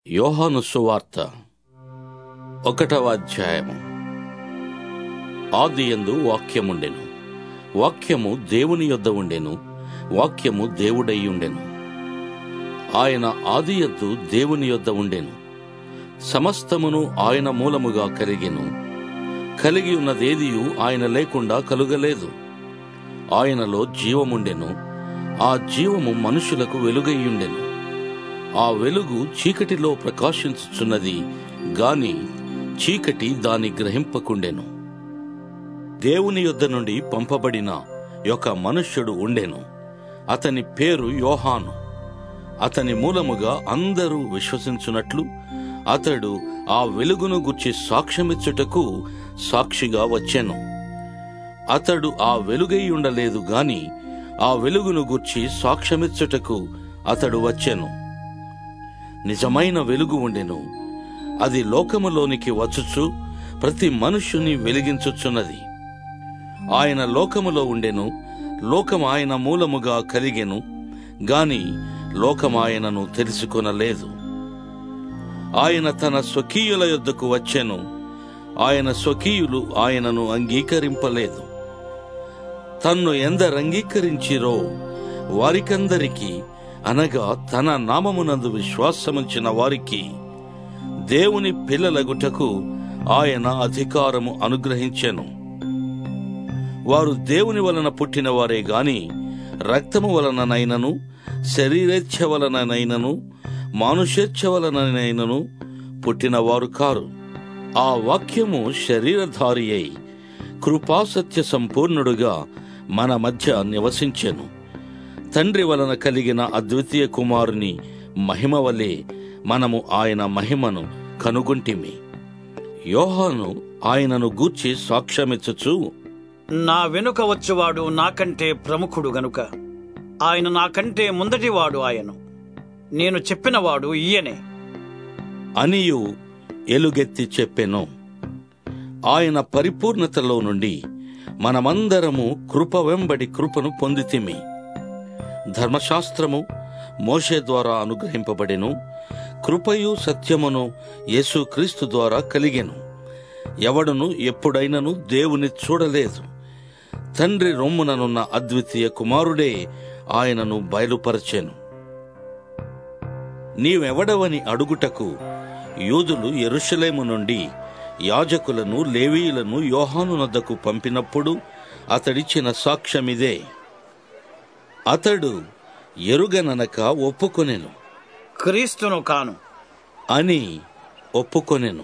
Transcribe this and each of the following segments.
యోహాను సువార్త ఒకటవ అధ్యాయము ఆదియందు వాక్యముండెను వాక్యము దేవుని యొద్ద ఉండెను వాక్యము దేవుడై ఉండెను ఆయన ఆదియద్దు దేవుని యొద్ద ఉండెను సమస్తమును ఆయన మూలముగా కలిగెను కలిగి ఉన్నదేదియు ఆయన లేకుండా కలుగలేదు ఆయనలో జీవముండెను ఆ జీవము మనుషులకు వెలుగయ్యుండెను ఆ వెలుగు చీకటిలో ప్రకాశించుచున్నది గాని చీకటి దాని గ్రహింపకుండెను దేవుని యొద్ద నుండి పంపబడిన ఒక మనుష్యుడు ఉండెను అతని పేరు యోహాను అతని మూలముగా అందరూ విశ్వసించున్నట్లు అతడు ఆ వెలుగును గుర్చి సాక్ష్యమిచ్చుటకు సాక్షిగా వచ్చెను అతడు ఆ వెలుగై ఉండలేదు గాని ఆ వెలుగును గుర్చి సాక్ష్యమిచ్చుటకు అతడు వచ్చెను నిజమైన వెలుగు ఉండెను అది లోకములోనికి వచ్చుచు ప్రతి మనుష్యుని వెలిగించుచున్నది ఆయన లోకములో ఉండెను లోకం ఆయన మూలముగా కలిగెను గాని లోకం ఆయనను తెలుసుకొనలేదు ఆయన తన స్వకీయుల యొద్దకు వచ్చెను ఆయన స్వకీయులు ఆయనను అంగీకరింపలేదు తన్ను ఎందరు అంగీకరించిరో వారికందరికీ అనగా తన నామమునందు విశ్వాసముంచిన వారికి దేవుని పిల్లలగుటకు ఆయన అధికారము అనుగ్రహించెను వారు దేవుని వలన పుట్టిన వారే గాని రక్తము వలననైనను శరీరేచ్ఛ వలననైనను మానుషేచ్ఛ వలననైనను పుట్టినవారు కారు ఆ వాక్యము శరీరధారి అయి కృపాసత్య సంపూర్ణుడుగా మన మధ్య నివసించెను తండ్రి వలన కలిగిన అద్వితీయ కుమారుని మహిమ వలె మనము ఆయన మహిమను కనుగొంటిమి యోహాను ఆయనను గూర్చి సాక్ష్యమిచ్చుచు నా వెనుక వచ్చువాడు నాకంటే ప్రముఖుడు గనుక ఆయన నాకంటే ముందటివాడు ఆయను నేను చెప్పినవాడు ఈయనే అనియు ఎలుగెత్తి చెప్పెను ఆయన పరిపూర్ణతలో నుండి మనమందరము కృప వెంబడి కృపను పొందితిమి ధర్మశాస్త్రము మోషే ద్వారా అనుగ్రహింపబడెను కృపయు సత్యమును యేసుక్రీస్తు ద్వారా కలిగెను ఎవడును ఎప్పుడైనను దేవుని చూడలేదు తండ్రి రొమ్ముననున్న అద్వితీయ కుమారుడే ఆయనను బయలుపరచెను నీవెవడవని అడుగుటకు యూదులు ఎరుషలేము నుండి యాజకులను లేవీయులను యోహాను నద్దకు పంపినప్పుడు అతడిచ్చిన సాక్ష్యమిదే అతడు ఎరుగననక ఒప్పుకొనెను క్రీస్తును కాను అని ఒప్పుకొనెను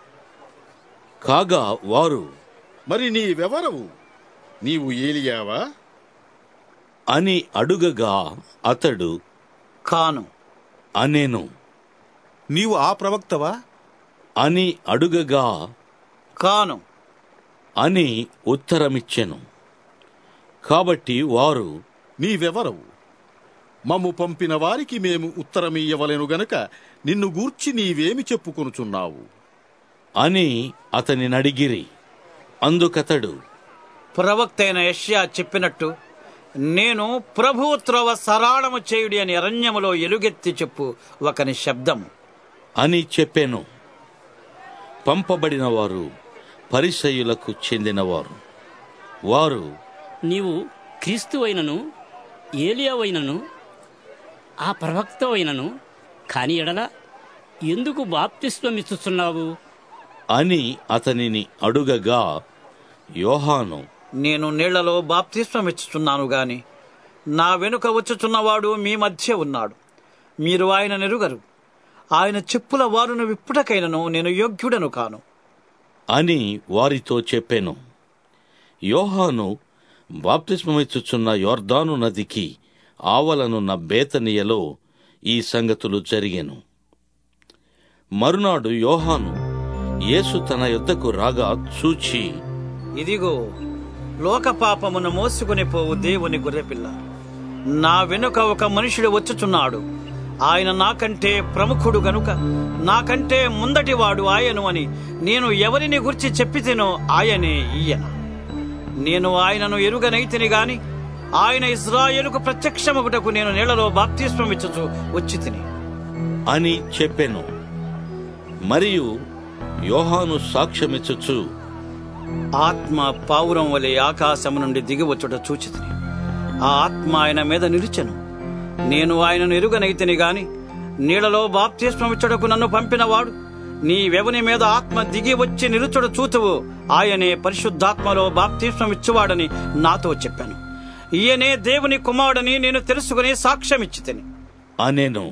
కాగా వారు మరి నీవెవరవు నీవు ఏలియావా అని అడుగగా అతడు కాను అనెను నీవు ఆ ప్రవక్తవా అని అడుగగా కాను అని ఉత్తరమిచ్చెను కాబట్టి వారు నీవెవరవు మమ్ము పంపిన వారికి మేము ఉత్తరమియ్యవలెను గనుక నిన్ను గూర్చి నీవేమి చెప్పుకొనుచున్నావు అని అతని నడిగిరి అందుకతడు ప్రవక్త అయిన యష్యా చెప్పినట్టు నేను ప్రభు త్రోవ సరాళము చేయుడి అని అరణ్యములో ఎలుగెత్తి చెప్పు ఒకని శబ్దము అని చెప్పెను పంపబడిన వారు పరిసయులకు చెందినవారు వారు నీవు క్రీస్తువైనను ఏలియావైనను ఆ ప్రవక్తవైనను కాని ఎడల ఎందుకు బాప్తిస్వమిచ్చుచున్నావు అని అతనిని అడుగగా యోహాను నేను నీళ్లలో బాప్తిస్వమిచ్చుచున్నాను గాని నా వెనుక వచ్చుచున్నవాడు మీ మధ్య ఉన్నాడు మీరు ఆయన నెరుగరు ఆయన చెప్పుల వారును విప్పుటకైనను నేను యోగ్యుడను కాను అని వారితో చెప్పెను యోహాను బాప్తిస్మమిచ్చుచున్న యోర్దాను నదికి ఆవలనున్న బేతనియలో ఈ సంగతులు జరిగెను మరునాడు యోహాను యేసు తన యొద్దకు రాగా చూచి ఇదిగో లోక పాపమును మోసుకుని పోవు దేవుని గొర్రెపిల్ల నా వెనుక ఒక మనుషుడు వచ్చుచున్నాడు ఆయన నాకంటే ప్రముఖుడు గనుక నాకంటే ముందటివాడు ఆయను అని నేను ఎవరిని గురించి చెప్పితేనో ఆయనే ఈయన నేను ఆయనను ఎరుగనైతిని గాని ఆయన ఇస్రాయేలుకు ప్రత్యక్షమగుటకు నేను నీళ్లలో బాప్తిస్మమిచ్చుచు వచ్చి తిని అని చెప్పెను మరియు యోహాను సాక్ష్యమిచ్చుచు ఆత్మ పావురం వలె ఆకాశము నుండి దిగివచ్చుట చూచితిని ఆ ఆత్మ ఆయన మీద నిలిచెను నేను ఆయనను ఎరుగనైతిని గాని నీళ్లలో బాప్తిస్మమిచ్చుటకు నన్ను పంపినవాడు నీ వెవని మీద ఆత్మ దిగి వచ్చి నిలుచుట చూతువు ఆయనే పరిశుద్ధాత్మలో బాప్తిస్మమిచ్చువాడని నాతో చెప్పాను ఈయనే దేవుని కుమారుడని నేను తెలుసుకుని సాక్ష్యమిచ్చితిని అనెను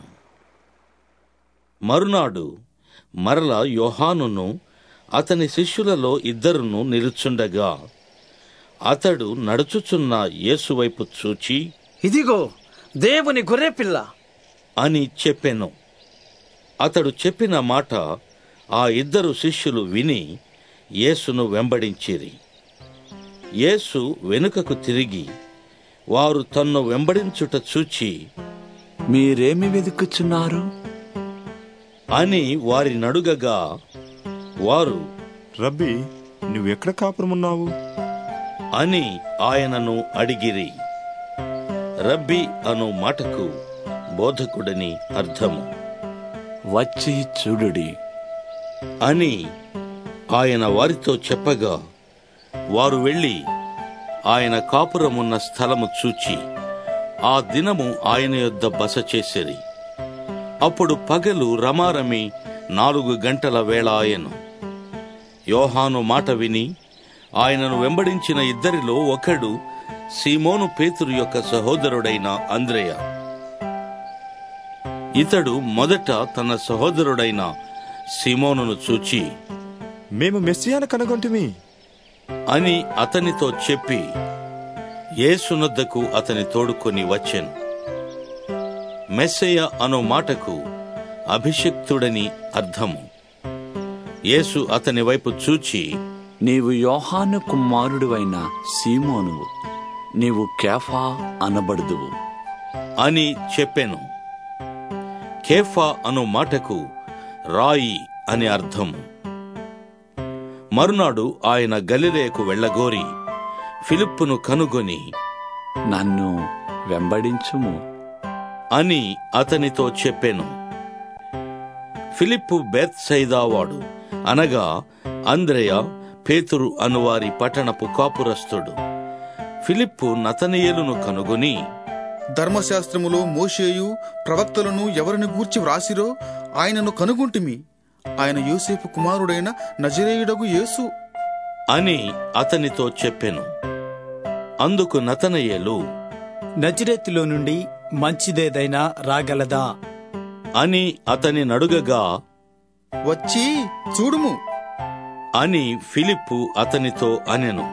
మరునాడు మరల యోహానును అతని శిష్యులలో ఇద్దరును నిలుచుండగా అతడు నడుచుచున్న యేసువైపు చూచి ఇదిగో దేవుని గొర్రెపిల్ల అని చెప్పెను అతడు చెప్పిన మాట ఆ ఇద్దరు శిష్యులు విని యేసును వెంబడించిరి యేసు వెనుకకు తిరిగి వారు తన్ను వెంబడించుట చూచి మీరేమి వెతుకుచున్నారు అని వారి నడుగగా వారు రబ్బీ నువ్వెక్కడ కాపురమున్నావు అని ఆయనను అడిగిరి రబ్బీ అను మాటకు బోధకుడని అర్థము వచ్చి చూడుడి అని ఆయన వారితో చెప్పగా వారు వెళ్ళి ఆయన కాపురమున్న స్థలము చూచి ఆ దినము ఆయన యొద్ద బస చేసిరి అప్పుడు పగలు రమారమి నాలుగు గంటల వేళ ఆయను యోహాను మాట విని ఆయనను వెంబడించిన ఇద్దరిలో ఒకడు సీమోను పేతురు యొక్క సహోదరుడైన అంద్రేయ ఇతడు మొదట తన సహోదరుడైన సీమోనును చూచి మేము మెస్సియాను కనుగొంటిమి అని అతనితో చెప్పి యేసునొద్దకు అతని తోడుకొని వచ్చెను మెస్సయ్య అను మాటకు అభిషిక్తుడని అర్థము యేసు అతని వైపు చూచి నీవు యోహాను కుమారుడువైన సీమోనువు నీవు కేఫా అనబడుదువు అని చెప్పెను కేఫా అను మాటకు రాయి అని అర్థము మరునాడు ఆయన గలిలేకు వెళ్ళగోరి ఫిలిప్పును కనుగొని నన్ను వెంబడించుము అని అతనితో చెప్పెను ఫిలిప్పు బెత్సైదావాడు అనగా అంద్రయ పేతురు అనువారి పట్టణపు కాపురస్తుడు ఫిలిప్పు నతనీయులను కనుగొని ధర్మశాస్త్రములో మోషేయు ప్రవక్తలను ఎవరిని గూర్చి వ్రాసిరో ఆయనను కనుగొంటిమి ఆయన యోసేపు కుమారుడైన నజరేయుడగు యేసు అని అతనితో చెప్పెను అందుకు నతనయేలు నజరేతులో నుండి మంచిదేదైనా రాగలదా అని అతని నడుగగా వచ్చి చూడుము అని ఫిలిప్పు అతనితో అనెను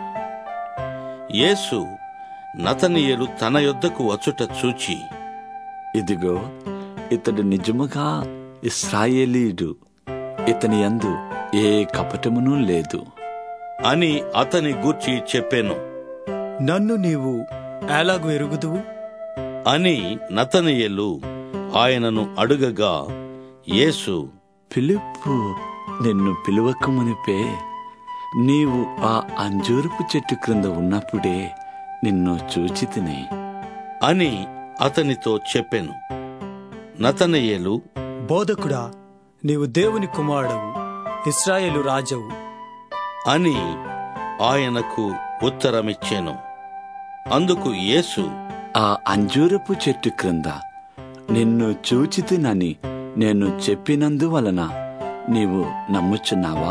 యేసు నతనీయులు తన యొద్దకు వచ్చుట చూచి ఇదిగో ఇతడు నిజముగా ఇస్రాయేలీయుడు ఇతని యందు ఏ కపటమును లేదు అని అతని గూర్చి చెప్పెను నన్ను నీవు ఎలాగు ఎరుగుదువు అని నతనయేలు ఆయనను అడుగగా యేసు ఫిలిప్పు నిన్ను పిలువకమునిపే నీవు ఆ అంజూరపు చెట్టు క్రింద ఉన్నప్పుడే నిన్ను చూచి తిని అని అతనితో చెప్పెను నతనయేలు బోధకుడా నీవు దేవుని కుమారుడవు ఇస్రాయేలు రాజవు అని ఆయనకు ఉత్తరమిచ్చెను అందుకు యేసు ఆ అంజూరపు చెట్టు క్రింద నిన్ను చూచితినని నేను చెప్పినందువలన నీవు నమ్ముచున్నావా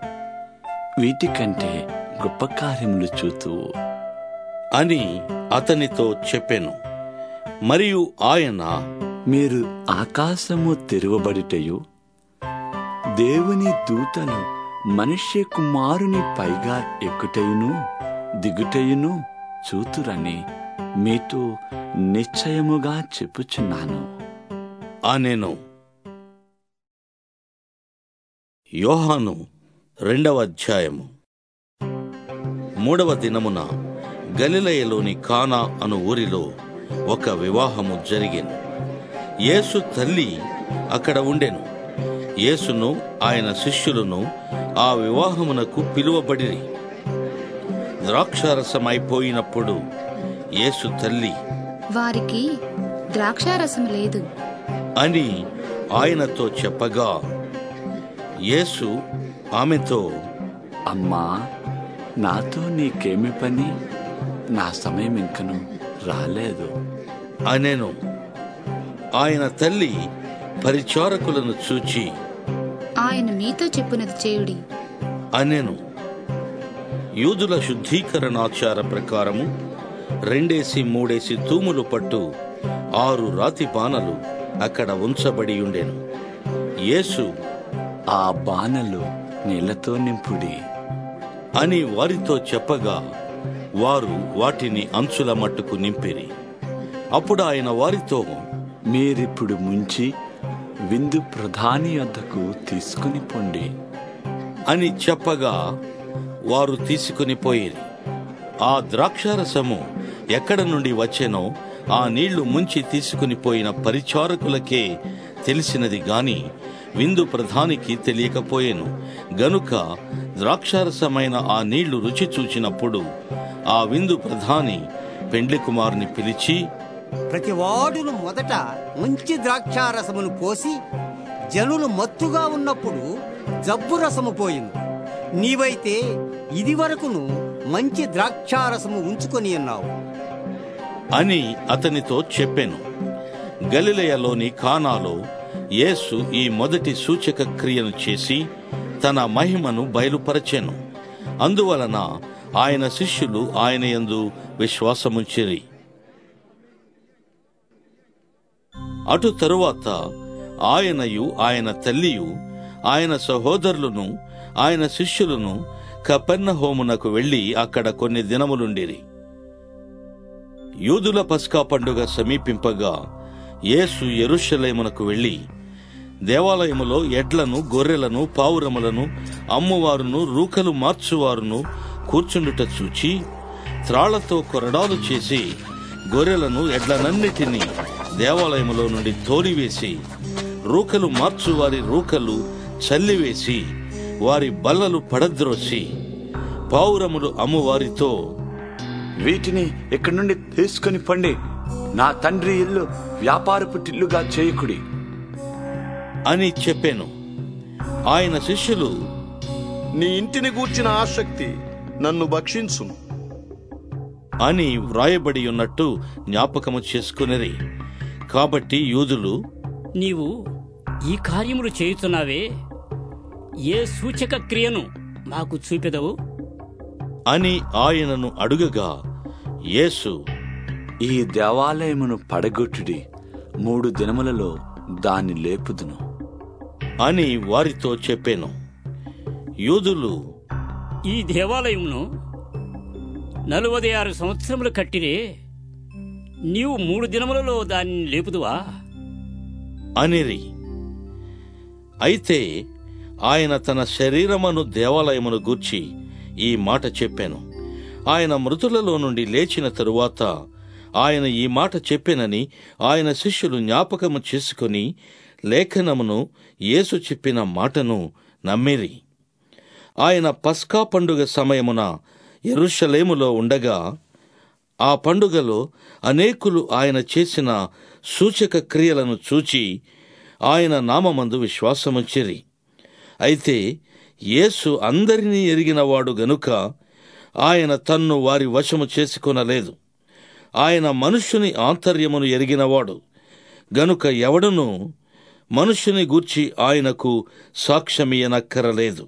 వీటికంటే గొప్ప కార్యములు చూతువు అని అతనితో చెప్పెను మరియు ఆయన మీరు ఆకాశము తెరువబడిటయు దేవుని దూతలు మనుష్య కుమారుని పైగా ఎక్కుటయును దిగుటయును చూతురని మీతో నిశ్చయముగా చెప్పుచున్నాను అనెను యోహాను రెండవ అధ్యాయము మూడవ దినమున గలిలయలోని కానా అను ఊరిలో ఒక వివాహము జరిగెను యేసు తల్లి అక్కడ ఉండెను యేసును ఆయన శిష్యులను ఆ వివాహమునకు పిలువబడిరి ద్రాక్షారసమైపోయినప్పుడు యేసు తల్లి వారికి ద్రాక్షారసం లేదు అని ఆయనతో చెప్పగా యేసు ఆమెతో అమ్మా నాతో నీకేమి పని నా సమయం ఇంకను రాలేదు అనెను ఆయన తల్లి పరిచారకులను చూచి ఆయన మీతో చెప్పినది చేయుడి అనెను యూదుల శుద్ధీకరణాచార ప్రకారము రెండేసి మూడేసి తూములు పట్టు ఆరు రాతి బాణలు అక్కడ ఉంచబడి ఉండెను యేసు ఆ బాణలు నీళ్లతో నింపుడి అని వారితో చెప్పగా వారు వాటిని అంచుల మట్టుకు నింపిరి అప్పుడు ఆయన వారితో మీరిప్పుడు ముంచి విందు ప్రధాని వద్దకు తీసుకుని పొండి అని చెప్పగా వారు తీసుకుని పోయిరి ఆ ద్రాక్షారసము ఎక్కడ నుండి వచ్చెనో ఆ నీళ్లు ముంచి తీసుకుని పోయిన పరిచారకులకే తెలిసినది గాని విందు ప్రధానికి తెలియకపోయెను గనుక ద్రాక్షారసమైన ఆ నీళ్లు రుచి చూచినప్పుడు ఆ విందు ప్రధాని పెండ్లి కుమారుని పిలిచి ప్రతి వాడును మొదట మంచి ద్రాక్షారసమును పోసి జనులు మత్తుగా ఉన్నప్పుడు జబ్బు రసము పోయింది నీవైతే ఇది వరకును మంచి ద్రాక్షారసము ఉంచుకొని ఉన్నావు అని అతనితో చెప్పెను గలిలయలోని కానాలో యేసు ఈ మొదటి సూచక క్రియను చేసి తన మహిమను బయలుపరచెను అందువలన ఆయన శిష్యులు ఆయన యందు విశ్వాసముంచిరి అటు తరువాత ఆయనయు ఆయన తల్లియు ఆయన సహోదరులను ఆయన శిష్యులను కపెర్ణ హోమునకు వెళ్లి అక్కడ కొన్ని దినములుండిరి యూదుల పస్కా పండుగ సమీపింపగా యేసు యెరూషలేమునకు వెళ్లి దేవాలయములో ఎడ్లను గొర్రెలను పావురములను అమ్మువారును రూకలు మార్చువారును కూర్చుండుట చూచి త్రాళ్లతో కొరడాలు చేసి గొర్రెలను ఎడ్లనన్నిటినీ దేవాలయములో నుండి తోలివేసి రూకలు మార్చువారి రూకలు చల్లివేసి వారి బల్లలు పడద్రోసి పావురములు అమ్మువారితో వీటిని ఇక్కడి నుండి తీసుకుని పండి నా తండ్రి ఇల్లు వ్యాపారపు టిల్లుగా చేయకుడి అని చెప్పాను ఆయన శిష్యులు నీ ఇంటిని గూర్చిన ఆసక్తి నన్ను భక్షించును అని వ్రాయబడి ఉన్నట్టు జ్ఞాపకము చేసుకునిరి కాబట్టి యూదులు నీవు ఈ కార్యములు చేయుచున్నావే ఏ సూచక క్రియను మాకు చూపెదవు అని ఆయనను అడుగగా యేసు ఈ దేవాలయమును పడగొట్టుడి మూడు దినములలో దాన్ని లేపుదును అని వారితో చెప్పాను యూదులు ఈ దేవాలయమును నలువది ఆరు సంవత్సరములు కట్టిరే నీవు మూడు దినములలో దాన్ని లేపుదువా అనిరి అయితే ఆయన తన శరీరమును దేవాలయమును గూర్చి ఈ మాట చెప్పాను ఆయన మృతులలో నుండి లేచిన తరువాత ఆయన ఈ మాట చెప్పెనని ఆయన శిష్యులు జ్ఞాపకము చేసుకుని లేఖనమును యేసు చెప్పిన మాటను నమ్మిరి ఆయన పస్కా పండుగ సమయమున ఎరుషలేములో ఉండగా ఆ పండుగలో అనేకులు ఆయన చేసిన సూచక క్రియలను చూచి ఆయన నామమందు విశ్వాసముచ్చిరి అయితే యేసు అందరినీ ఎరిగినవాడు గనుక ఆయన తన్ను వారి వశము చేసుకొనలేదు ఆయన మనుష్యుని ఆంతర్యమును ఎరిగినవాడు గనుక ఎవడును మనుష్యుని గూర్చి ఆయనకు సాక్ష్యమియనక్కరలేదు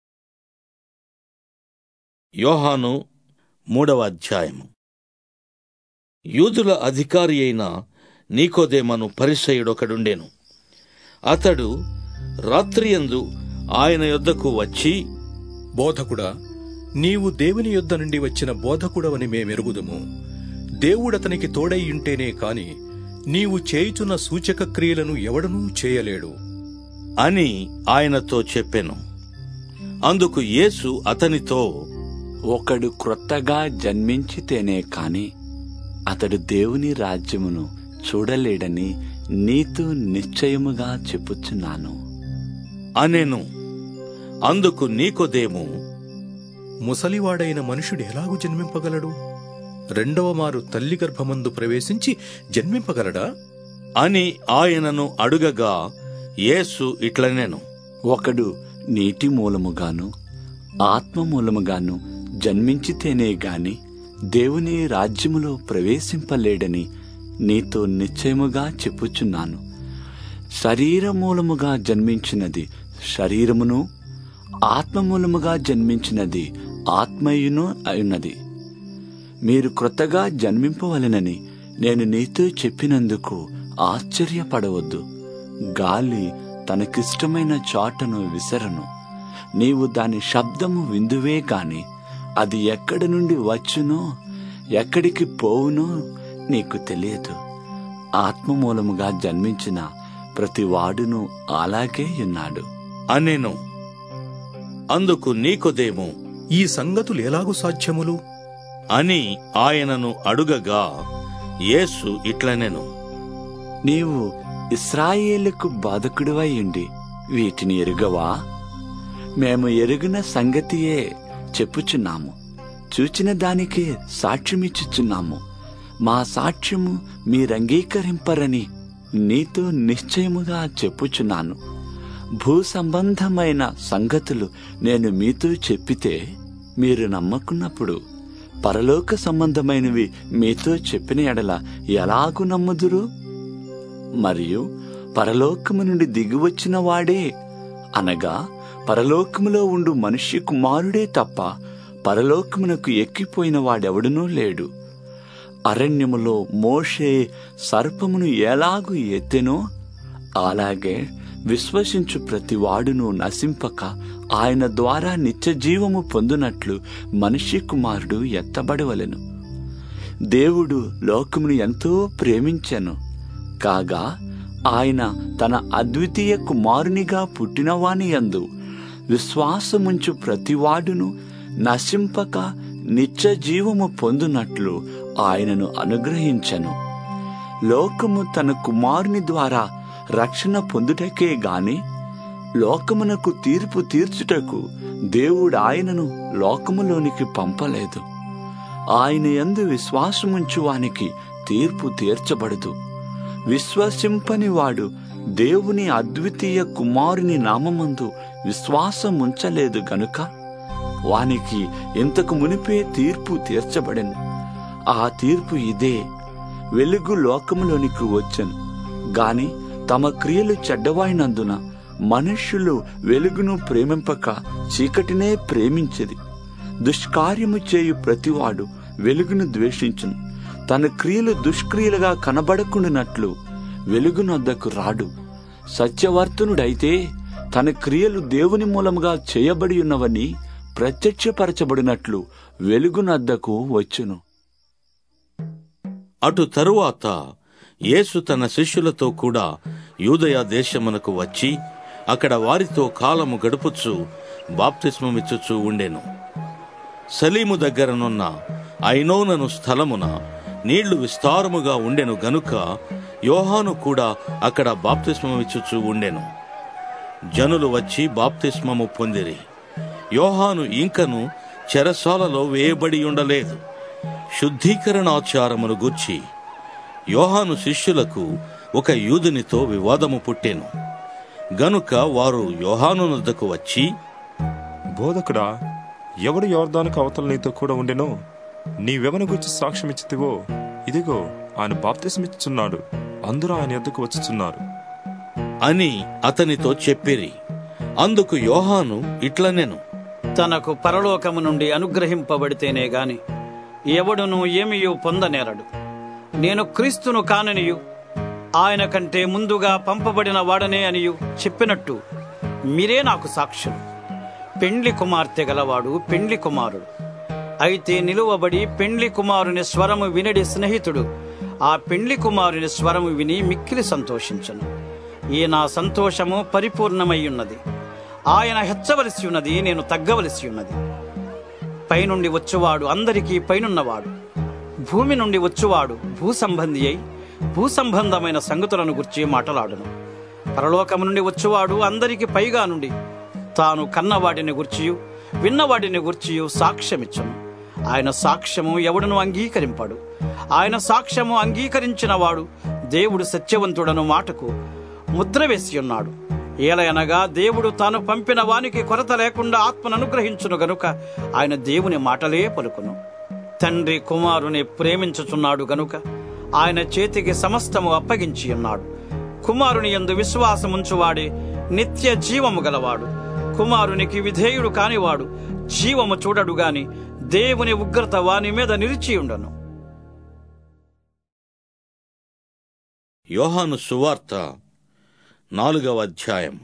యోహాను మూడవ అధ్యాయము యూదుల అధికారి అయిన నీకోదేమను పరిసయుడొకడుండెను అతడు రాత్రియందు ఆయన యొద్దకు వచ్చి బోధకుడా నీవు దేవుని యొద్ద నుండి వచ్చిన బోధకుడవని మేమెరుగుదుము దేవుడతనికి తోడై ఉంటేనే కాని నీవు చేయుచున్న సూచక క్రియలను ఎవడనూ చేయలేడు అని ఆయనతో చెప్పెను అందుకు యేసు అతనితో ఒకడు క్రొత్తగా జన్మించితేనే కాని అతడు దేవుని రాజ్యమును చూడలేడని నీతో నిశ్చయముగా చెప్పుచున్నాను అనెను అందుకు నీకోదేము ముసలివాడైన మనుషుడు ఎలాగు జన్మింపగలడు రెండవ మారు తల్లి గర్భమందు ప్రవేశించి జన్మింపగలడా అని ఆయనను అడుగగా యేసు ఇట్లనెను ఒకడు నీటి మూలముగాను ఆత్మ మూలముగాను జన్మించితేనే గాని దేవుని రాజ్యములో ప్రవేశింపలేడని నీతో నిశ్చయముగా చెప్పుచున్నాను శరీర మూలముగా జన్మించినది శరీరమును ఆత్మ మూలముగా జన్మించినది ఆత్మయును అయినది మీరు క్రొత్తగా జన్మింపవలెనని నేను నీతో చెప్పినందుకు ఆశ్చర్యపడవద్దు గాలి తనకిష్టమైన చాటను విసరను నీవు దాని శబ్దము విందువే గాని అది ఎక్కడి నుండి వచ్చునో ఎక్కడికి పోవునో నీకు తెలియదు ఆత్మ మూలముగా జన్మించిన ప్రతి వాడును అలాగే ఉన్నాడు అనెను అందుకు నీకొదేమో ఈ సంగతులు ఎలాగు సాధ్యములు అని ఆయనను అడుగగా యేసు ఇట్లనెను నీవు ఇస్రాయేలుకు బాధకుడివై ఉండి వీటిని ఎరుగవా మేము ఎరుగిన సంగతియే చెప్పుచున్నాము చూచిన దానికే సాక్ష్యమిచ్చుచున్నాము మా సాక్ష్యము మీరంగీకరింపరని నీతో నిశ్చయముగా చెప్పుచున్నాను భూ సంబంధమైన సంగతులు నేను మీతో చెప్పితే మీరు నమ్మకున్నప్పుడు పరలోక సంబంధమైనవి మీతో చెప్పిన ఎడల ఎలాగు నమ్ముదురు మరియు పరలోకము నుండి దిగివచ్చిన వాడే అనగా పరలోకములో ఉండు మనుష్య కుమారుడే తప్ప పరలోకమునకు ఎక్కిపోయిన వాడెవడునూ లేడు అరణ్యములో మోషే సర్పమును ఎలాగు ఎత్తెనో అలాగే విశ్వసించు ప్రతి వాడును నశింపక ఆయన ద్వారా నిత్య జీవము పొందునట్లు మనిషి కుమారుడు ఎత్తబడవలెను దేవుడు లోకమును ఎంతో ప్రేమించెను కాగా ఆయన తన అద్వితీయ కుమారునిగా పుట్టినవాని యందు విశ్వాసముంచు ప్రతివాడును నశింపక నిత్య జీవము పొందునట్లు ఆయనను అనుగ్రహించెను లోకము తన కుమారుని ద్వారా రక్షణ పొందుటకే గాని లోకమునకు తీర్పు తీర్చుటకు దేవుడు ఆయనను లోకములోనికి పంపలేదు ఆయన యందు విశ్వాసముంచు వానికి తీర్పు తీర్చబడదు విశ్వసింపని వాడు దేవుని అద్వితీయ కుమారుని నామమందు విశ్వాసముంచలేదు గనుక వానికి ఇంతకు మునిపే తీర్పు తీర్చబడెను ఆ తీర్పు ఇదే వెలుగు లోకములోనికి వచ్చెను గాని తమ క్రియలు చెడ్డవాయినందున మనుష్యులు వెలుగును ప్రేమింపక చీకటినే ప్రేమించది దుష్కార్యము చేయు ప్రతివాడు వెలుగును ద్వేషించును తన క్రియలు దుష్క్రియలుగా కనబడకుండానట్లు వెలుగునొద్దకు రాడు సత్యవర్తనుడైతే తన క్రియలు దేవుని మూలముగా చేయబడి ఉన్నవని ప్రత్యక్షపరచబడినట్లు వెలుగునద్దకు వచ్చును అటు తరువాత యేసు తన శిష్యులతో కూడా యూదయ దేశమునకు వచ్చి అక్కడ వారితో కాలము గడుపుచు బాప్తిస్మమిచ్చుచూ ఉండెను సలీము దగ్గరనున్న ఐనోనను స్థలమున నీళ్లు విస్తారముగా ఉండెను గనుక యోహాను కూడా అక్కడ బాప్తిస్మమిచ్చుచూ ఉండెను జనులు వచ్చి బాప్తిస్మము పొందిరి యోహాను ఇంకను చెరసాలలో వేయబడి ఉండలేదు శుద్ధీకరణాచారమును గూర్చి యోహాను శిష్యులకు ఒక యూదునితో వివాదము పుట్టెను గనుక వారు యోహాను వద్దకు వచ్చి బోధకుడా ఎవడు యోర్దానికి అవతల నీతో కూడా ఉండెనో నీవెవని గురించి సాక్ష్యమిచ్చితివో ఇదిగో ఆయన బాప్తిసమిచ్చుచున్నాడు అందరూ ఆయన ఎద్దుకు వచ్చుచున్నారు అని అతనితో చెప్పిరి అందుకు యోహాను ఇట్లనెను తనకు పరలోకము నుండి అనుగ్రహింపబడితేనే గాని ఎవడును ఏమియో పొందనేరడు నేను క్రీస్తును కాననియు ఆయన కంటే ముందుగా పంపబడిన వాడనే అనియు చెప్పినట్టు మీరే నాకు సాక్ష్యం పెండ్లి కుమార్తె గలవాడు పెండ్లి కుమారుడు అయితే నిలువబడి పెండ్లి కుమారుని స్వరము వినడి స్నేహితుడు ఆ పెండ్లి కుమారుని స్వరము విని మిక్కిలి సంతోషించను ఈ నా సంతోషము పరిపూర్ణమై ఉన్నది ఆయన హెచ్చవలసి ఉన్నది నేను తగ్గవలసి ఉన్నది పైనుండి వచ్చువాడు అందరికీ పైనున్నవాడు భూమి నుండి వచ్చువాడు భూ సంబంధి అయి భూ సంబంధమైన సంగతులను గుర్చి మాటలాడును పరలోకము నుండి వచ్చువాడు అందరికి పైగా నుండి తాను కన్నవాడిని గుర్చియు విన్నవాడిని గుర్చియు సాక్ష్యమిచ్చను ఆయన సాక్ష్యము ఎవడును అంగీకరింపడు ఆయన సాక్ష్యము అంగీకరించిన వాడు దేవుడు సత్యవంతుడను మాటకు ముద్ర వేసి ఉన్నాడు ఏలయనగా దేవుడు తాను పంపిన వానికి కొరత లేకుండా ఆత్మను అనుగ్రహించును గనుక ఆయన దేవుని మాటలే పలుకును తండ్రి కుమారుని ప్రేమించుచున్నాడు గనుక ఆయన చేతికి సమస్తము అప్పగించి ఉన్నాడు కుమారుని యందు విశ్వాసముంచువాడే నిత్య జీవము గలవాడు కుమారునికి విధేయుడు కానివాడు జీవము చూడడు గాని దేవుని ఉగ్రత వాని మీద నిలిచి ఉండను యోహాను సువార్త నాలుగవ అధ్యాయం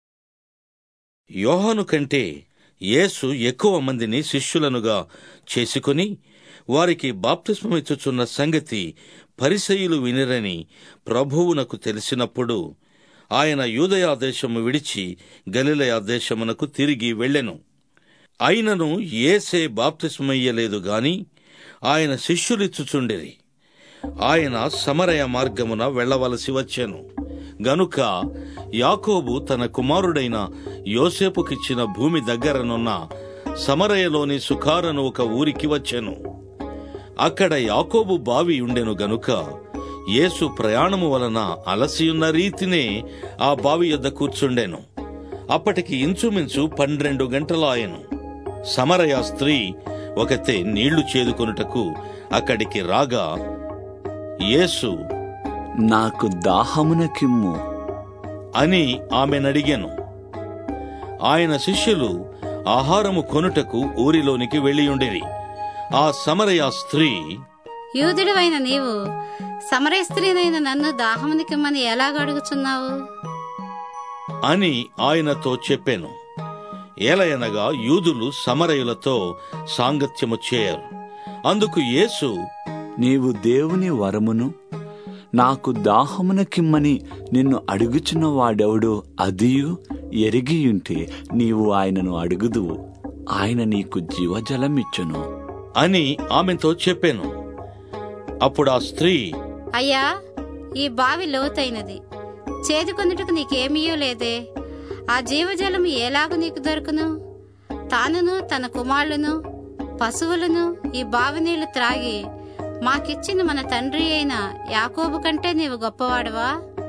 యోహాను కంటే యేసు ఎక్కువ మందిని శిష్యులనుగా చేసుకుని వారికి బాప్తిస్మమిచ్చుచున్న సంగతి పరిసయులు వినిరని ప్రభువునకు తెలిసినప్పుడు ఆయన యూదయా దేశము విడిచి గలిలయ దేశమునకు తిరిగి వెళ్ళెను అయినను ఏసే బాప్తిస్మయ్యలేదు గాని ఆయన శిష్యులిచ్చుచుండిరి ఆయన సమరయ మార్గమున వెళ్ళవలసి వచ్చెను గనుక యాకోబు తన కుమారుడైన యోసేపుకిచ్చిన భూమి దగ్గరనున్న సమరయలోని సుఖారను ఒక ఊరికి వచ్చెను అక్కడ యాకోబు బావి ఉండెను గనుక యేసు ప్రయాణము వలన అలసియున్న రీతినే ఆ బావి యొద్ద కూర్చుండెను అప్పటికి ఇంచుమించు పన్నెండు గంటలాయెను సమరయ స్త్రీ ఒకతే నీళ్లు చేదుకొనుటకు అక్కడికి రాగా యేసు నాకు దాహమునకిమ్ము అని ఆమెనడిగెను ఆయన శిష్యులు ఆహారము కొనుటకు ఊరిలోనికి వెళ్ళియుండిరి ఆ సమరయ స్త్రీ యూదుడివైన నీవు సమరయ స్త్రీనైన నన్ను దాహమునికిమ్మని ఎలాగడుగుచున్నావు అని ఆయనతో చెప్పెను ఏలయనగా యూదులు సమరయులతో సాంగత్యము చేయరు అందుకు యేసు నీవు దేవుని వరమును నాకు దాహమునకిమ్మని నిన్ను అడుగుచున్న వాడెవడో అదియు ఎరిగియుంటే నీవు ఆయనను అడుగుదువు ఆయన నీకు జీవజలమిచ్చును అని ఆమెతో చెప్పాను అప్పుడు ఆ స్త్రీ అయ్యా ఈ బావి లోతైనది చేదుకొనుటకు నీకేమీయో లేదే ఆ జీవజలము ఎలాగు నీకు దొరుకును తానును తన కుమారులను పశువులను ఈ బావి నీళ్లు త్రాగి మాకిచ్చిన మన తండ్రి అయిన యాకోబు కంటే నీవు గొప్పవాడవా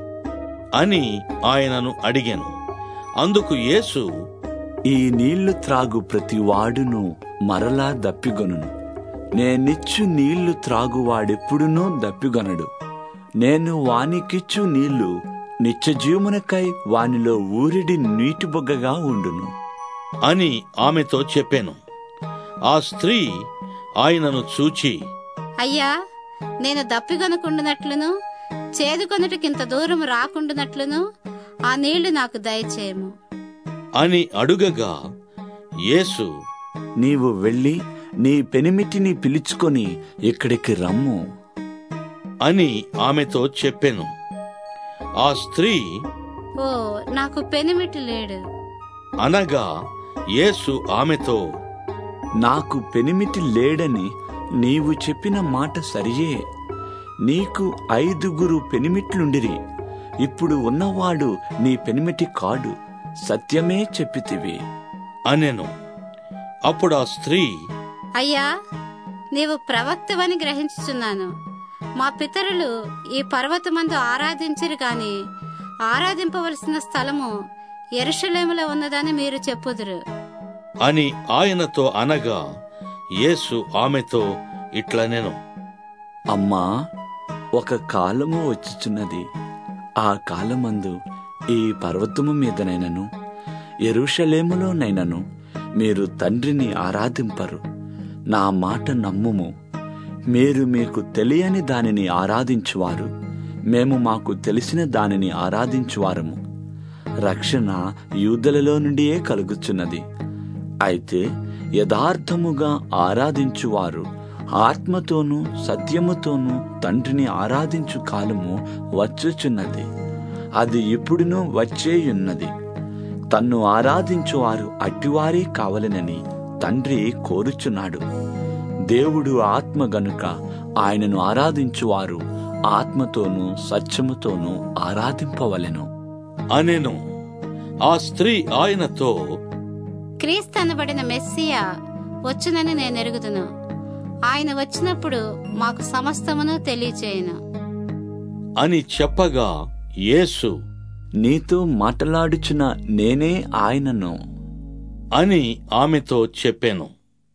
అని ఆయనను అడిగాను అందుకు యేసు ఈ నీళ్లు త్రాగు ప్రతి వాడును మరలా దప్పిగొనును నేనిచ్చు నీళ్లు త్రాగువాడెప్పుడునూ దప్పిగొనడు నేను వానికిచ్చు నీళ్లు నిత్యజీవమునకై వానిలో ఊరిడి నీటి బొగ్గగా ఉండును అని ఆమెతో చెప్పాను ఆ స్త్రీ ఆయనను చూచి అయ్యా నేను దప్పిగొనకుండునట్లును చేదుకొనుటకింత దూరం రాకుండునట్లును ఆ నీళ్లు నాకు దయచేయము అని అడుగగా యేసు నీవు వెళ్ళి నీ పెనిమిటిని పిలుచుకొని ఇక్కడికి రమ్ము అని ఆమెతో చెప్పెను ఆ స్త్రీ ఓ నాకు పెనిమిటి లేడు అనగా యేసు ఆమెతో నాకు పెనిమిటి లేడని నీవు చెప్పిన మాట సరియే నీకు ఐదుగురు పెనిమిట్లుండిరి ఇప్పుడు ఉన్నవాడు నీ పెనిమిటి కాడు సత్యమే చెప్పితివి అనెను అప్పుడు ఆ స్త్రీ అయ్యా నీవు ప్రవక్తవని గ్రహించుచున్నాను మా పితరులు ఈ పర్వతమందు ఆరాధించరు గాని ఆరాధింపవలసిన స్థలము ఎరుషలేములో ఉన్నదని మీరు చెప్పుదురు అని ఆయనతో అనగా యేసు ఆమెతో ఇట్లనెను అమ్మా ఒక కాలము వచ్చుచున్నది ఆ కాలమందు ఈ పర్వతము మీదనైనను ఎరుషలేములోనైనను మీరు తండ్రిని ఆరాధింపరు నా మాట నమ్ముము మీరు మీకు తెలియని దానిని ఆరాధించువారు మేము మాకు తెలిసిన దానిని ఆరాధించువారము రక్షణ యూదలలో నుండియే కలుగుచున్నది అయితే యథార్థముగా ఆరాధించువారు ఆత్మతోనూ సత్యముతోనూ తండ్రిని ఆరాధించు కాలము వచ్చుచున్నది అది ఇప్పుడునూ వచ్చేయున్నది తన్ను ఆరాధించువారు అట్టివారే కావలెనని తండ్రి కోరుచున్నాడు దేవుడు ఆత్మ గనుక ఆయనను ఆరాధించువారు ఆత్మతోనూ సత్యముతోనూ ఆరాధింపవలెను అనెను ఆ స్త్రీ ఆయనతో క్రీస్తు అనబడిన మెస్సియా వచ్చునని నేను ఎరుగుదును ఆయన వచ్చినప్పుడు మాకు సమస్తమును తెలియచేయను అని చెప్పగా యేసు నీతో మాట్లాడుచున్న నేనే ఆయనను అని ఆమెతో చెప్పాను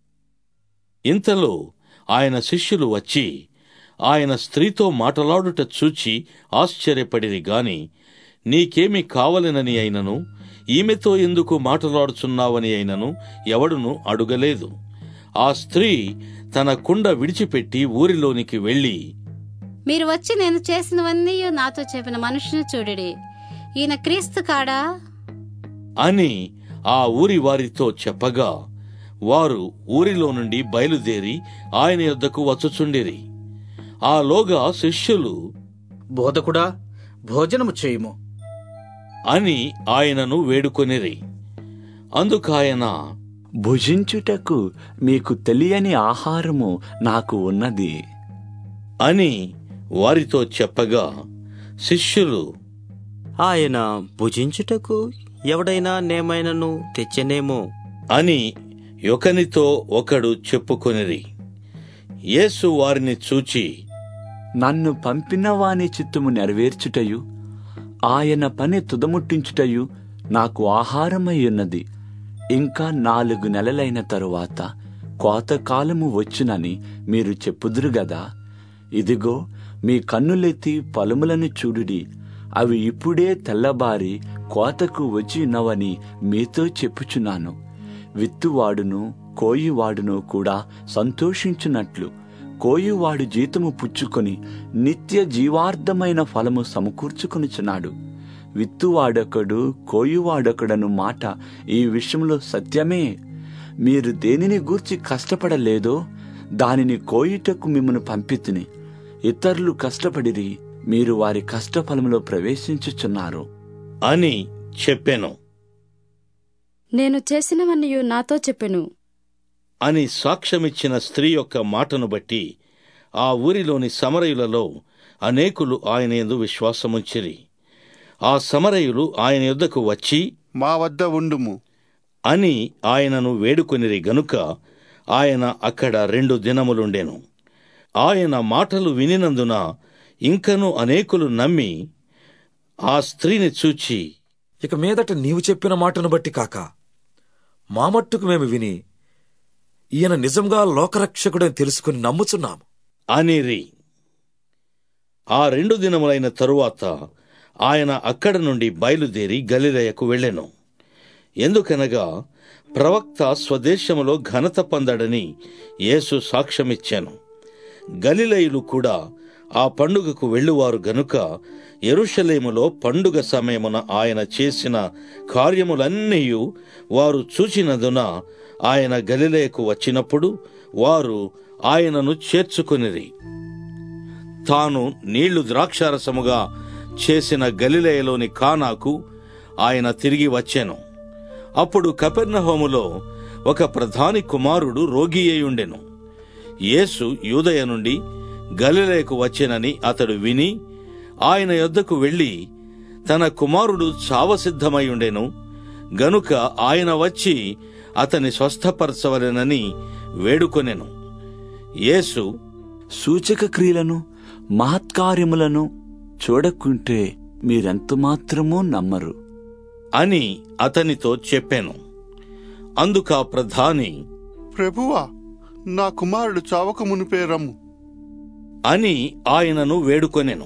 ఇంతలో ఆయన శిష్యులు వచ్చి ఆయన స్త్రీతో మాటలాడుట చూచి ఆశ్చర్యపడిరి గాని నీకేమి కావలెనని అయినను ఈమెతో ఎందుకు మాటలాడుచున్నావని అయినను ఎవడును అడుగలేదు ఆ స్త్రీ తన కుండ విడిచిపెట్టి ఊరిలోనికి వెళ్ళి మీరు వచ్చి నేను చేసినవన్నీ నాతో చెప్పిన మనుషుని చూడడి ఈయన క్రీస్తు కాడా అని ఆ ఊరి వారితో చెప్పగా వారు ఊరిలో నుండి బయలుదేరి ఆయన యొద్దకు వచ్చుచుండిరి ఆలోగా శిష్యులు బోధకుడా భోజనము చేయుము అని ఆయనను వేడుకొనిరి అందుకాయన భుజించుటకు మీకు తెలియని ఆహారము నాకు ఉన్నది అని వారితో చెప్పగా శిష్యులు ఆయన భుజించుటకు ఎవడైనా నేమైనను తెచ్చనేమో అని ఒకనితో ఒకడు చెప్పుకొనిరి యేసు వారిని చూచి నన్ను పంపిన వాని చిత్తము నెరవేర్చుటయు ఆయన పని తుదముట్టించుటయు నాకు ఆహారమై ఉన్నది ఇంకా నాలుగు నెలలైన తరువాత కోతకాలము వచ్చునని మీరు చెప్పుదురు గదా ఇదిగో మీ కన్నులెత్తి పొలములను చూడుడి అవి ఇప్పుడే తెల్లబారి కోతకు వచ్చి ఉన్నవని మీతో చెప్పుచున్నాను విత్తువాడును కోయివాడును కూడా సంతోషించున్నట్లు కోయువాడు జీతము పుచ్చుకొని నిత్య జీవార్థమైన ఫలము సమకూర్చుకొనుచున్నాడు విత్తువాడొకడు కోయువాడొకడను మాట ఈ విషయంలో సత్యమే మీరు దేనిని గూర్చి కష్టపడలేదో దానిని కోయుటకు మిమ్మను పంపితిని ఇతరులు కష్టపడిరి మీరు వారి కష్టఫలములో ప్రవేశించుచున్నారు అని చెప్పెను నేను చేసినవన్నీ నాతో చెప్పెను అని సాక్ష్యమిచ్చిన స్త్రీ యొక్క మాటను బట్టి ఆ ఊరిలోని సమరయులలో అనేకులు ఆయన యందు విశ్వాసముంచిరి ఆ సమరయులు ఆయన యొద్దకు వచ్చి మా వద్ద ఉండుము అని ఆయనను వేడుకొనిరి గనుక ఆయన అక్కడ రెండు దినములుండెను ఆయన మాటలు వినినందున ఇంకను అనేకులు నమ్మి ఆ స్త్రీని చూచి ఇక మీదట నీవు చెప్పిన మాటను బట్టి కాక మా మట్టుకు మేము విని ఈయన నిజంగా లోకరక్షకుడని తెలుసుకుని నమ్ముచున్నాము అనిరి ఆ రెండు దినములైన తరువాత ఆయన అక్కడ నుండి బయలుదేరి గలిలయకు వెళ్ళెను ఎందుకనగా ప్రవక్త స్వదేశములో ఘనత పొందడని యేసు సాక్ష్యమిచ్చాను గలిలయులు కూడా ఆ పండుగకు వెళ్ళువారు గనుక ఎరుషలేములో పండుగ సమయమున ఆయన చేసిన కార్యములన్నీ వారు చూచినందున ఆయన గలిలయకు వచ్చినప్పుడు వారు ఆయనను చేర్చుకొనిరి తాను నీళ్లు ద్రాక్షారసముగా చేసిన గలిలయలోని కానాకు ఆయన తిరిగి వచ్చాను అప్పుడు కపెర్నహోములో ఒక ప్రధాని కుమారుడు రోగి అయ్యుండెను యేసు యూదయ నుండి గలిలయకు వచ్చెనని అతడు విని ఆయన యొద్దకు వెళ్ళి తన కుమారుడు చావసిద్ధమై ఉండెను గనుక ఆయన వచ్చి అతని స్వస్థపరచవలెనని వేడుకొనెను యేసు సూచక క్రియలను మహత్కార్యములను చూడకుంటే మీరెంత మాత్రమూ నమ్మరు అని అతనితో చెప్పాను అందుక ప్రధాని ప్రభువా నా కుమారుడు చావక మునిపే రమ్ము అని ఆయనను వేడుకొనెను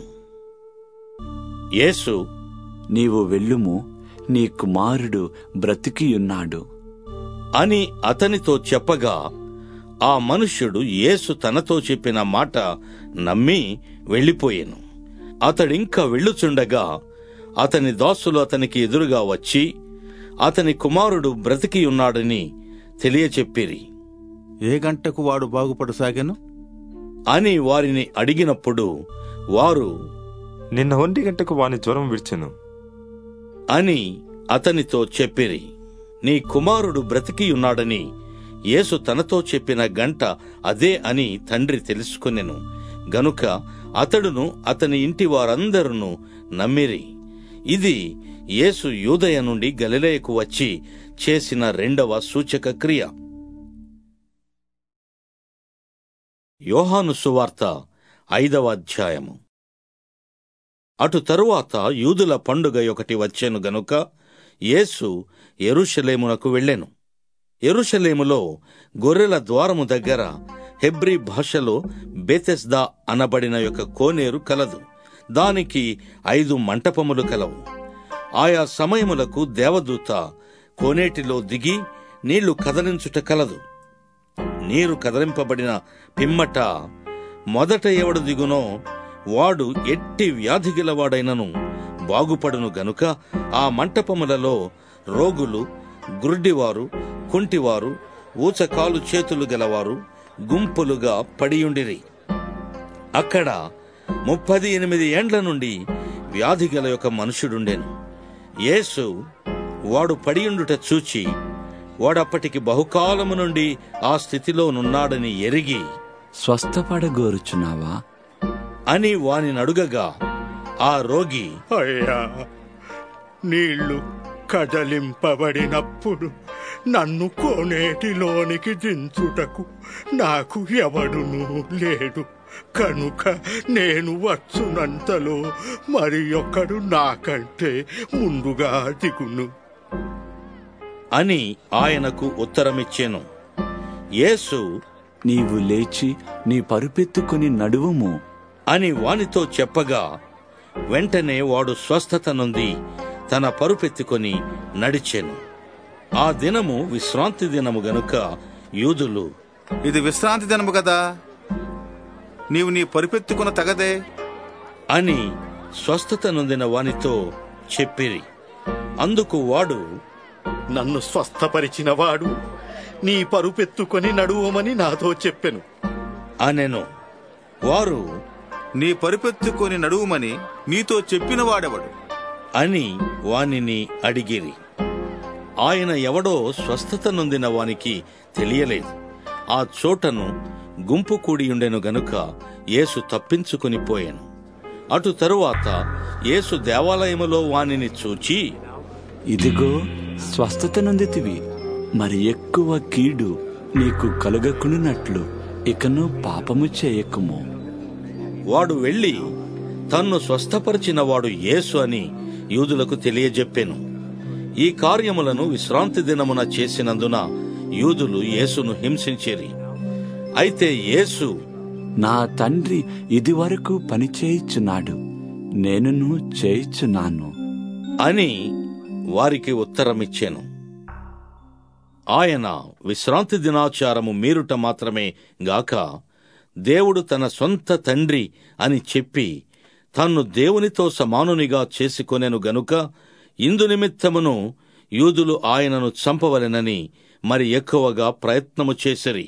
యేసు నీవు వెళ్ళుము నీ కుమారుడు బ్రతికియున్నాడు అని అతనితో చెప్పగా ఆ మనుష్యుడు యేసు తనతో చెప్పిన మాట నమ్మి వెళ్ళిపోయాను అతడింకా వెళ్ళుచుండగా అతని దాసులు అతనికి ఎదురుగా వచ్చి అతని కుమారుడు బ్రతికి ఉన్నాడని తెలియచెప్పిరి ఏ గంటకు వాడు బాగుపడసాగాను అని వారిని అడిగినప్పుడు వారు నిన్న ఒంటి గంటకు వాని జ్వరం విడిచెను అని అతనితో చెప్పిరి నీ కుమారుడు బ్రతికి ఉన్నాడని యేసు తనతో చెప్పిన గంట అదే అని తండ్రి తెలుసుకొనెను గనుక అతడును అతని ఇంటి వారందరూ నమ్మిరి ఇది యేసు యూదయ నుండి గలిలయకు వచ్చి చేసిన రెండవ సూచక క్రియ యోహాను సువార్త ఐదవ అధ్యాయము అటు తరువాత యూదుల పండుగ ఒకటి వచ్చెను గనుక యేసు ఎరుషలేమునకు వెళ్ళెను ఎరుషలేములో గొర్రెల ద్వారము దగ్గర హెబ్రీ భాషలో బెతెస్దా అనబడిన యొక్క కోనేరు కలదు దానికి ఐదు మంటపములు కలవు ఆయా సమయములకు దేవదూత కోనేటిలో దిగి నీళ్లు కదలించుట కలదు నీరు కదలింపబడిన పిమ్మట మొదట ఎవడు దిగునో వాడు ఎట్టి వ్యాధి గలవాడైనను బాగుపడును గనుక ఆ మంటపములలో రోగులు గుడ్డివారు కుంటివారు ఊచకాలు చేతులు గలవారు గుంపులుగా పడియుండిరి అక్కడ ముప్పది ఎనిమిది ఏండ్ల నుండి వ్యాధి గల ఒక మనుషుడుండెను యేసు వాడు పడియుండుట చూచి వాడప్పటికి బహుకాలము నుండి ఆ స్థితిలో నున్నాడని ఎరిగి స్వస్థపడగోరుచున్నావా అని వాని అడుగగా ఆ రోగి అయ్యా నీళ్లు కదలింపబడినప్పుడు నన్ను కోనేటిలోనికి దించుటకు నాకు ఎవడునూ లేడు కనుక నేను వచ్చునంతలో మరి ఒకడు నాకంటే ముందుగా దిగును అని ఆయనకు ఉత్తరమిచ్చెను యేసు నీవు లేచి నీ పరుపెత్తుకుని నడువుము అని వానితో చెప్పగా వెంటనే వాడు స్వస్థత నొంది తన పరుపెత్తుకొని నడిచెను ఆ దినము విశ్రాంతి దినము గనుక యూదులు ఇది విశ్రాంతి దినము కదా నీవు నీ పరుపెత్తుకున్న తగదే అని స్వస్థత నొందిన వానితో చెప్పిరి అందుకు వాడు నన్ను స్వస్థపరిచిన వాడు నీ పరుపెత్తుకొని నడువమని నాతో చెప్పెను అనెను వారు నీ పరుపెత్తుకొని నడువుమని నీతో చెప్పిన వాడెవడు అని వానిని అడిగిరి ఆయన ఎవడో స్వస్థత నొందిన వానికి తెలియలేదు ఆ చోటను గుంపు కూడియుండెను గనుక యేసు తప్పించుకుని పోయాను అటు తరువాత యేసు దేవాలయములో వానిని చూచి ఇదిగో స్వస్థత నొందితివి మరి ఎక్కువ కీడు నీకు కలుగకునున్నట్లు ఇకను పాపము చేయకుము వాడు వెళ్ళి తన్ను స్వస్థపరిచిన వాడు యేసు అని యూదులకు తెలియజెప్పెను ఈ కార్యములను విశ్రాంతి దినమున చేసినందున యూదులు యేసును హింసించిరి అయితే యేసు నా తండ్రి ఇదివరకు పని చేయుచున్నాడు నేనును చేయుచున్నాను అని వారికి ఉత్తరమిచ్చాను ఆయన విశ్రాంతి దినాచారము మీరుట మాత్రమే గాక దేవుడు తన సొంత తండ్రి అని చెప్పి తన్ను దేవునితో సమానునిగా చేసుకొనెను గనుక ఇందు నిమిత్తమును యూదులు ఆయనను చంపవలెనని మరి ఎక్కువగా ప్రయత్నము చేసిరి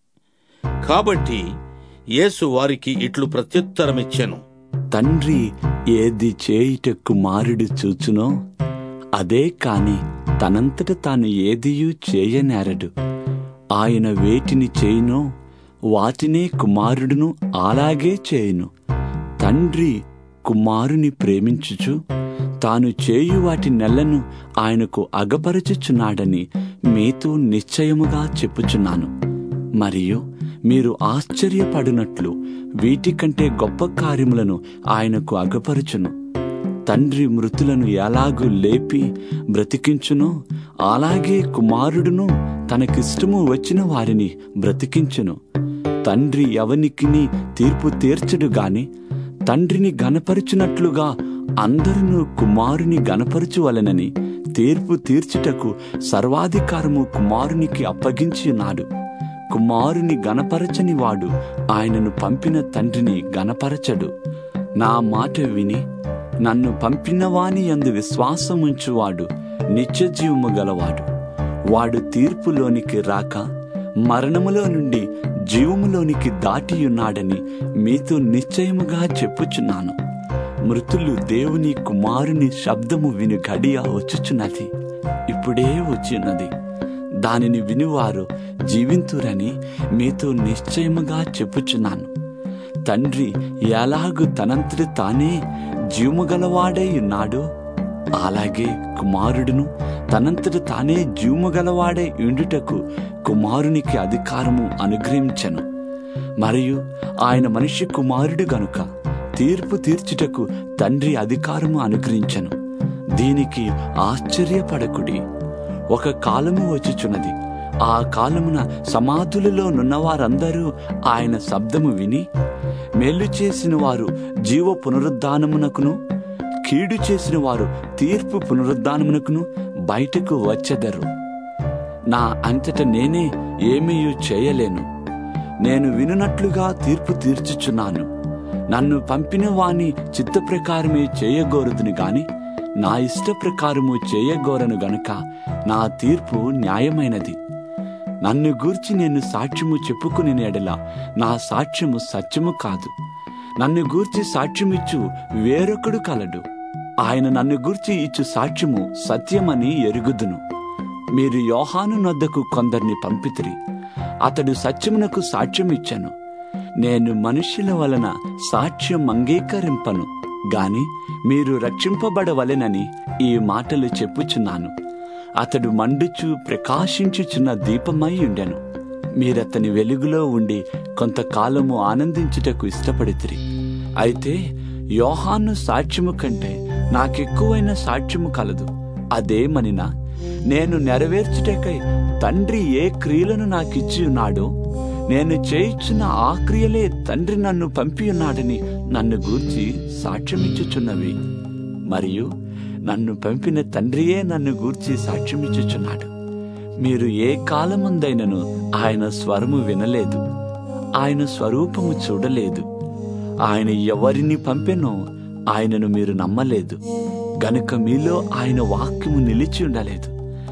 కాబట్టి యేసు వారికి ఇట్లు ప్రత్యుత్తరమిచ్చెను తండ్రి ఏది చేయుట కుమారుడు చూచునో అదే కాని తనంతట తాను ఏదియూ చేయనేరడు ఆయన వేటిని చేయునో వాటినే కుమారుడును అలాగే చేయును తండ్రి కుమారుని ప్రేమించుచు తాను చేయు వాటి నెలను ఆయనకు అగపరచుచున్నాడని మీతో నిశ్చయముగా చెప్పుచున్నాను మరియు మీరు ఆశ్చర్యపడినట్లు వీటికంటే గొప్ప కార్యములను ఆయనకు అగపరచును తండ్రి మృతులను ఎలాగూ లేపి బ్రతికించునో అలాగే కుమారుడును తనకిష్టము వచ్చిన వారిని బ్రతికించును తండ్రి ఎవనికిని తీర్పు తీర్చడు గాని తండ్రిని గనపరచునట్లుగా అందరును కుమారుని గనపరచువలనని తీర్పు తీర్చుటకు సర్వాధికారము కుమారునికి అప్పగించి ఉన్నాడు కుమారుని గనపరచని వాడు ఆయనను పంపిన తండ్రిని గనపరచడు నా మాట విని నన్ను పంపిన వాని యందు విశ్వాసముంచువాడు నిత్యజీవము గలవాడు వాడు తీర్పులోనికి రాక మరణములో నుండి జీవములోనికి దాటియున్నాడని మీతో నిశ్చయముగా చెప్పుచున్నాను మృతులు దేవుని కుమారుని శబ్దము విని గడియ వచ్చుచున్నది ఇప్పుడే వచ్చినది దానిని వినివారు జీవింతురని మీతో నిశ్చయముగా చెప్పుచున్నాను తండ్రి ఎలాగు తనంతటి తానే జీవముగలవాడై ఉన్నాడో అలాగే కుమారుడును తనంతట తానే జీవముగలవాడై ఉండుటకు కుమారునికి అధికారము అనుగ్రహించను మరియు ఆయన మనిషి కుమారుడు గనుక తీర్పు తీర్చుటకు తండ్రి అధికారము అనుగ్రహించను దీనికి ఆశ్చర్యపడకుడి ఒక కాలము వచ్చుచున్నది ఆ కాలమున సమాధులలో నున్న వారందరూ ఆయన శబ్దము విని మేలు చేసిన వారు జీవ పునరుద్ధానమునకును కీడు చేసిన వారు తీర్పు పునరుద్ధానమునకును బయటకు వచ్చెదరు నా అంతట నేనే ఏమీ చేయలేను నేను వినున్నట్లుగా తీర్పు తీర్చుచున్నాను నన్ను పంపిన వాని చిత్త ప్రకారమే చేయగోరుదును గాని నా ఇష్ట ప్రకారము చేయగోరను గనుక నా తీర్పు న్యాయమైనది నన్ను గూర్చి నేను సాక్ష్యము చెప్పుకుని ఎడల నా సాక్ష్యము సత్యము కాదు నన్ను గూర్చి సాక్ష్యమిచ్చు వేరొకడు కలడు ఆయన నన్ను గూర్చి ఇచ్చు సాక్ష్యము సత్యమని ఎరుగుదును మీరు యోహాను నొద్దకు కొందరిని పంపితిరి అతడు సత్యమునకు సాక్ష్యం ఇచ్చాను నేను మనుష్యుల వలన సాక్ష్యం అంగీకరింపను గాని మీరు రక్షింపబడవలెనని ఈ మాటలు చెప్పుచున్నాను అతడు మండుచు ప్రకాశించుచున్న దీపమై ఉండెను మీరతని వెలుగులో ఉండి కొంతకాలము ఆనందించుటకు ఇష్టపడితిరి అయితే యోహాను సాక్ష్యము కంటే నాకెక్కువైన సాక్ష్యము కలదు అదేమనినా నేను నెరవేర్చుటకై తండ్రి ఏ క్రియలను నాకిచ్చి ఉన్నాడో నేను చేయుచున్న ఆ క్రియలే తండ్రి నన్ను పంపి ఉన్నాడని నన్ను గూర్చి సాక్ష్యమిచ్చుచున్నవి మరియు నన్ను పంపిన తండ్రియే నన్ను గూర్చి సాక్ష్యమిచ్చుచున్నాడు మీరు ఏ కాలముందైనను ఆయన స్వరము వినలేదు ఆయన స్వరూపము చూడలేదు ఆయన ఎవరిని పంపెనో ఆయనను మీరు నమ్మలేదు గనుక మీలో ఆయన వాక్యము నిలిచి ఉండలేదు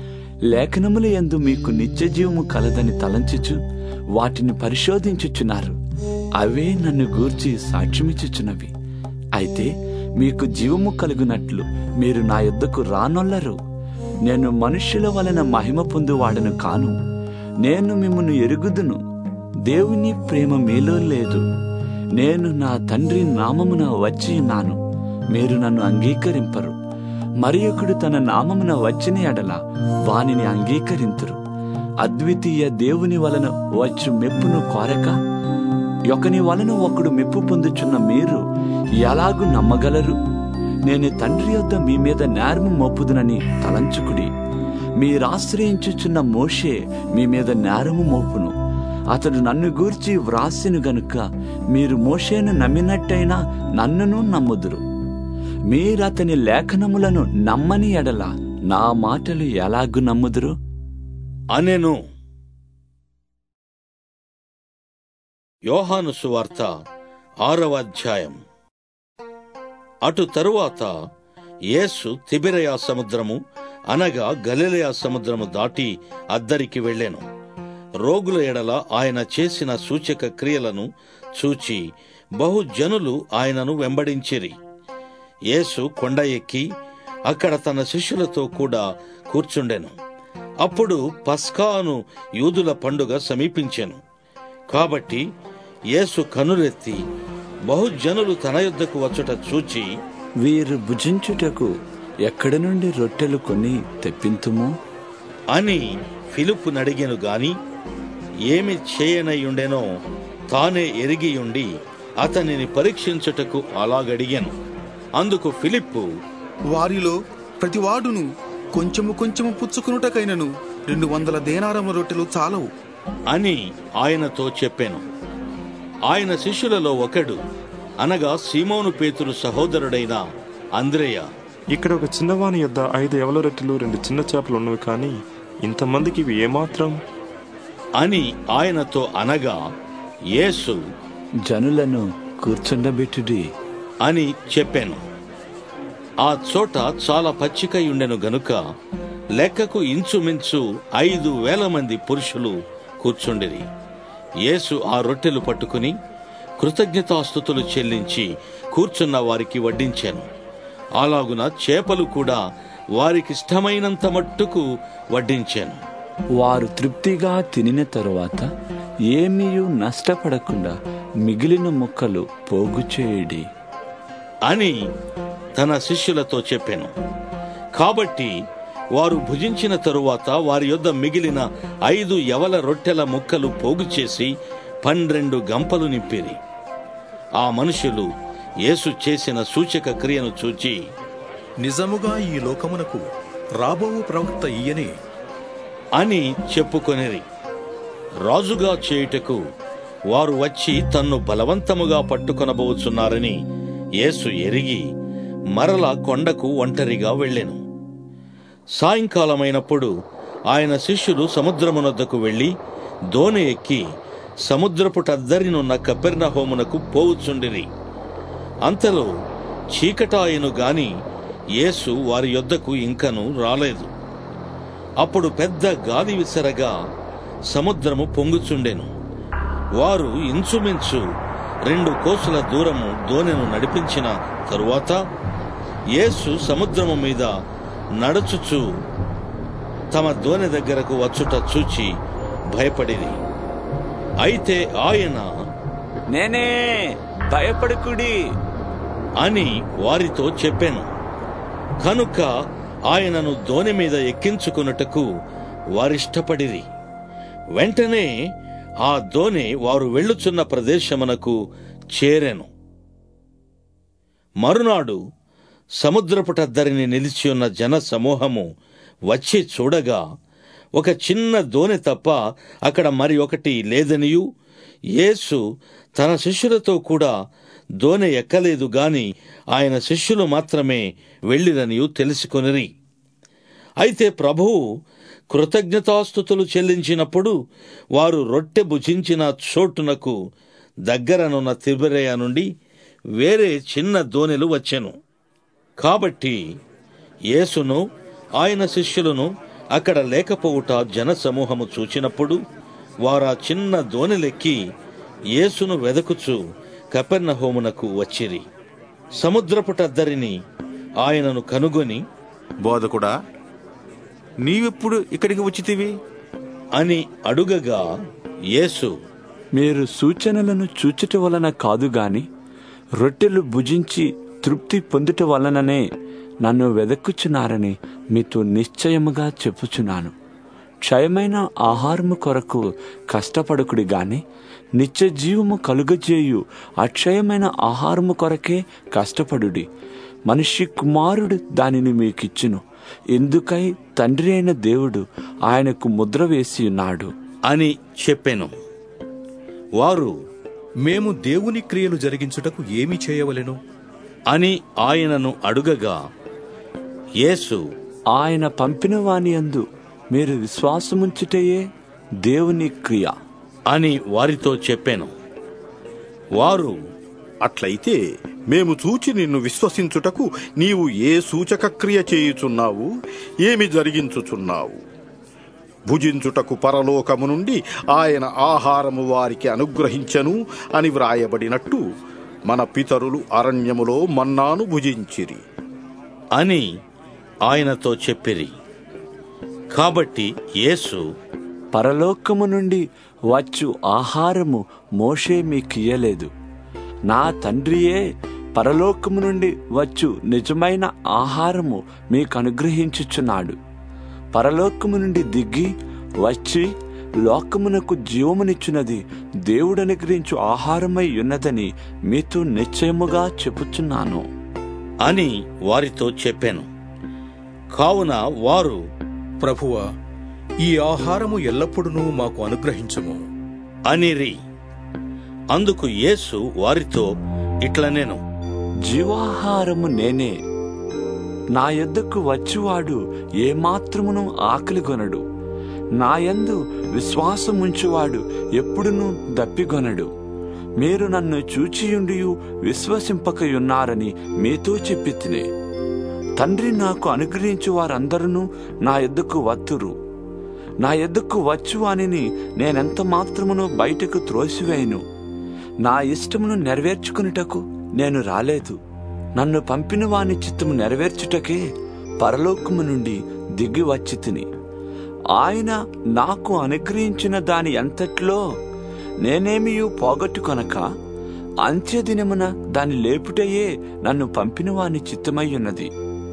లేఖనముల యందు మీకు నిత్య జీవము కలదని తలంచుచు వాటిని పరిశోధించుచున్నారు అవే నన్ను గూర్చి సాక్ష్యమిచ్చుచున్నవి అయితే మీకు జీవము కలుగునట్లు మీరు నా యొద్దకు రానొల్లరు నేను మనుష్యుల వలన మహిమ పొందువాడను కాను నేను మిమ్మల్ని ఎరుగుదును దేవుని ప్రేమ మీలో లేదు నేను నా తండ్రి నామమున వచ్చి ఉన్నాను మీరు నన్ను అంగీకరింపరు మరి ఒకడు తన నామమున వచ్చిన ఎడల వానిని అంగీకరింతురు అద్వితీయ దేవుని వలన వచ్చు మెప్పును కోరక ఒకని వలన ఒకడు మెప్పు పొందుచున్న మీరు ఎలాగు నమ్మగలరు నేను తండ్రి యొద్ద మీ మీద నేరము మోపుదునని తలంచుకుడి మీరాశ్రయించుచున్న మోషే మీ మీద నేరము మోపును అతడు నన్ను గూర్చి వ్రాసిను గనుక మీరు మోషేను నమ్మినట్టయినా నన్నును నమ్ముదురు మీరతని లేఖనములను నమ్మని ఎడల నా మాటలు ఎలాగు నమ్ముదురు అనెను యోహాను సువార్త ఆరవ అధ్యాయం అటు తరువాత యేసు తిబిరయా సముద్రము అనగా గలిలయా సముద్రము దాటి అద్దరికి వెళ్ళెను రోగుల ఎడల ఆయన చేసిన సూచక క్రియలను చూచి బహుజనులు ఆయనను వెంబడించిరి యేసు కొండ ఎక్కి అక్కడ తన శిష్యులతో కూడా కూర్చుండెను అప్పుడు పస్కాను యూదుల పండుగ సమీపించెను కాబట్టి యేసు కనులెత్తి బహుజనులు తన యొద్దకు వచ్చుట చూచి వీరు భుజించుటకు ఎక్కడి నుండి రొట్టెలు కొని తెప్పింతుము అని ఫిలిప్పు నడిగెను గాని ఏమి చేయనయ్యుండెనో తానే ఎరిగియుండి అతనిని పరీక్షించుటకు అలాగడిగాను అందుకు ఫిలిప్పు వారిలో ప్రతివాడును కొంచెము కొంచెము పుచ్చుకునుటకైనను రెండు వందల దేనారముల రొట్టెలు చాలవు అని ఆయనతో చెప్పాను ఆయన శిష్యులలో ఒకడు అనగా సీమోను పేతురు సహోదరుడైన అంద్రేయ ఇక్కడ ఒక చిన్నవాని యొద్ద ఐదు ఎవల రొట్టెలు రెండు చిన్న చేపలు ఉన్నవి కానీ ఇంతమందికి ఇవి ఏమాత్రం అని ఆయనతో అనగా యేసు జనులను కూర్చుండబెట్టుడి అని చెప్పాను ఆ చోట చాలా పచ్చికై ఉండెను గనుక లెక్కకు ఇంచుమించు ఐదు వేల మంది పురుషులు కూర్చుండిరి యేసు ఆ రొట్టెలు పట్టుకుని కృతజ్ఞతాస్థుతులు చెల్లించి కూర్చున్న వారికి వడ్డించాను అలాగున చేపలు కూడా వారికిష్టమైనంత మట్టుకు వడ్డించాను వారు తృప్తిగా తినిన తరువాత ఏమీయూ నష్టపడకుండా మిగిలిన ముక్కలు పోగు చేయుడి అని తన శిష్యులతో చెప్పాను కాబట్టి వారు భుజించిన తరువాత వారి యొద్ద మిగిలిన ఐదు యవల రొట్టెల ముక్కలు పోగు చేసి పన్నెండు గంపలు నింపిరి ఆ మనుషులు యేసు చేసిన సూచక క్రియను చూచి నిజముగా ఈ లోకమునకు రాబోవు ప్రవక్త ఈయనే అని చెప్పుకొనిరి రాజుగా చేయుటకు వారు వచ్చి తన్ను బలవంతముగా పట్టుకొనబోచున్నారని యేసు ఎరిగి మరల కొండకు ఒంటరిగా వెళ్ళెను సాయంకాలమైనప్పుడు ఆయన శిష్యులు సముద్రమునొద్దకు వెళ్లి దోణి ఎక్కి సముద్రపుటద్దరినున్న కపెర్నహోమునకు పోవుచుండిరి అంతలో చీకటాయను గాని యేసు వారి యొద్దకు ఇంకను రాలేదు అప్పుడు పెద్ద గాలి విసరగా సముద్రము పొంగుచుండెను వారు ఇంచుమించు రెండు కోసుల దూరము దోణెను నడిపించిన తరువాత యేసు సముద్రము మీద నడుచుచు తమ దోణె దగ్గరకు వచ్చుట చూచి భయపడిరి అయితే ఆయన నేనే భయపడకుడి అని వారితో చెప్పాను కనుక ఆయనను దోణి మీద ఎక్కించుకున్నటకు వారిష్టపడిరి వెంటనే ఆ దోణి వారు వెళ్ళుచున్న ప్రదేశమునకు చేరెను మరునాడు సముద్రపుటద్దరిని నిలిచి ఉన్న జన సమూహము వచ్చి చూడగా ఒక చిన్న దోణి తప్ప అక్కడ మరి ఒకటి లేదనియు యేసు తన శిష్యులతో కూడా దోణె ఎక్కలేదు గాని ఆయన శిష్యులు మాత్రమే వెళ్ళిరనియు తెలుసుకొనిరి అయితే ప్రభువు కృతజ్ఞతాస్థుతులు చెల్లించినప్పుడు వారు రొట్టె భుజించిన చోటునకు దగ్గరనున్న తిబెరయ నుండి వేరే చిన్న దోణెలు వచ్చెను కాబట్టి యేసును ఆయన శిష్యులను అక్కడ లేకపోవుట జనసమూహము చూచినప్పుడు వారా చిన్న దోణెలెక్కి యేసును వెదకుచు కపెర్నహోమునకు వచ్చిరి సముద్రపుటద్దరిని ఆయనను కనుగొని బోధకుడా నీవెప్పుడు ఇక్కడికి వచ్చితివి అని అడుగగా యేసు మీరు సూచనలను చూచుట వలన కాదు గాని రొట్టెలు భుజించి తృప్తి పొందుట వలననే నన్ను వెదక్కుచున్నారని మీతో నిశ్చయముగా చెప్పుచున్నాను క్షయమైన ఆహారము కొరకు కష్టపడకుడి గాని నిత్య జీవము కలుగజేయు అక్షయమైన ఆహారము కొరకే కష్టపడుడి మనిషి కుమారుడు దానిని మీకిచ్చును ఎందుకై తండ్రి అయిన దేవుడు ఆయనకు ముద్ర వేసి ఉన్నాడు అని చెప్పెను వారు మేము దేవుని క్రియలు జరిగించుటకు ఏమి చేయవలెను అని ఆయనను అడుగగా యేసు ఆయన పంపిన వాని అందు మీరు విశ్వాసముంచుటయే దేవుని క్రియ అని వారితో చెప్పాను వారు అట్లయితే మేము చూచి నిన్ను విశ్వసించుటకు నీవు ఏ సూచక క్రియ చేయుచున్నావు ఏమి జరిగించుచున్నావు భుజించుటకు పరలోకము నుండి ఆయన ఆహారము వారికి అనుగ్రహించను అని వ్రాయబడినట్టు మన పితరులు అరణ్యములో మన్నాను భుజించిరి అని ఆయనతో చెప్పిరి కాబట్టి యేసు పరలోకము నుండి వచ్చు ఆహారము మోషే మీకియ్యలేదు నా తండ్రియే పరలోకము నుండి వచ్చు నిజమైన ఆహారము మీకు అనుగ్రహించుచున్నాడు పరలోకము నుండి దిగి వచ్చి లోకమునకు జీవమునిచ్చున్నది దేవుడు అనుగ్రహించు ఆహారమై ఉన్నదని మీతో నిశ్చయముగా చెప్పుచున్నాను అని వారితో చెప్పాను కావున వారు ప్రభువా ఈ ఆహారము ఎల్లప్పుడూ మాకు అనుగ్రహించుము అనిరి అందుకు యేసు వారితో ఇట్లనేను జీవాహారము నేనే నా యొద్దకు వచ్చువాడు ఏమాత్రమును ఆకలిగొనడు నా యందు విశ్వాసముంచువాడు ఎప్పుడునూ దప్పిగొనడు మీరు నన్ను చూచియుండియు విశ్వసింపకయున్నారని మీతో చెప్పి తినే తండ్రి నాకు అనుగ్రహించు వారందరూ నా ఎద్దుకు వత్తురు నా ఎద్దుకు వచ్చు వానిని నేనెంత మాత్రమును బయటకు త్రోసివేయను నా ఇష్టమును నెరవేర్చుకునుటకు నేను రాలేదు నన్ను పంపిన వాని చిత్తము నెరవేర్చుటకే పరలోకము నుండి దిగి వచ్చి తిని ఆయన నాకు అనుగ్రహించిన దాని అంతట్లో నేనేమియు పోగొట్టుకొనక అంత్యదినమున దాని లేపుటయే నన్ను పంపిన వాని చిత్తమై ఉన్నది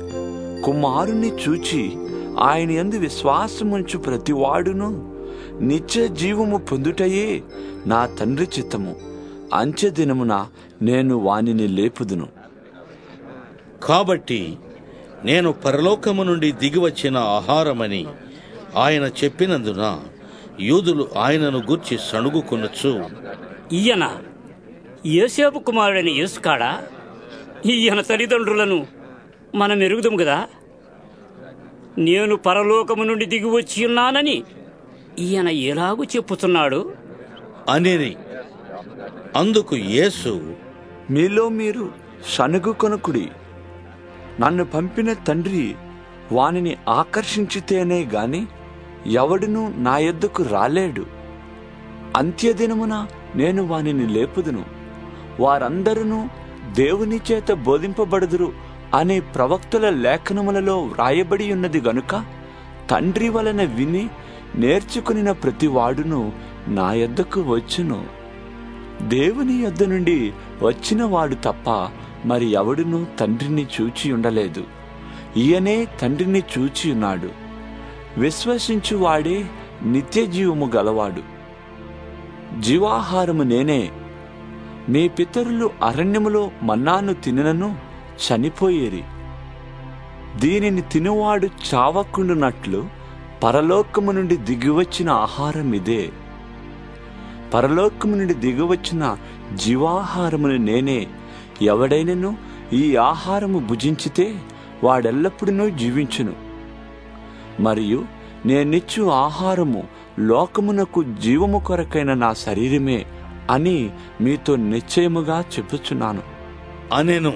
కుమారుని చూచి ఆయన యందు విశ్వాసముంచు ప్రతివాడును నిత్య జీవము పొందుటయే నా తండ్రి చిత్తము అంచె దినమున నేను వానిని లేపుదును కాబట్టి నేను పరలోకము నుండి దిగివచ్చిన ఆహారమని ఆయన చెప్పినందున యూదులు ఆయనను గూర్చి సణుగుకొనొచ్చు ఈయన యేసేపు కుమారుడైన యేసుకాడా ఈయన తల్లిదండ్రులను మనం ఎరుగుదాం కదా నేను పరలోకము నుండి దిగి వచ్చి ఉన్నానని ఈయన ఎలాగూ చెప్పుతున్నాడు అనిరి అందుకు యేసు మీలో మీరు సనుగు కొనుకుడి నన్ను పంపిన తండ్రి వానిని ఆకర్షించితేనే గాని ఎవడునూ నా యొద్దకు రాలేడు అంత్యదినమున నేను వానిని లేపుదును వారందరూ దేవుని చేత బోధింపబడుదురు అనే ప్రవక్తల లేఖనములలో వ్రాయబడి ఉన్నది గనుక తండ్రి వలన విని నేర్చుకునిన ప్రతివాడును నా యొద్దకు వచ్చును దేవుని యొద్ద నుండి వచ్చిన వాడు తప్ప మరి ఎవడునూ తండ్రిని చూచి ఉండలేదు ఈయనే తండ్రిని చూచి ఉన్నాడు విశ్వసించువాడే నిత్య జీవము గలవాడు జీవాహారము నేనే మీ పితరులు అరణ్యములో మన్నాను తినను చనిపోయేరి దీనిని తినువాడు చావకుండునట్లు పరలోకము నుండి దిగివచ్చిన ఆహారం ఇదే పరలోకము నుండి దిగివచ్చిన జీవాహారమును నేనే ఎవడైనను ఈ ఆహారము భుజించితే వాడెల్లప్పుడూ జీవించును మరియు నేనిచ్చు ఆహారము లోకమునకు జీవము కొరకైన నా శరీరమే అని మీతో నిశ్చయముగా చెప్పుచున్నాను అనెను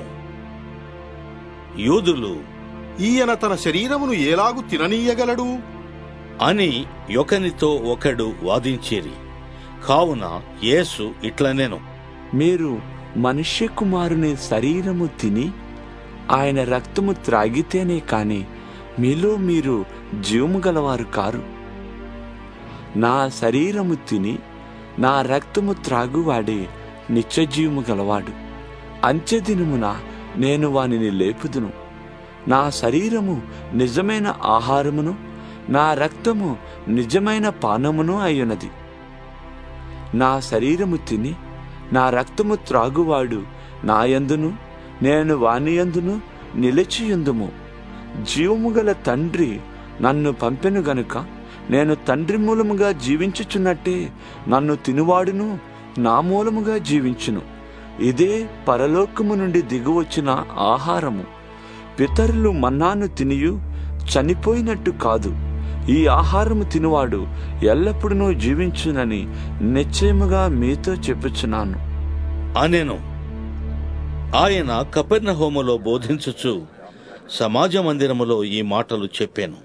యూదులు ఈయన తన శరీరమును ఎలాగు తిననీయగలడు అని ఒకనితో ఒకడు వాదించేరి కావున యేసు ఇట్లనెను మీరు మనుష్య కుమారుని శరీరము తిని ఆయన రక్తము త్రాగితేనే కాని మీలో మీరు జీవము గలవారు కారు నా శరీరము తిని నా రక్తము త్రాగువాడే నిత్యజీవము గలవాడు అంత్యదినమున నేను వానిని లేపుదును నా శరీరము నిజమైన ఆహారమును నా రక్తము నిజమైన పానమును అయ్యున్నది నా శరీరము తిని నా రక్తము త్రాగువాడు నాయందును నేను వానియందును నిలిచియుందుము జీవము గల తండ్రి నన్ను పంపెను గనుక నేను తండ్రి మూలముగా జీవించుచున్నట్టే నన్ను తినువాడును నా మూలముగా జీవించును ఇదే పరలోకము నుండి దిగువచ్చిన ఆహారము పితరులు మన్నాను తినియు చనిపోయినట్టు కాదు ఈ ఆహారము తినువాడు ఎల్లప్పుడూ జీవించునని నిశ్చయముగా మీతో చెప్పుచున్నాను అనెను ఆయన కపెర్నహోములో బోధించుచు సమాజ మందిరములో ఈ మాటలు చెప్పాను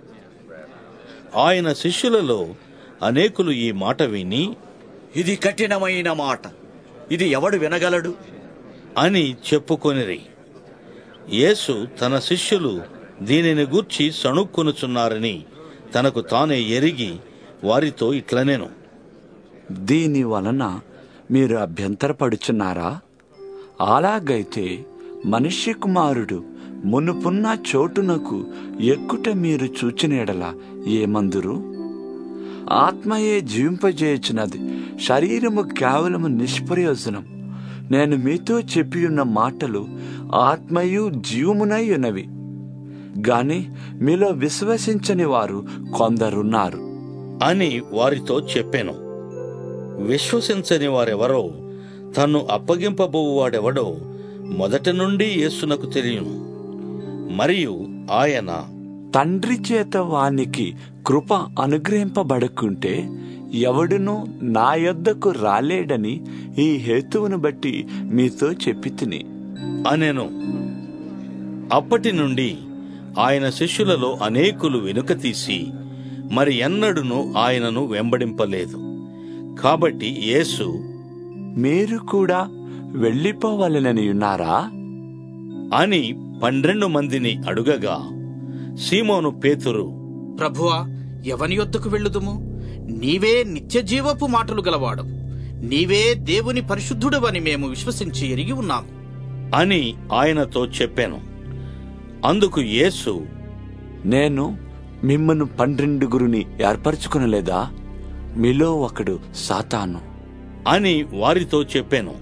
ఆయన శిష్యులలో అనేకులు ఈ మాట విని ఇది కఠినమైన మాట ఇది ఎవడు వినగలడు అని చెప్పుకొనిరి యేసు తన శిష్యులు దీనిని గూర్చి సణుక్కొనుచున్నారని తనకు తానే ఎరిగి వారితో ఇట్లనేను దీని వలన మీరు అభ్యంతరపడుచున్నారా అలాగైతే మనుష్య కుమారుడు మునుపున్న చోటునకు ఎక్కుట మీరు చూచినెడల ఏమందురు ఆత్మయే జీవింపజేయుచున్నది శరీరము కేవలము నిష్ప్రయోజనం నేను మీతో చెప్పియున్న మాటలు ఆత్మయు జీవమునై ఉన్నవి గాని మీలో విశ్వసించని వారు కొందరున్నారు అని వారితో చెప్పాను విశ్వసించని వారెవరో తన్ను అప్పగింపబోవాడెవడో మొదట నుండి యేసునకు తెలియను మరియు ఆయన తండ్రి చేత వానికి కృప అనుగ్రహింపబడకుంటే ఎవడునూ నా యొద్దకు రాలేడని ఈ హేతువును బట్టి మీతో చెప్పి తిని అనెను అప్పటి నుండి ఆయన శిష్యులలో అనేకులు వెనుక తీసి మరి ఎన్నడును ఆయనను వెంబడింపలేదు కాబట్టి యేసు మీరు కూడా వెళ్ళిపోవాలనని ఉన్నారా అని పన్నెండు మందిని అడుగగా సీమోను పేతురు ప్రభువా ఎవని యొద్దకు వెళ్ళుదుము నీవే నిత్యజీవపు మాటలు గలవాడు నీవే దేవుని పరిశుద్ధుడవని మేము విశ్వసించి ఎరిగి ఉన్నాము అని ఆయనతో చెప్పాను అందుకు యేసు నేను మిమ్మను పన్నెండుగురుని ఏర్పరచుకునలేదా మీలో ఒకడు సాతాను అని వారితో చెప్పాను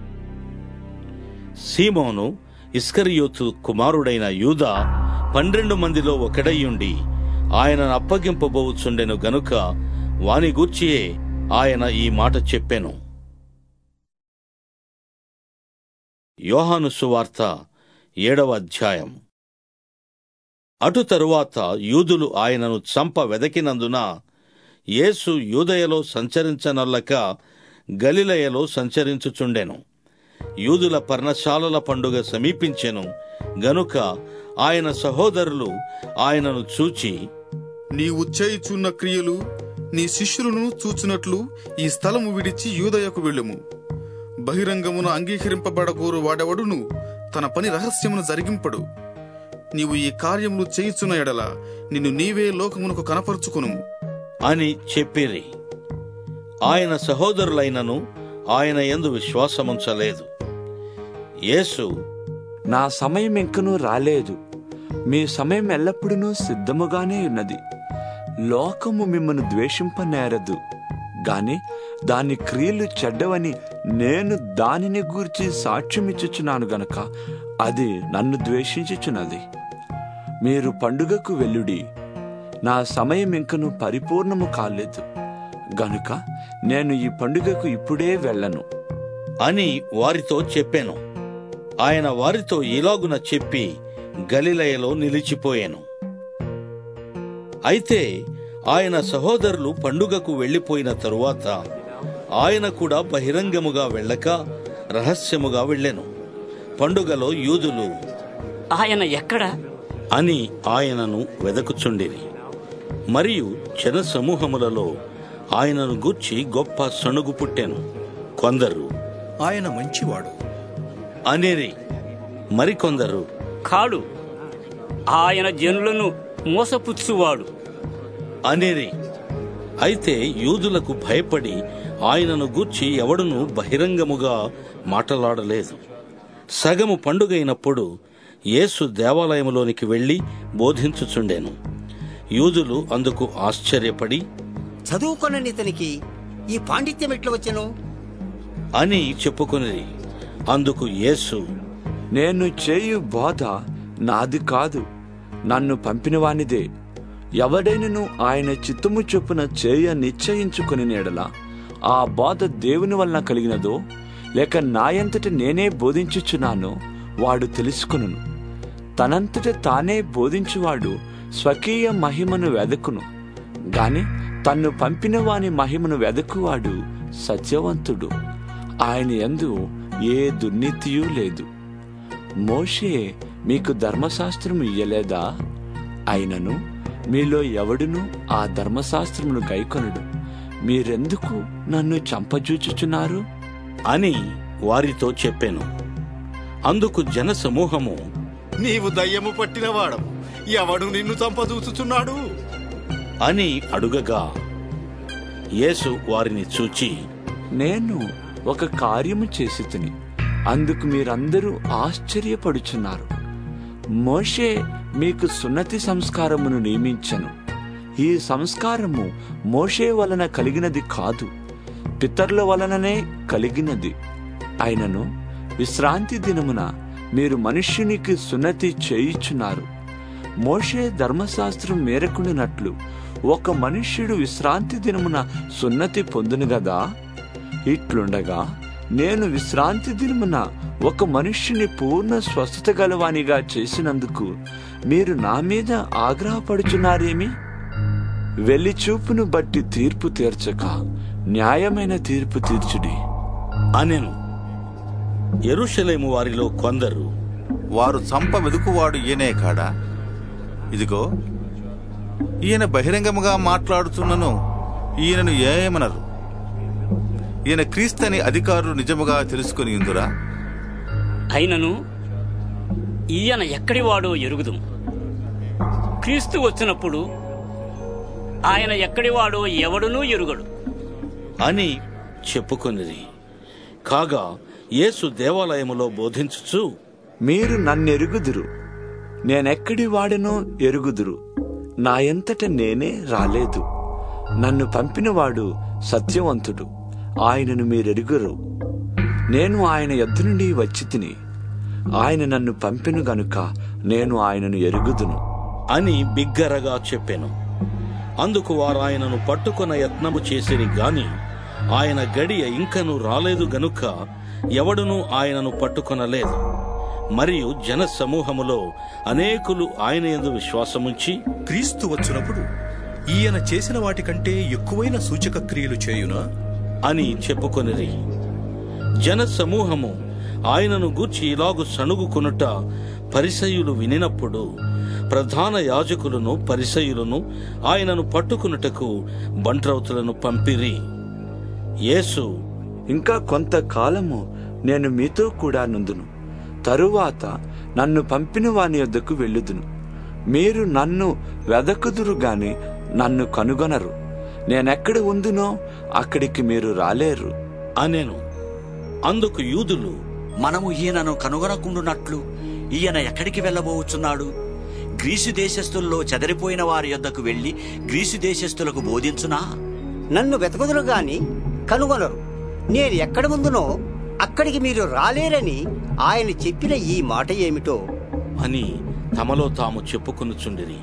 సీమోను ఇస్కరియోతు కుమారుడైన యూదా పన్నెండు మందిలో ఒకడయ్యుండి ఆయనను అప్పగింపబోచుండెను గనుక వాని గూర్చియే ఆయన ఈ మాట చెప్పెను యోహాను సువార్త ఏడవ అధ్యాయం అటు తరువాత యూదులు ఆయనను చంప వెదకినందున యేసు యూదయలో సంచరించనొల్లక గలిలయలో సంచరించుచుండెను యూదుల పర్ణశాలల పండుగ సమీపించెను గనుక ఆయన సహోదరులు ఆయనను చూచి నీవు చేయుచున్న క్రియలు నీ శిష్యులను చూచున్నట్లు ఈ స్థలము విడిచి యూదయకు వెళ్ళుము బహిరంగమున అంగీకరింపబడగోరు వాడెవడును తన పని రహస్యమును జరిగింపడు నీవు ఈ కార్యములు చేయుచున్న ఎడల నిన్ను నీవే లోకమునకు కనపరుచుకునుము అని చెప్పిరి ఆయన సహోదరులైనను ఆయన యందు విశ్వాసముంచలేదు యేసు నా సమయం ఇంకనూ రాలేదు మీ సమయం ఎల్లప్పుడూ సిద్ధముగానే ఉన్నది లోకము మిమ్మను ద్వేషింపనేరదు గాని దాని క్రియలు చెడ్డవని నేను దానిని గూర్చి సాక్ష్యమిచ్చుచున్నాను గనక అది నన్ను ద్వేషించుచున్నది మీరు పండుగకు వెళ్ళుడి నా సమయం ఇంకను పరిపూర్ణము కాలేదు గనుక నేను ఈ పండుగకు ఇప్పుడే వెళ్ళను అని వారితో చెప్పాను ఆయన వారితో ఇలాగున చెప్పి గలిలయలో నిలిచిపోయాను అయితే ఆయన సహోదరులు పండుగకు వెళ్ళిపోయిన తరువాత ఆయన కూడా బహిరంగముగా వెళ్ళక రహస్యముగా వెళ్ళెను పండుగలో యూదులు ఆయన ఎక్కడ అని ఆయనను వెదకుచుండిరి మరియు జన సమూహములలో ఆయనను గూర్చి గొప్ప సణుగు పుట్టెను కొందరు ఆయన మంచివాడు అనేరి మరికొందరు కాడు ఆయన జనులను మోసపుచ్చువాడు అనేరి అయితే యూదులకు భయపడి ఆయనను గూర్చి ఎవడును బహిరంగముగా మాటలాడలేదు సగము పండుగైనప్పుడు యేసు దేవాలయములోనికి వెళ్లి బోధించుచుండెను యూదులు అందుకు ఆశ్చర్యపడి చదువుకొనని ఇతనికి ఈ పాండిత్యం ఎట్లా వచ్చెను అని చెప్పుకుని అందుకు యేసు నేను చేయు బోధ నాది కాదు నన్ను పంపినవానిదే ఎవడైనను ఆయన చిత్తము చొప్పున చేయ నిశ్చయించుకుని నేడల ఆ బోధ దేవుని వలన కలిగినదో లేక నాయంతట నేనే బోధించుచున్నానో వాడు తెలుసుకును తనంతట తానే బోధించువాడు స్వకీయ మహిమను వెదకును గాని తన్ను పంపిన వాని మహిమను వెదకువాడు సత్యవంతుడు ఆయన యందు ఏ దుర్నీతియూ లేదు మోషే మీకు ధర్మశాస్త్రము ఇయ్యలేదా అయినను మీలో ఎవడును ఆ ధర్మశాస్త్రమును గైకొనడు మీరెందుకు నన్ను చంపజూచుచున్నారు అని వారితో చెప్పాను అందుకు జన సమూహము నీవు దయ్యము పట్టినవాడవు ఎవడు నిన్ను చంపదూచుచున్నాడు అని అడుగగా యేసు వారిని చూచి నేను ఒక కార్యము చేసి తిని అందుకు మీరందరూ ఆశ్చర్యపడుచున్నారు మోషే మీకు సున్నతి సంస్కారమును నియమించను ఈ సంస్కారము మోషే వలన కలిగినది కాదు పితరుల వలననే కలిగినది అయినను విశ్రాంతి దినమున మీరు మనుష్యునికి సున్నతి చేయుచున్నారు మోషే ధర్మశాస్త్రం మేరకుండినట్లు ఒక మనుష్యుడు విశ్రాంతి దినమున సున్నతి పొందును గదా ఇట్లుండగా నేను విశ్రాంతి దినమున ఒక మనుష్యుని పూర్ణ స్వస్థత గలవానిగా చేసినందుకు మీరు నా మీద ఆగ్రహపడుచున్నారేమి వెళ్లి చూపును బట్టి తీర్పు తీర్చక న్యాయమైన తీర్పు తీర్చుడి అనెను ఎరుషలేము వారిలో కొందరు వారు చంప వెదుకువాడు ఈయనే కాడా ఇదిగో ఈయన బహిరంగముగా మాట్లాడుతున్నను ఈయనను ఏమనరు ఈయన క్రీస్తని అధికారులు నిజముగా తెలుసుకుని ఉందురా అయినను ఈయన ఎక్కడి వాడో ఎరుగుదు క్రీస్తు వచ్చినప్పుడు ఆయన ఎక్కడి వాడో ఎవడునూ ఎరుగడు అని చెప్పుకొనిది కాగా యేసు దేవాలయములో బోధించుచు మీరు నన్నెరుగుదురు నేనెక్కడి వాడనో ఎరుగుదురు నా ఎంతట నేనే రాలేదు నన్ను పంపినవాడు సత్యవంతుడు ఆయనను మీరెరుగురు నేను ఆయన యొద్ద నుండి వచ్చి తిని ఆయన నన్ను పంపెను గనుక నేను ఆయనను ఎరుగుదును అని బిగ్గరగా చెప్పెను అందుకు వారు ఆయనను పట్టుకొన యత్నము చేసిరి గాని ఆయన గడియ ఇంకను రాలేదు గనుక ఎవడునూ ఆయనను పట్టుకొనలేదు మరియు జన సమూహములో అనేకులు ఆయన యందు విశ్వాసముంచి క్రీస్తు వచ్చినప్పుడు ఈయన చేసిన వాటికంటే ఎక్కువైన సూచక క్రియలు చేయునా అని చెప్పుకొనిరి జన సమూహము ఆయనను గూర్చి ఇలాగు సణుగుకొనుట పరిసయులు వినినప్పుడు ప్రధాన యాజకులను పరిసయులను ఆయనను పట్టుకున్నటకు బంట్రౌతులను పంపిరి యేసు ఇంకా కొంతకాలము నేను మీతో కూడా నుందును తరువాత నన్ను పంపిన వాని యొద్దకు వెళ్ళుదును మీరు నన్ను వెదకుదురు గాని నన్ను కనుగొనరు నేనెక్కడ ఉందునో అక్కడికి మీరు రాలేరు అనెను అందుకు యూదులు మనము ఈయనను కనుగొనకుండునట్లు ఈయన ఎక్కడికి వెళ్ళబోచున్నాడు గ్రీసు దేశస్థుల్లో చెదరిపోయిన వారి యొద్దకు వెళ్లి గ్రీసు దేశస్థులకు బోధించునా నన్ను వెతకుదురు గాని కనుగొనరు నేను ఎక్కడ ముందునో అక్కడికి మీరు రాలేరని ఆయన చెప్పిన ఈ మాట ఏమిటో అని తమలో తాము చెప్పుకొనుచుండిరి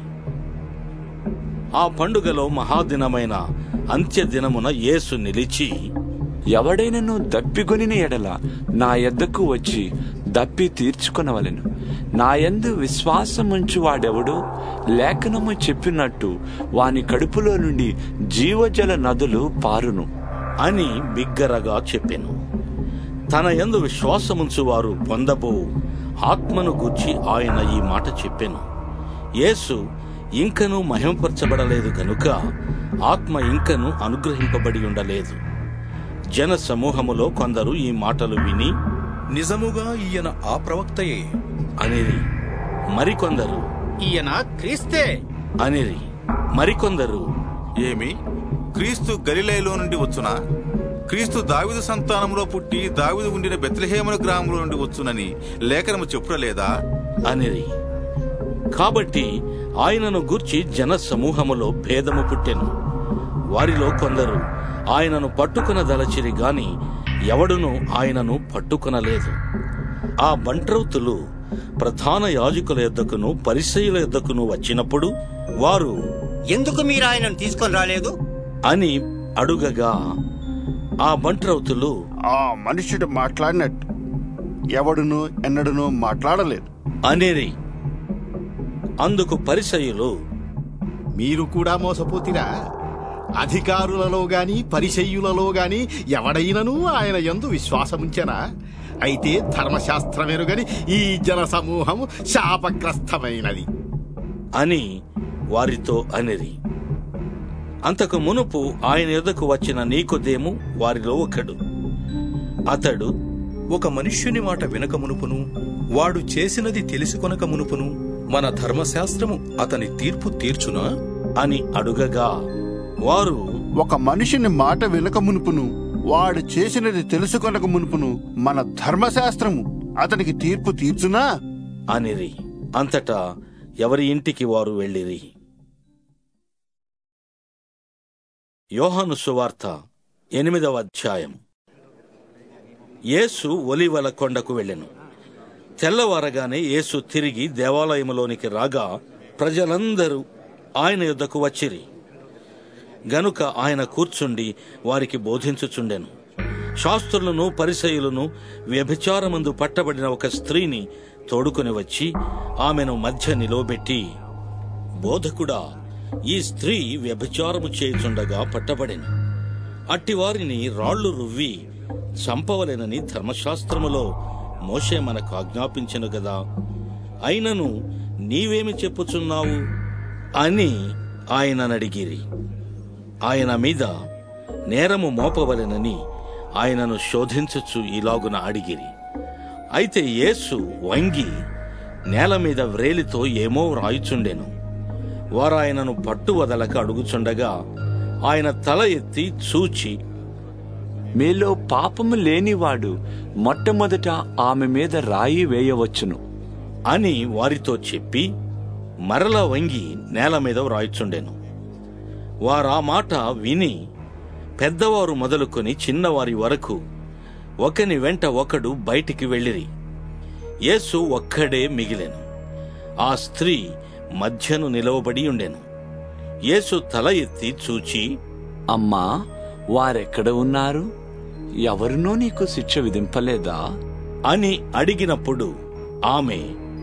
ఆ పండుగలో మహాదినమైన అంత్య దినమున యేసు నిలిచి ఎవడైనను దప్పిగొనిన ఎడల నా యొద్దకు వచ్చి దప్పి తీర్చుకొనవలెను నా యందు విశ్వాసముంచు వాడెవడో లేఖనము చెప్పినట్టు వాని కడుపులో నుండి జీవజల నదులు పారును అని బిగ్గరగా చెప్పెను తన యందు విశ్వాసముంచు వారు పొందబో ఆత్మను గూర్చి ఆయన ఈ మాట చెప్పెను యేసు ఇంకనూ మహిమపరచబడలేదు గనుక ఆత్మ ఇంకను అనుగ్రహింపబడి ఉండలేదు జన సమూహములో కొందరు ఈ మాటలు విని నిజముగా ఈయన ఆ ప్రవక్తయే అనిరి మరికొందరు ఈయన క్రీస్తే అనిరి మరికొందరు ఏమి క్రీస్తు గలిలయలో నుండి వచ్చునా క్రీస్తు దావిదు సంతానంలో పుట్టి దావిదు ఉండిన బెత్లహేముల గ్రామంలో నుండి వచ్చునని లేఖనము చెప్పుడలేదా అనిరి కాబట్టి ఆయనను గూర్చి జన సమూహములో భేదము పుట్టెను వారిలో కొందరు ఆయనను పట్టుకున దలచిరి గాని ఎవడును ఆయనను పట్టుకొనలేదు ఆ బంట్రౌతులు ప్రధాన యాజకుల యొద్దకును పరిసయుల యొద్దకును వచ్చినప్పుడు వారు ఎందుకు మీరు ఆయనను తీసుకొని రాలేదు అని అడుగగా ఆ బంట్రౌతులు ఆ మనుష్యుడు మాట్లాడినట్టు ఎవడును ఎన్నడును మాట్లాడలేదు అనేరి అందుకు పరిసయులు మీరు కూడా మోసపోతిరా అధికారులలో గాని పరిచయ్యులలో గాని ఎవడైనను ఆయన యందు విశ్వాసముంచెనా అయితే ధర్మశాస్త్రమేనుగని ఈ జన సమూహము శాపగ్రస్తమైనది అని వారితో అనిరి అంతకు మునుపు ఆయన ఎదుకు వచ్చిన నీకొదేము వారిలో ఒకడు అతడు ఒక మనుష్యుని మాట వినక మునుపును వాడు చేసినది తెలుసుకొనక మునుపును మన ధర్మశాస్త్రము అతని తీర్పు తీర్చునా అని అడుగగా వారు ఒక మనిషిని మాట వినక మునుపును వాడు చేసినది తెలుసుకొనక మునుపును మన ధర్మశాస్త్రము అతనికి తీర్పు తీర్చునా అనిరి అంతటా ఎవరి ఇంటికి వారు వెళ్ళిరి యోహాను సువార్త ఎనిమిదవ అధ్యాయం యేసు ఒలివల కొండకు వెళ్ళెను తెల్లవారగానే యేసు తిరిగి దేవాలయములోనికి రాగా ప్రజలందరూ ఆయన యుద్ధకు వచ్చిరి గనుక ఆయన కూర్చుండి వారికి బోధించుచుండెను శాస్త్రులను పరిసయులను వ్యభిచారమందు పట్టబడిన ఒక స్త్రీని తోడుకొని వచ్చి ఆమెను మధ్య నిలవబెట్టి బోధకుడా ఈ స్త్రీ వ్యభిచారము చేయుచుండగా పట్టబడెను అట్టివారిని రాళ్లు రువ్వి చంపవలెనని ధర్మశాస్త్రములో మోషే మనకు ఆజ్ఞాపించెను గదా అయినను నీవేమి చెప్పుచున్నావు అని ఆయననడిగిరి ఆయన మీద నేరము మోపవలెనని ఆయనను శోధించుచు ఇలాగున అడిగిరి అయితే యేసు వంగి నేల మీద వ్రేలితో ఏమో రాయుచుండెను వారు ఆయనను పట్టు వదలక అడుగుచుండగా ఆయన తల ఎత్తి చూచి మీలో పాపము లేనివాడు మొట్టమొదట ఆమె మీద రాయి వేయవచ్చును అని వారితో చెప్పి మరల వంగి నేల మీద వ్రాయిచుండెను వారా మాట విని పెద్దవారు మొదలుకొని చిన్నవారి వరకు ఒకని వెంట ఒకడు బయటికి వెళ్ళిరి యేసు ఒక్కడే మిగిలెను ఆ స్త్రీ మధ్యను నిలవబడి ఉండెను యేసు తల ఎత్తి చూచి అమ్మా వారెక్కడ ఉన్నారు ఎవరినూ నీకు శిక్ష విధింపలేదా అని అడిగినప్పుడు ఆమె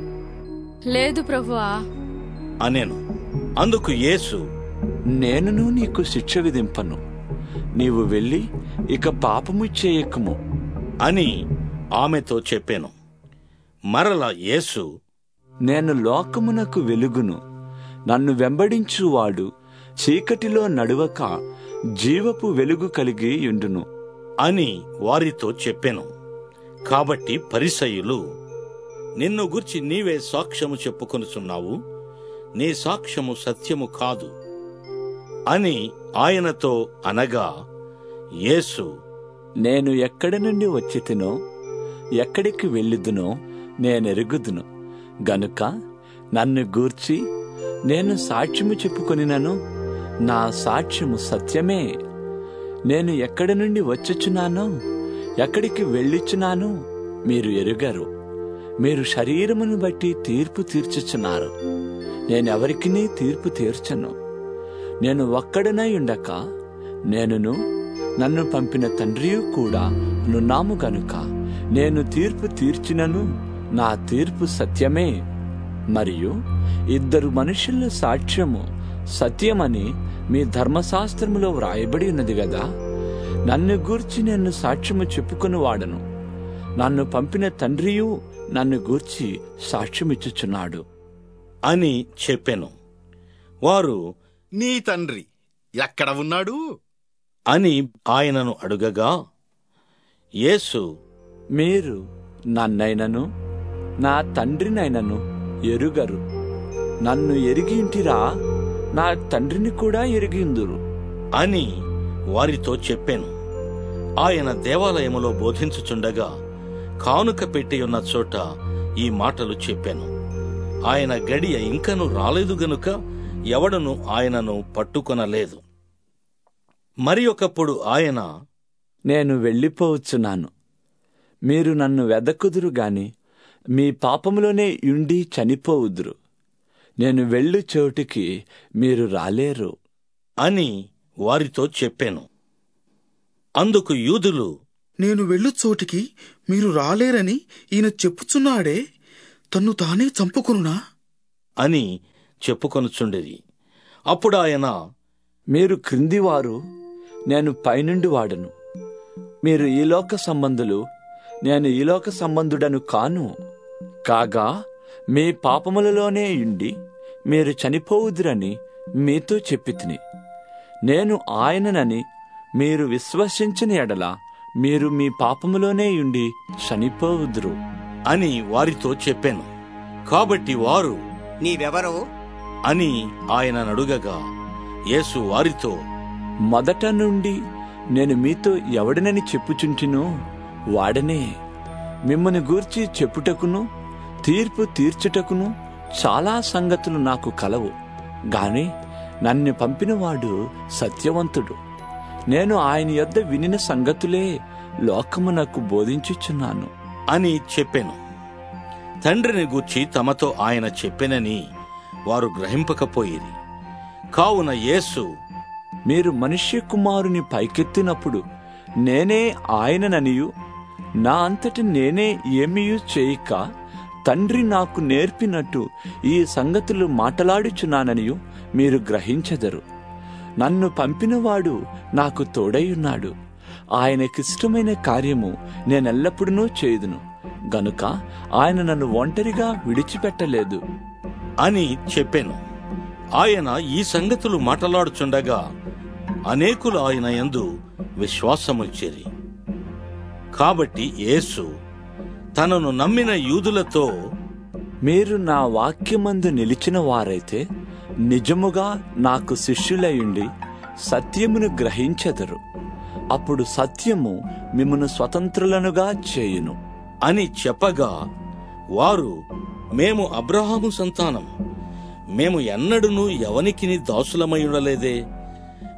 లేదు ప్రభువా అనెను అందుకు యేసు నేనును నీకు శిక్ష విధింపను నీవు వెళ్ళి ఇక పాపము చేయకము అని ఆమెతో చెప్పాను మరల యేసు నేను లోకమునకు వెలుగును నన్ను వెంబడించువాడు చీకటిలో నడువక జీవపు వెలుగు కలిగి ఉండును అని వారితో చెప్పెను కాబట్టి పరిసయులు నిన్ను గుర్చి నీవే సాక్ష్యము చెప్పుకొనుచున్నావు నీ సాక్ష్యము సత్యము కాదు అని ఆయనతో అనగా యేసు నేను ఎక్కడి నుండి వచ్చి తినో ఎక్కడికి వెళ్ళిదునో నేనెరుగుదును గనుక నన్ను గూర్చి నేను సాక్ష్యము చెప్పుకొనినను నా సాక్ష్యము సత్యమే నేను ఎక్కడి నుండి వచ్చుచున్నానో ఎక్కడికి వెళ్ళిచున్నానో మీరు ఎరుగరు మీరు శరీరమును బట్టి తీర్పు తీర్చుచున్నారు నేనెవరికినీ తీర్పు తీర్చను నేను ఒక్కడనై ఉండక నేనును నన్ను పంపిన తండ్రియు కూడా నున్నాము గనుక నేను తీర్పు తీర్చినను నా తీర్పు సత్యమే మరియు ఇద్దరు మనుషుల సాక్ష్యము సత్యమని మీ ధర్మశాస్త్రములో వ్రాయబడి ఉన్నది గదా నన్ను గూర్చి నేను సాక్ష్యము చెప్పుకుని వాడను నన్ను పంపిన తండ్రియు నన్ను గూర్చి సాక్ష్యమిచ్చుచున్నాడు అని చెప్పెను వారు నీ తండ్రి ఎక్కడ ఉన్నాడు అని ఆయనను అడుగగా యేసు మీరు నన్నైనను నా తండ్రినైనను ఎరుగరు నన్ను ఎరిగింటిరా నా తండ్రిని కూడా ఎరిగిందురు అని వారితో చెప్పాను ఆయన దేవాలయములో బోధించుచుండగా కానుక పెట్టి ఉన్న చోట ఈ మాటలు చెప్పాను ఆయన గడియ ఇంకను రాలేదు గనుక ఎవడను ఆయనను పట్టుకొనలేదు మరి ఒకప్పుడు ఆయన నేను వెళ్ళిపోవచ్చున్నాను మీరు నన్ను వెదకుదురు గాని మీ పాపములోనే ఉండి చనిపోవుదురు నేను వెళ్ళు చోటికి మీరు రాలేరు అని వారితో చెప్పాను అందుకు యూదులు నేను వెళ్ళు చోటికి మీరు రాలేరని ఈయన చెప్పుచున్నాడే తన్ను తానే చంపుకొనునా అని చెప్పుకొనుచుండేది అప్పుడు ఆయన మీరు క్రిందివారు నేను పైనుండి వాడను మీరు ఈ లోక సంబంధులు నేను ఈ లోక సంబంధుడను కాను కాగా మీ పాపములలోనే ఉండి మీరు చనిపోవుదురని మీతో చెప్పితిని నేను ఆయననని మీరు విశ్వసించని ఎడల మీరు మీ పాపములోనే ఉండి చనిపోవుదురు అని వారితో చెప్పాను కాబట్టి వారు నీవెవరో అని ఆయన అడుగగా యేసు వారితో మొదట నుండి నేను మీతో ఎవడనని చెప్పుచుంటినో వాడనే మిమ్మల్ని గూర్చి చెప్పుటకును తీర్పు తీర్చుటకును చాలా సంగతులు నాకు కలవు గాని నన్ను పంపినవాడు సత్యవంతుడు నేను ఆయన యొద్ద వినిన సంగతులే లోకమునకు బోధించుచున్నాను అని చెప్పాను తండ్రిని గూర్చి తమతో ఆయన చెప్పెనని వారు గ్రహింపకపోయిరి కావున యేసు మీరు మనుష్య కుమారుని పైకెత్తినప్పుడు నేనే ఆయనననియు నా అంతటి నేనే ఏమీయూ చేయక తండ్రి నాకు నేర్పినట్టు ఈ సంగతులు మాటలాడుచున్నాననియు మీరు గ్రహించెదరు నన్ను పంపినవాడు నాకు తోడైయున్నాడు ఆయనకిష్టమైన కార్యము నేనెల్లప్పుడూ చేయుదును గనుక ఆయన నన్ను ఒంటరిగా విడిచిపెట్టలేదు అని చెప్పాను ఆయన ఈ సంగతులు మాట్లాడుచుండగా అనేకులు ఆయన యందు విశ్వాసముచ్చేరి కాబట్టి యేసు తనను నమ్మిన యూదులతో మీరు నా వాక్యమందు నిలిచిన వారైతే నిజముగా నాకు శిష్యులయుండి సత్యమును గ్రహించెదరు అప్పుడు సత్యము మిమ్మను స్వతంత్రులనుగా చేయును అని చెప్పగా వారు మేము అబ్రహాము సంతానం మేము ఎన్నడునూ ఎవనికిని దాసులమై ఉండలేదే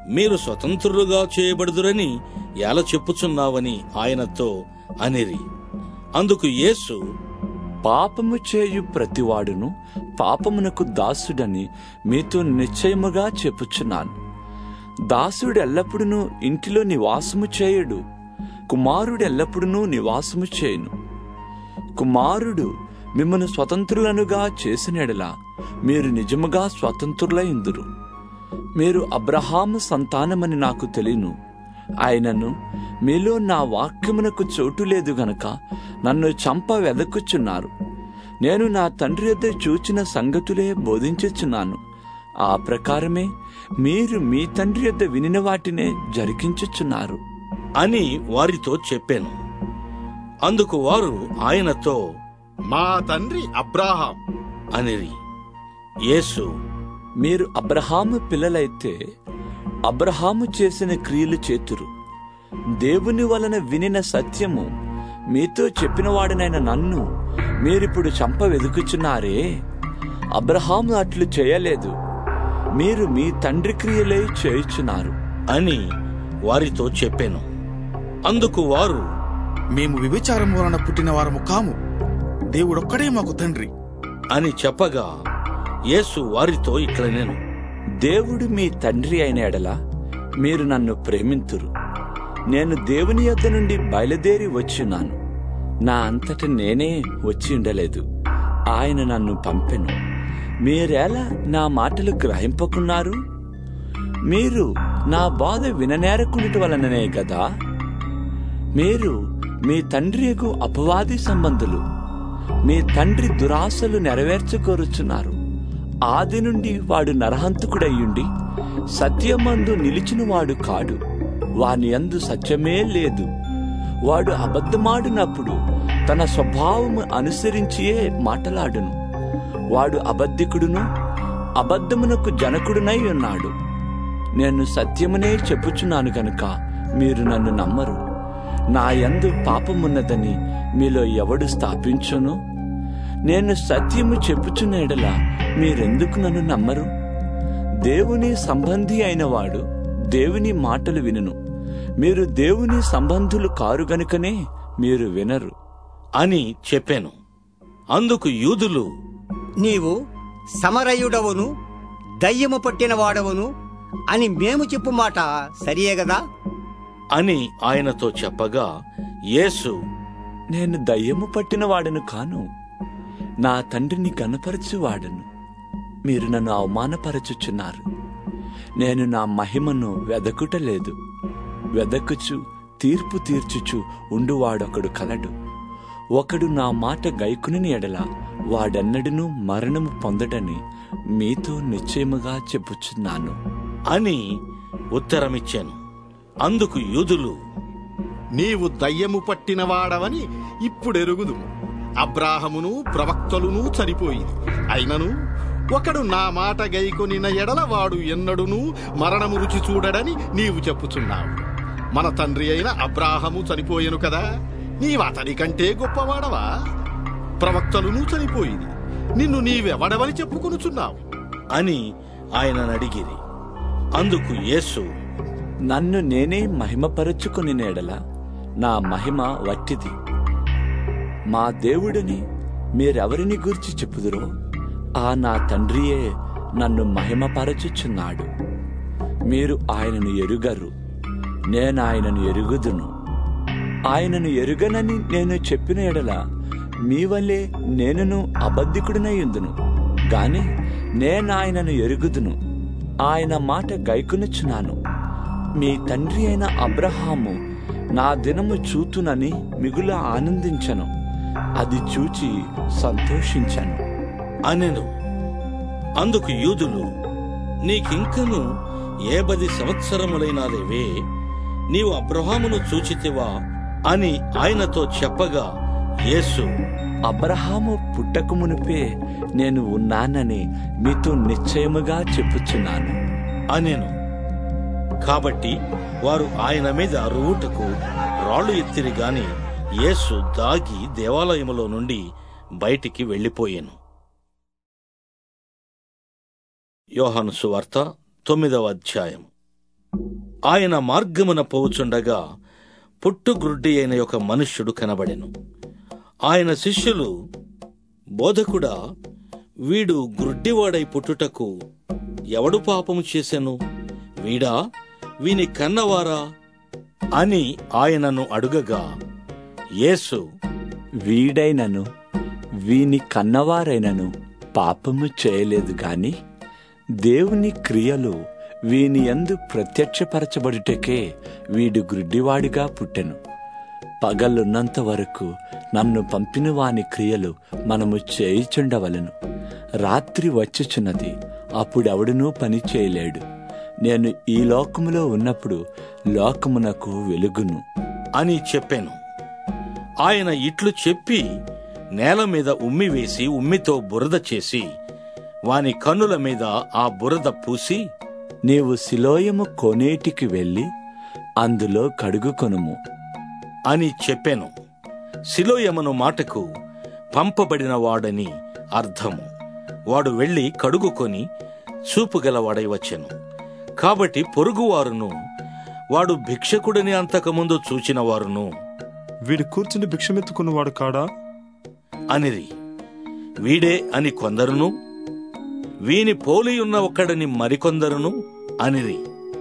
మీరు స్వతంత్రులుగా చేయబడుదురని ఎలా చెప్పుచున్నావని ఆయనతో అనిరి అందుకు యేసు పాపము చేయు ప్రతివాడును పాపమునకు దాసుడని మీతో నిశ్చయముగా చెప్పుచున్నాను దాసుడు ఎల్లప్పుడూ ఇంటిలో నివాసము చేయడు కుమారుడు ఎల్లప్పుడూ నివాసము చేయను కుమారుడు మిమ్మల్ని స్వతంత్రులనుగా చేసినెడలా మీరు నిజముగా స్వతంత్రులైందురు మీరు అబ్రహాము సంతానమని నాకు తెలియను ఆయనను మీలో నా వాక్యమునకు చోటు లేదు గనక నన్ను చంప వెదకుచున్నారు నేను నా తండ్రి యొద్ద చూచిన సంగతులే బోధించుచున్నాను ఆ ప్రకారమే మీరు మీ తండ్రి యొద్ద వినిన వాటినే జరిగించుచున్నారు అని వారితో చెప్పాను అందుకు వారు ఆయనతో మా తండ్రి అబ్రాహాం అనిరి యేసు మీరు అబ్రహాము పిల్లలైతే అబ్రహాము చేసిన క్రియలు చేతురు దేవుని వలన వినిన సత్యము మీతో చెప్పినవాడనైన నన్ను మీరిప్పుడు చంప వెదుకుచున్నారే అబ్రహాము అట్లు చేయలేదు మీరు మీ తండ్రి క్రియలే చేయుచున్నారు అని వారితో చెప్పాను అందుకు వారు మేము విభిచారం వలన పుట్టిన వారము కాము దేవుడొక్కడే మాకు తండ్రి అని చెప్పగా యేసు వారితో ఇట్లా నేను దేవుడు మీ తండ్రి అయిన ఎడల మీరు నన్ను ప్రేమింతురు నేను దేవుని యొద్ద నుండి బయలుదేరి వచ్చున్నాను నా అంతట నేనే వచ్చి ఉండలేదు ఆయన నన్ను పంపెను మీరెలా నా మాటలు గ్రహింపకున్నారు మీరు నా బాధ విననేరకుండట వలననే కదా మీరు మీ తండ్రియకు అపవాది సంబంధులు మీ తండ్రి దురాశలు నెరవేర్చుకోరుచున్నారు ఆది నుండి వాడు నరహంతకుడయ్యుండి సత్యమందు నిలిచినవాడు కాడు వాని యందు సత్యమే లేదు వాడు అబద్ధమాడినప్పుడు తన స్వభావము అనుసరించియే మాటలాడును వాడు అబద్ధికుడును అబద్ధమునకు జనకుడునై ఉన్నాడు నేను సత్యమునే చెప్పుచున్నాను గనుక మీరు నన్ను నమ్మరు నా యందు పాపమున్నదని మీలో ఎవడు స్థాపించును నేను సత్యము చెప్పుచున్న ఎడల మీరెందుకు నన్ను నమ్మరు దేవుని సంబంధి అయినవాడు దేవుని మాటలు వినును మీరు దేవుని సంబంధులు కారు గనుకనే మీరు వినరు అని చెప్పాను అందుకు యూదులు నీవు సమరయుడవును దయ్యము పట్టిన వాడవును అని మేము చెప్పు మాట సరియే గదా అని ఆయనతో చెప్పగా యేసు నేను దయ్యము పట్టిన వాడను కాను నా తండ్రిని గనపరచువాడను మీరు నన్ను అవమానపరచుచున్నారు నేను నా మహిమను వెదకుటలేదు వెదకుచు తీర్పు తీర్చుచు ఉండువాడొకడు కలడు ఒకడు నా మాట గైకుని ఎడల వాడెన్నడూ మరణము పొందడని మీతో నిశ్చయముగా చెప్పుచున్నాను అని ఉత్తరమిచ్చాను అందుకు యూదులు నీవు దయ్యము పట్టినవాడవని ఇప్పుడెరుగుదు అబ్రాహమును ప్రవక్తలును చనిపోయింది అయినను ఒకడు నా మాట గైకొనిన ఎడల వాడు ఎన్నడును మరణము రుచి చూడడని నీవు చెప్పుచున్నావు మన తండ్రి అయిన అబ్రాహము చనిపోయెను కదా నీవతని కంటే గొప్పవాడవా ప్రవక్తలును చనిపోయింది నిన్ను నీవెవడవని చెప్పుకొనుచున్నావు అని ఆయన అడిగిరి అందుకు యేసు నన్ను నేనే మహిమపరచుకుని నేడల నా మహిమ వట్టిది మా దేవుడిని మీరెవరిని గురించి చెప్పుదురో ఆ నా తండ్రియే నన్ను మహిమపరచుచున్నాడు మీరు ఆయనను ఎరుగరు నేను ఆయనను ఎరుగుదును ఆయనను ఎరుగనని నేను చెప్పిన ఎడల మీ వల్లే నేనును అబద్ధికుడినయ్యుందును గాని నేను ఆయనను ఎరుగుదును ఆయన మాట గైకునుచున్నాను మీ తండ్రి అయిన అబ్రహాము నా దినము చూతునని మిగుల ఆనందించను అది చూచి సంతోషించాను అనెను అందుకు యూదులు నీకింకను ఏ పది సంవత్సరములైనాదేవే నీవు అబ్రహామును చూచితివా అని ఆయనతో చెప్పగా యేసు అబ్రహాము పుట్టక మునిపే నేను ఉన్నానని మీతో నిశ్చయముగా చెప్పుచున్నాను అనెను కాబట్టి వారు ఆయన మీద రువుటకు రాళ్లు ఎత్తిరి గాని యేసు దాగి దేవాలయములో నుండి బయటికి వెళ్ళిపోయాను యోహాను సువార్త తొమ్మిదవ అధ్యాయం ఆయన మార్గమున పోవుచుండగా పుట్టుగ్రుడ్డి అయిన ఒక మనుష్యుడు కనబడెను ఆయన శిష్యులు బోధకుడా వీడు గ్రుడ్డివాడై పుట్టుటకు ఎవడు పాపము చేసెను వీడా వీని కన్నవారా అని ఆయనను అడుగగా యేసు వీడైనను వీని కన్నవారైనను పాపము చేయలేదు గాని దేవుని క్రియలు వీని యందు ప్రత్యక్షపరచబడుటకే వీడు గ్రుడ్డివాడిగా పుట్టెను పగలున్నంత వరకు నన్ను పంపిన వాని క్రియలు మనము చేయుచుండవలెను రాత్రి వచ్చుచున్నది అప్పుడెవడునూ పని చేయలేడు నేను ఈ లోకములో ఉన్నప్పుడు లోకమునకు వెలుగును అని చెప్పాను ఆయన ఇట్లు చెప్పి నేల మీద ఉమ్మి వేసి ఉమ్మితో బురద చేసి వాని కన్నుల మీద ఆ బురద పూసి నీవు శిలోయము కోనేటికి వెళ్ళి అందులో కడుగుకొనుము అని చెప్పాను శిలోయమను మాటకు పంపబడిన వాడని అర్థము వాడు వెళ్లి కడుగుకొని చూపుగలవాడై వచ్చెను కాబట్టి పొరుగువారును వాడు భిక్షకుడిని అంతకుముందు చూచిన వారును వీడు కూర్చుని భిక్షమెత్తుకున్నవాడు కాడా అనిరి వీడే అని కొందరును వీని పోలియున్న ఒక్కడని మరికొందరును అనిరి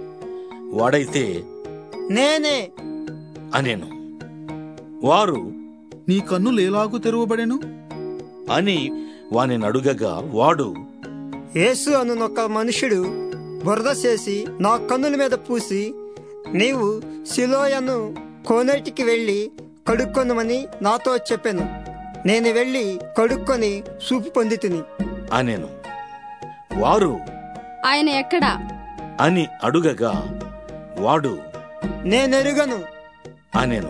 వాడైతే నేనే అనేను వారు నీ కన్నులు ఎలాగూ తెరవబడెను అని వాని అడుగగా వాడు యేసు అనునొక్క మనుషుడు బురద చేసి నా కన్నుల మీద పూసి నీవు సిలోయను కోనేటికి వెళ్ళి కడుక్కొనమని నాతో చెప్పాను నేను వెళ్ళి కడుక్కొని సూపు పొంది తిని అనేను వారు ఆయన ఎక్కడా అని అడుగగా వాడు నేనెరుగను అనేను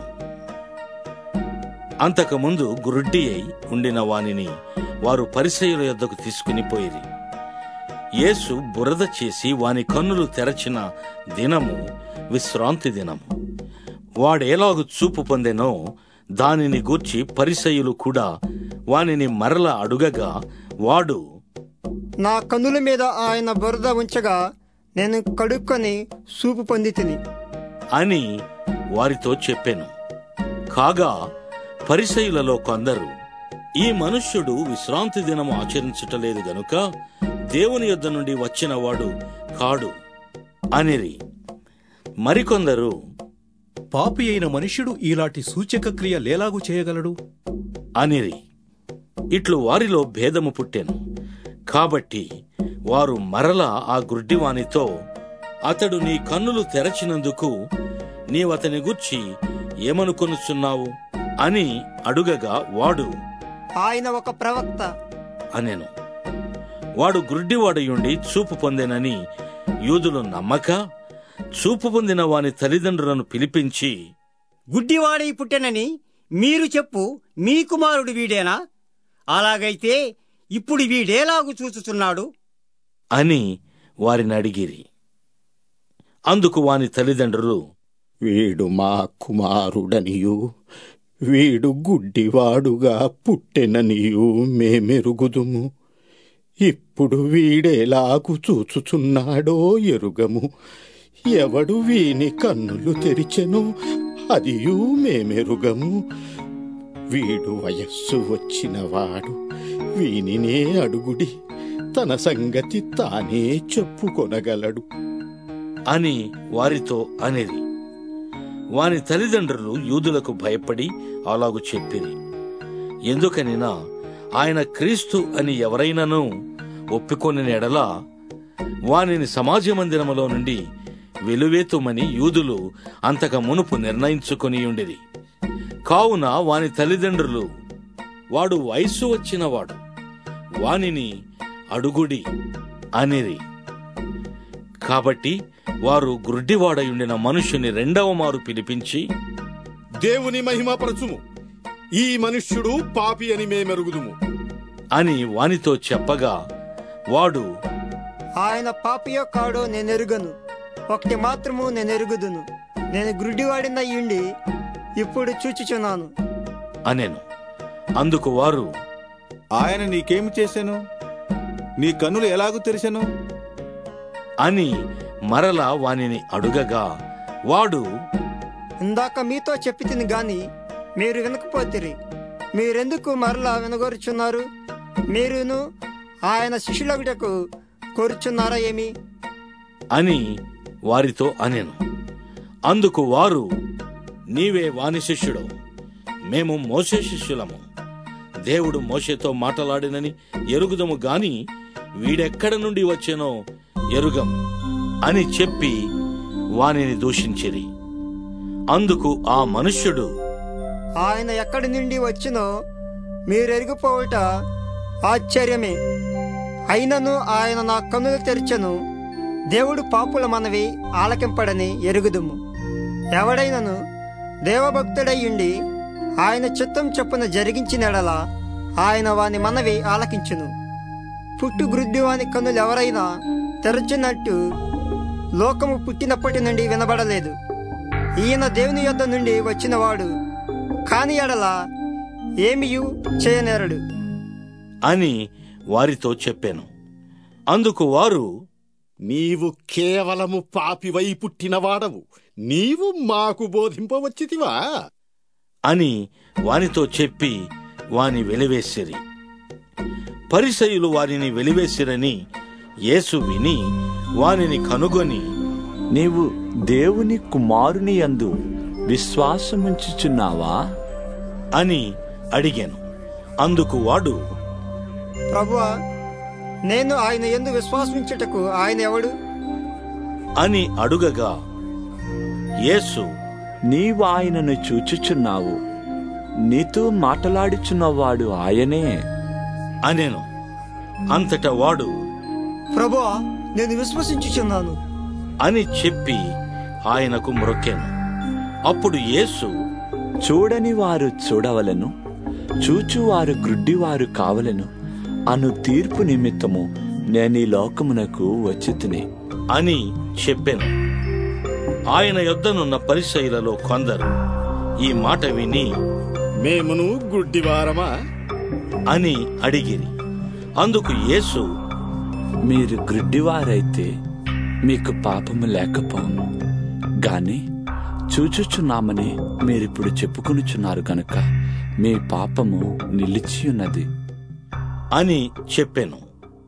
అంతకుముందు గురుడ్డి అయి ఉండిన వానిని వారు పరిసయుల యొద్దకు తీసుకుని పోయిరి యేసు బురద చేసి వాని కన్నులు తెరచిన దినము విశ్రాంతి దినము వాడేలాగు చూపు పొందెనో దానిని గూర్చి పరిసయులు కూడా వానిని మరల అడుగగా వాడు నా కన్నుల మీద ఆయన బురద ఉంచగా నేను కడుక్కొని సూపు పొంది తిని అని వారితో చెప్పాను కాగా పరిసయులలో కొందరు ఈ మనుష్యుడు విశ్రాంతి దినము ఆచరించుటలేదు గనుక దేవుని యొద్ద నుండి వచ్చినవాడు కాడు అనిరి మరికొందరు పాపి అయిన మనుష్యుడు ఇలాంటి సూచక క్రియ లేలాగు చేయగలడు అనిరి ఇట్లు వారిలో భేదము పుట్టెను కాబట్టి వారు మరల ఆ గుడ్డివానితో అతడు నీ కన్నులు తెరచినందుకు నీవతని గుర్చి ఏమనుకొనుచున్నావు అని అడుగగా వాడు ఆయన ఒక ప్రవక్త అనెను వాడు గుడ్డివాడయుండి చూపు పొందెనని యూదులు నమ్మక చూపు పొందిన వాని తల్లిదండ్రులను పిలిపించి గుడ్డివాడై పుట్టెనని మీరు చెప్పు మీ కుమారుడు వీడేనా అలాగైతే ఇప్పుడు వీడేలాగు చూచుచున్నాడు అని వారిని అడిగిరి అందుకు వాని తల్లిదండ్రులు వీడు మా కుమారుడనియు వీడు గుడ్డివాడుగా పుట్టెననియు మేమెరుగుదుము ఇప్పుడు వీడేలాగు చూచుచున్నాడో ఎరుగము ఎవడు వీని కన్నులు తెరిచెను అదియు మేమెరుగము వీడు వయస్సు వచ్చినవాడు వీనినే అడుగుడి తన సంగతి తానే చెప్పుకొనగలడు అని వారితో అనేది వాని తల్లిదండ్రులు యూదులకు భయపడి అలాగు చెప్పిరి ఎందుకనినా ఆయన క్రీస్తు అని ఎవరైనాను ఒప్పుకొని ఎడల వానిని సమాజ మందిరములో నుండి వెలువేతుమని యూదులు అంతక మునుపు నిర్ణయించుకొని ఉండిరి కావున వాని తల్లిదండ్రులు వాడు వయస్సు వచ్చినవాడు వానిని అడుగుడి అనిరి కాబట్టి వారు గ్రుడ్డివాడయుండిన మనుష్యుని రెండవ మారు పిలిపించి దేవుని మహిమపరచుము ఈ మనుష్యుడు పాపి అని మేమెరుగుదుము అని వానితో చెప్పగా వాడు ఆయన పాపియో కాడో నేనెరుగను ఒకటి మాత్రము నేనెరుగుదును నేను గుడ్డివాడినయ్యుండి ఇప్పుడు చూచుచున్నాను అనెను అందుకు వారు ఆయన నీకేమి చేశాను నీ కన్నులు ఎలాగూ తెరిచెను అని మరలా వానిని అడుగగా వాడు ఇందాక మీతో చెప్పి తిని గాని మీరు వినకపోతిరి మీరెందుకు మరలా వినగోరుచున్నారు మీరును ఆయన శిష్యులగుటకు కోరుచున్నారా ఏమి అని వారితో అనెను అందుకు వారు నీవే వాని శిష్యుడు మేము మోసే శిష్యులము దేవుడు మోషేతో మాటలాడినని ఎరుగుదము గాని వీడెక్కడ నుండి వచ్చెనో ఎరుగం అని చెప్పి వానిని దూషించిరి అందుకు ఆ మనుష్యుడు ఆయన ఎక్కడి నుండి వచ్చినో మీరెరిగిపోవుట ఆశ్చర్యమే అయినను ఆయన నా కన్నులు తెరిచెను దేవుడు పాపుల మనవి ఆలకింపడని ఎరుగుదుము ఎవడైనను దేవభక్తుడయ్యుండి ఆయన చిత్తం చొప్పున జరిగించినడల ఆయన వాని మనవి ఆలకించును పుట్టు గ్రుడ్డి వాని కన్నులు ఎవరైనా తెరచినట్టు లోకము పుట్టినప్పటి నుండి వినబడలేదు ఈయన దేవుని యొద్ద నుండి వచ్చినవాడు కాని ఎడల ఏమియు చేయనేరడు అని వారితో చెప్పాను అందుకు వారు నీవు కేవలము పాపివై పుట్టినవాడవు నీవు మాకు బోధింపవచ్చితివా అని వానితో చెప్పి వాని వెలివేసిరి పరిసయులు వారిని వెలివేసిరని యేసు విని వానిని కనుగొని నీవు దేవుని కుమారుని యందు విశ్వాసముంచుచున్నావా అని అడిగాను అందుకు వాడు ప్రభువా నేను ఆయన ఎందు విశ్వాసించుటకు ఆయన ఎవడు అని అడుగగా యేసు నీవు ఆయనను చూచుచున్నావు నీతో మాటలాడుచున్నవాడు ఆయనే అనెను అంతటా వాడు ప్రభువా నేను విశ్వసించుచున్నాను అని చెప్పి ఆయనకు మ్రొక్కాను అప్పుడు యేసు చూడని వారు చూడవలను చూచువారు గ్రుడ్డివారు కావలను అను తీర్పు నిమిత్తము నేను ఈ లోకమునకు వచ్చి అని చెప్పెను ఆయన యొద్దనున్న పరిసయులలో కొందరు ఈ మాట విని మేమును గుడ్డివారమా అని అడిగిరి అందుకు యేసు మీరు గ్రుడ్డివారైతే మీకు పాపము లేకపోను గాని చూచుచున్నామని మీరిప్పుడు చెప్పుకొనుచున్నారు గనుక మీ పాపము నిలిచి ఉన్నది అని చెప్పెను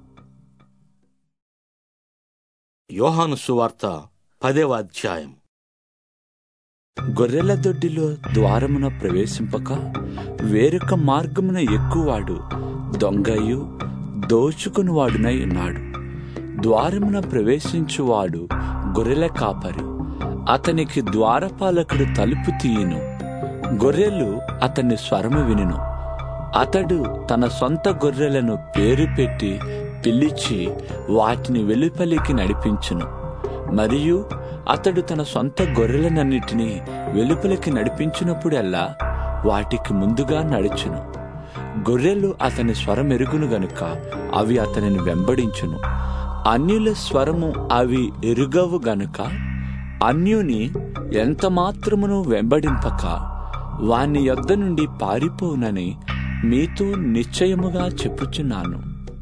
యోహాను సువార్త పదేవ అధ్యాయం గొర్రెల దొడ్డిలో ద్వారమున ప్రవేశింపక వేరొక మార్గమున ఎక్కువాడు దొంగయు దోచుకునివాడునై ఉన్నాడు ద్వారమున ప్రవేశించువాడు గొర్రెల కాపరి అతనికి ద్వారపాలకుడు తలుపు తీయును గొర్రెలు అతని స్వరము వినును అతడు తన సొంత గొర్రెలను పేరు పెట్టి పిలిచి వాటిని వెలుపలికి నడిపించును మరియు అతడు తన సొంత గొర్రెలనన్నిటినీ వెలుపలికి నడిపించినప్పుడల్లా వాటికి ముందుగా నడుచును గొర్రెలు అతని స్వరమెరుగును గనుక అవి అతనిని వెంబడించును అన్యుల స్వరము అవి ఎరుగవు గనుక అన్యుని ఎంత మాత్రమును వెంబడింపక వాని యొద్ద నుండి పారిపోనని మీతో నిశ్చయముగా చెప్పుచున్నాను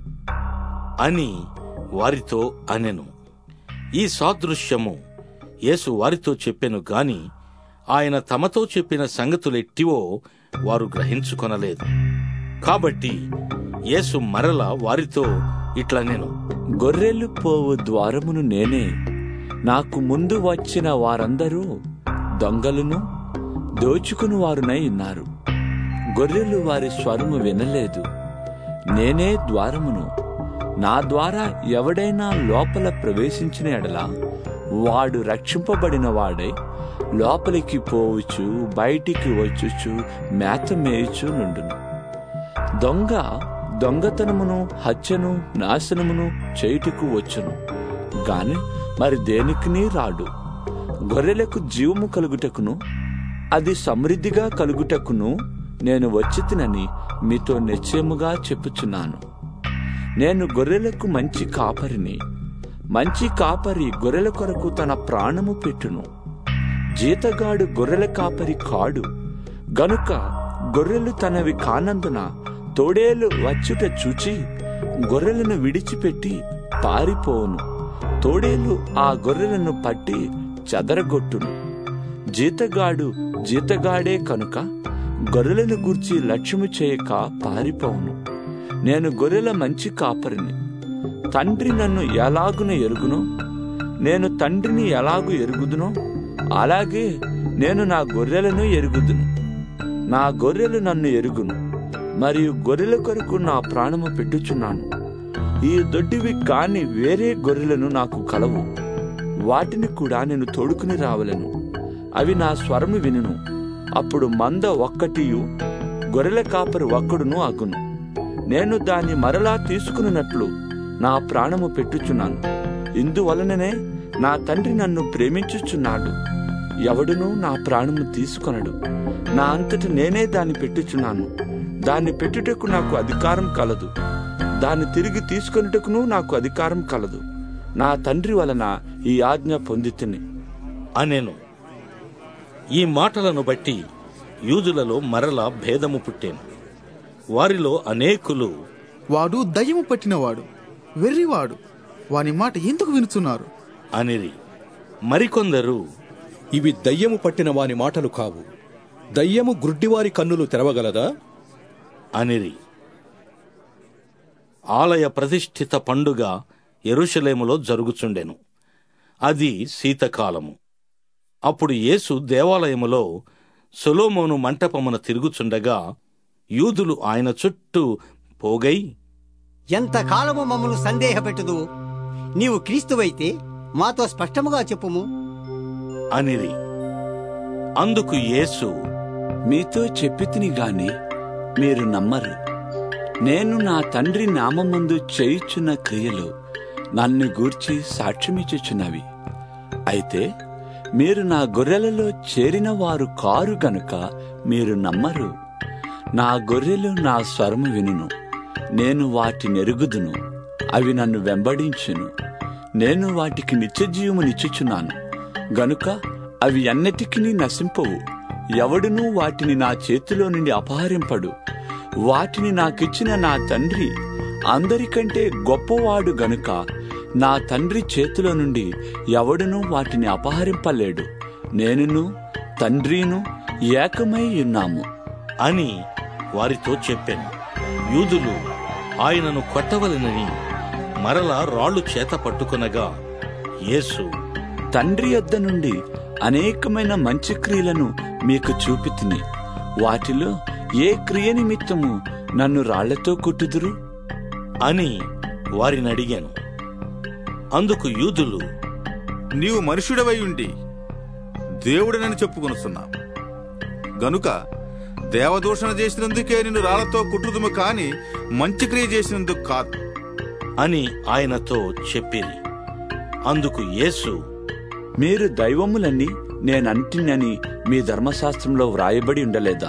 అని వారితో అనెను ఈ సాదృశ్యము యేసు వారితో చెప్పెను గాని ఆయన తమతో చెప్పిన సంగతులెట్టివో వారు గ్రహించుకొనలేదు కాబట్టి యేసు మరల వారితో ఇట్లా నేను గొర్రెలు పోవు ద్వారమును నేనే నాకు ముందు వచ్చిన వారందరూ దొంగలను దోచుకుని వారునై ఉన్నారు గొర్రెలు వారి స్వరము వినలేదు నేనే ద్వారమును నా ద్వారా ఎవడైనా లోపల ప్రవేశించిన ఎడల వాడు రక్షింపబడిన వాడై లోపలికి పోవచ్చు బయటికి వచ్చుచు మేత మేయుచు నుండును దొంగ దొంగతనమును హత్యను నాశనమును చేయుటకు వచ్చును గాని మరి దేనికిని రాడు గొర్రెలకు జీవము కలుగుటకును అది సమృద్ధిగా కలుగుటకును నేను వచ్చితినని మీతో నిశ్చయముగా చెప్పుచున్నాను నేను గొర్రెలకు మంచి కాపరిని మంచి కాపరి గొర్రెల కొరకు తన ప్రాణము పెట్టును జీతగాడు గొర్రెల కాపరి కాడు గనుక గొర్రెలు తనవి కానందున తోడేలు వచ్చుట చూచి గొర్రెలను విడిచిపెట్టి పారిపోవును తోడేలు ఆ గొర్రెలను పట్టి చెదరగొట్టును జీతగాడు జీతగాడే కనుక గొర్రెలను గూర్చి లక్ష్యము చేయక పారిపోవును నేను గొర్రెల మంచి కాపరిని తండ్రి నన్ను ఎలాగున ఎరుగునో నేను తండ్రిని ఎలాగు ఎరుగుదునో అలాగే నేను నా గొర్రెలను ఎరుగుదును నా గొర్రెలు నన్ను ఎరుగును మరియు గొర్రెల కొరకు నా ప్రాణము పెట్టుచున్నాను ఈ దొడ్డివి కాని వేరే గొర్రెలను నాకు కలవు వాటిని కూడా నేను తోడుకుని రావలను అవి నా స్వరము వినును అప్పుడు మంద ఒక్కటియు గొర్రెల కాపరి ఒక్కడును అగును నేను దాన్ని మరలా తీసుకున్నట్లు నా ప్రాణము పెట్టుచున్నాను ఇందువలననే నా తండ్రి నన్ను ప్రేమించుచున్నాడు ఎవడునూ నా ప్రాణము తీసుకొనడు నా అంతట నేనే దాన్ని పెట్టుచున్నాను దాన్ని పెట్టుటకు నాకు అధికారం కలదు దాన్ని తిరిగి తీసుకొనుటకును నాకు అధికారం కలదు నా తండ్రి వలన ఈ ఆజ్ఞ పొందితిని అనెను ఈ మాటలను బట్టి యూదులలో మరలా భేదము పుట్టేను వారిలో అనేకులు వాడు దయ్యము పట్టినవాడు వెర్రివాడు వాని మాట ఎందుకు వినుచున్నారు అనిరి మరికొందరు ఇవి దయ్యము పట్టిన వాని మాటలు కావు దయ్యము గ్రుడ్డివారి కన్నులు తెరవగలదా అనిరి ఆలయ ప్రతిష్ఠిత పండుగ ఎరుషలేములో జరుగుచుండెను అది శీతకాలము అప్పుడు యేసు దేవాలయములో సొలోమోను మంటపమున తిరుగుచుండగా యూదులు ఆయన చుట్టూ పోగై ఎంత కాలము మమ్మల్ని సందేహపెట్టుదు నీవు క్రీస్తువైతే మాతో స్పష్టముగా చెప్పుము అనిరి అందుకు యేసు మీతో చెప్పితిని గాని మీరు నమ్మరు నేను నా తండ్రి నామమందు చేయుచున్న క్రియలు నన్ను గూర్చి సాక్ష్యమిచ్చుచున్నవి అయితే మీరు నా గొర్రెలలో చేరిన వారు కారు గనుక మీరు నమ్మరు నా గొర్రెలు నా స్వరము వినును నేను వాటి నెరుగుదును అవి నన్ను వెంబడించును నేను వాటికి నిత్యజీవమునిచ్చుచున్నాను గనుక అవి ఎన్నటికి నశింపవు ఎవడునూ వాటిని నా చేతిలో నుండి అపహరింపడు వాటిని నాకిచ్చిన నా తండ్రి అందరికంటే గొప్పవాడు గనుక నా తండ్రి చేతిలో నుండి ఎవడునూ వాటిని అపహరింపలేడు నేనును తండ్రిను ఏకమై ఉన్నాము అని వారితో చెప్పాను యూదులు ఆయనను కొట్టవలెనని మరలా రాళ్లు చేత పట్టుకొనగా యేసు తండ్రి యొద్ద నుండి అనేకమైన మంచి క్రియలను మీకు చూపితిని వాటిలో ఏ క్రియ నిమిత్తము నన్ను రాళ్లతో కొట్టుదురు అని వారిని అడిగాను అందుకు యూదులు నీవు మనుష్యుడవై ఉండి దేవుడనని చెప్పుకొనుస్తున్నావు గనుక దేవదూషణ చేసినందుకే నిన్ను రాళ్లతో కుట్టుదుము కాని మంచి క్రియ చేసినందుకు కాదు అని ఆయనతో చెప్పిరి అందుకు యేసు మీరు దైవములని నేనంటినని మీ ధర్మశాస్త్రంలో వ్రాయబడి ఉండలేదా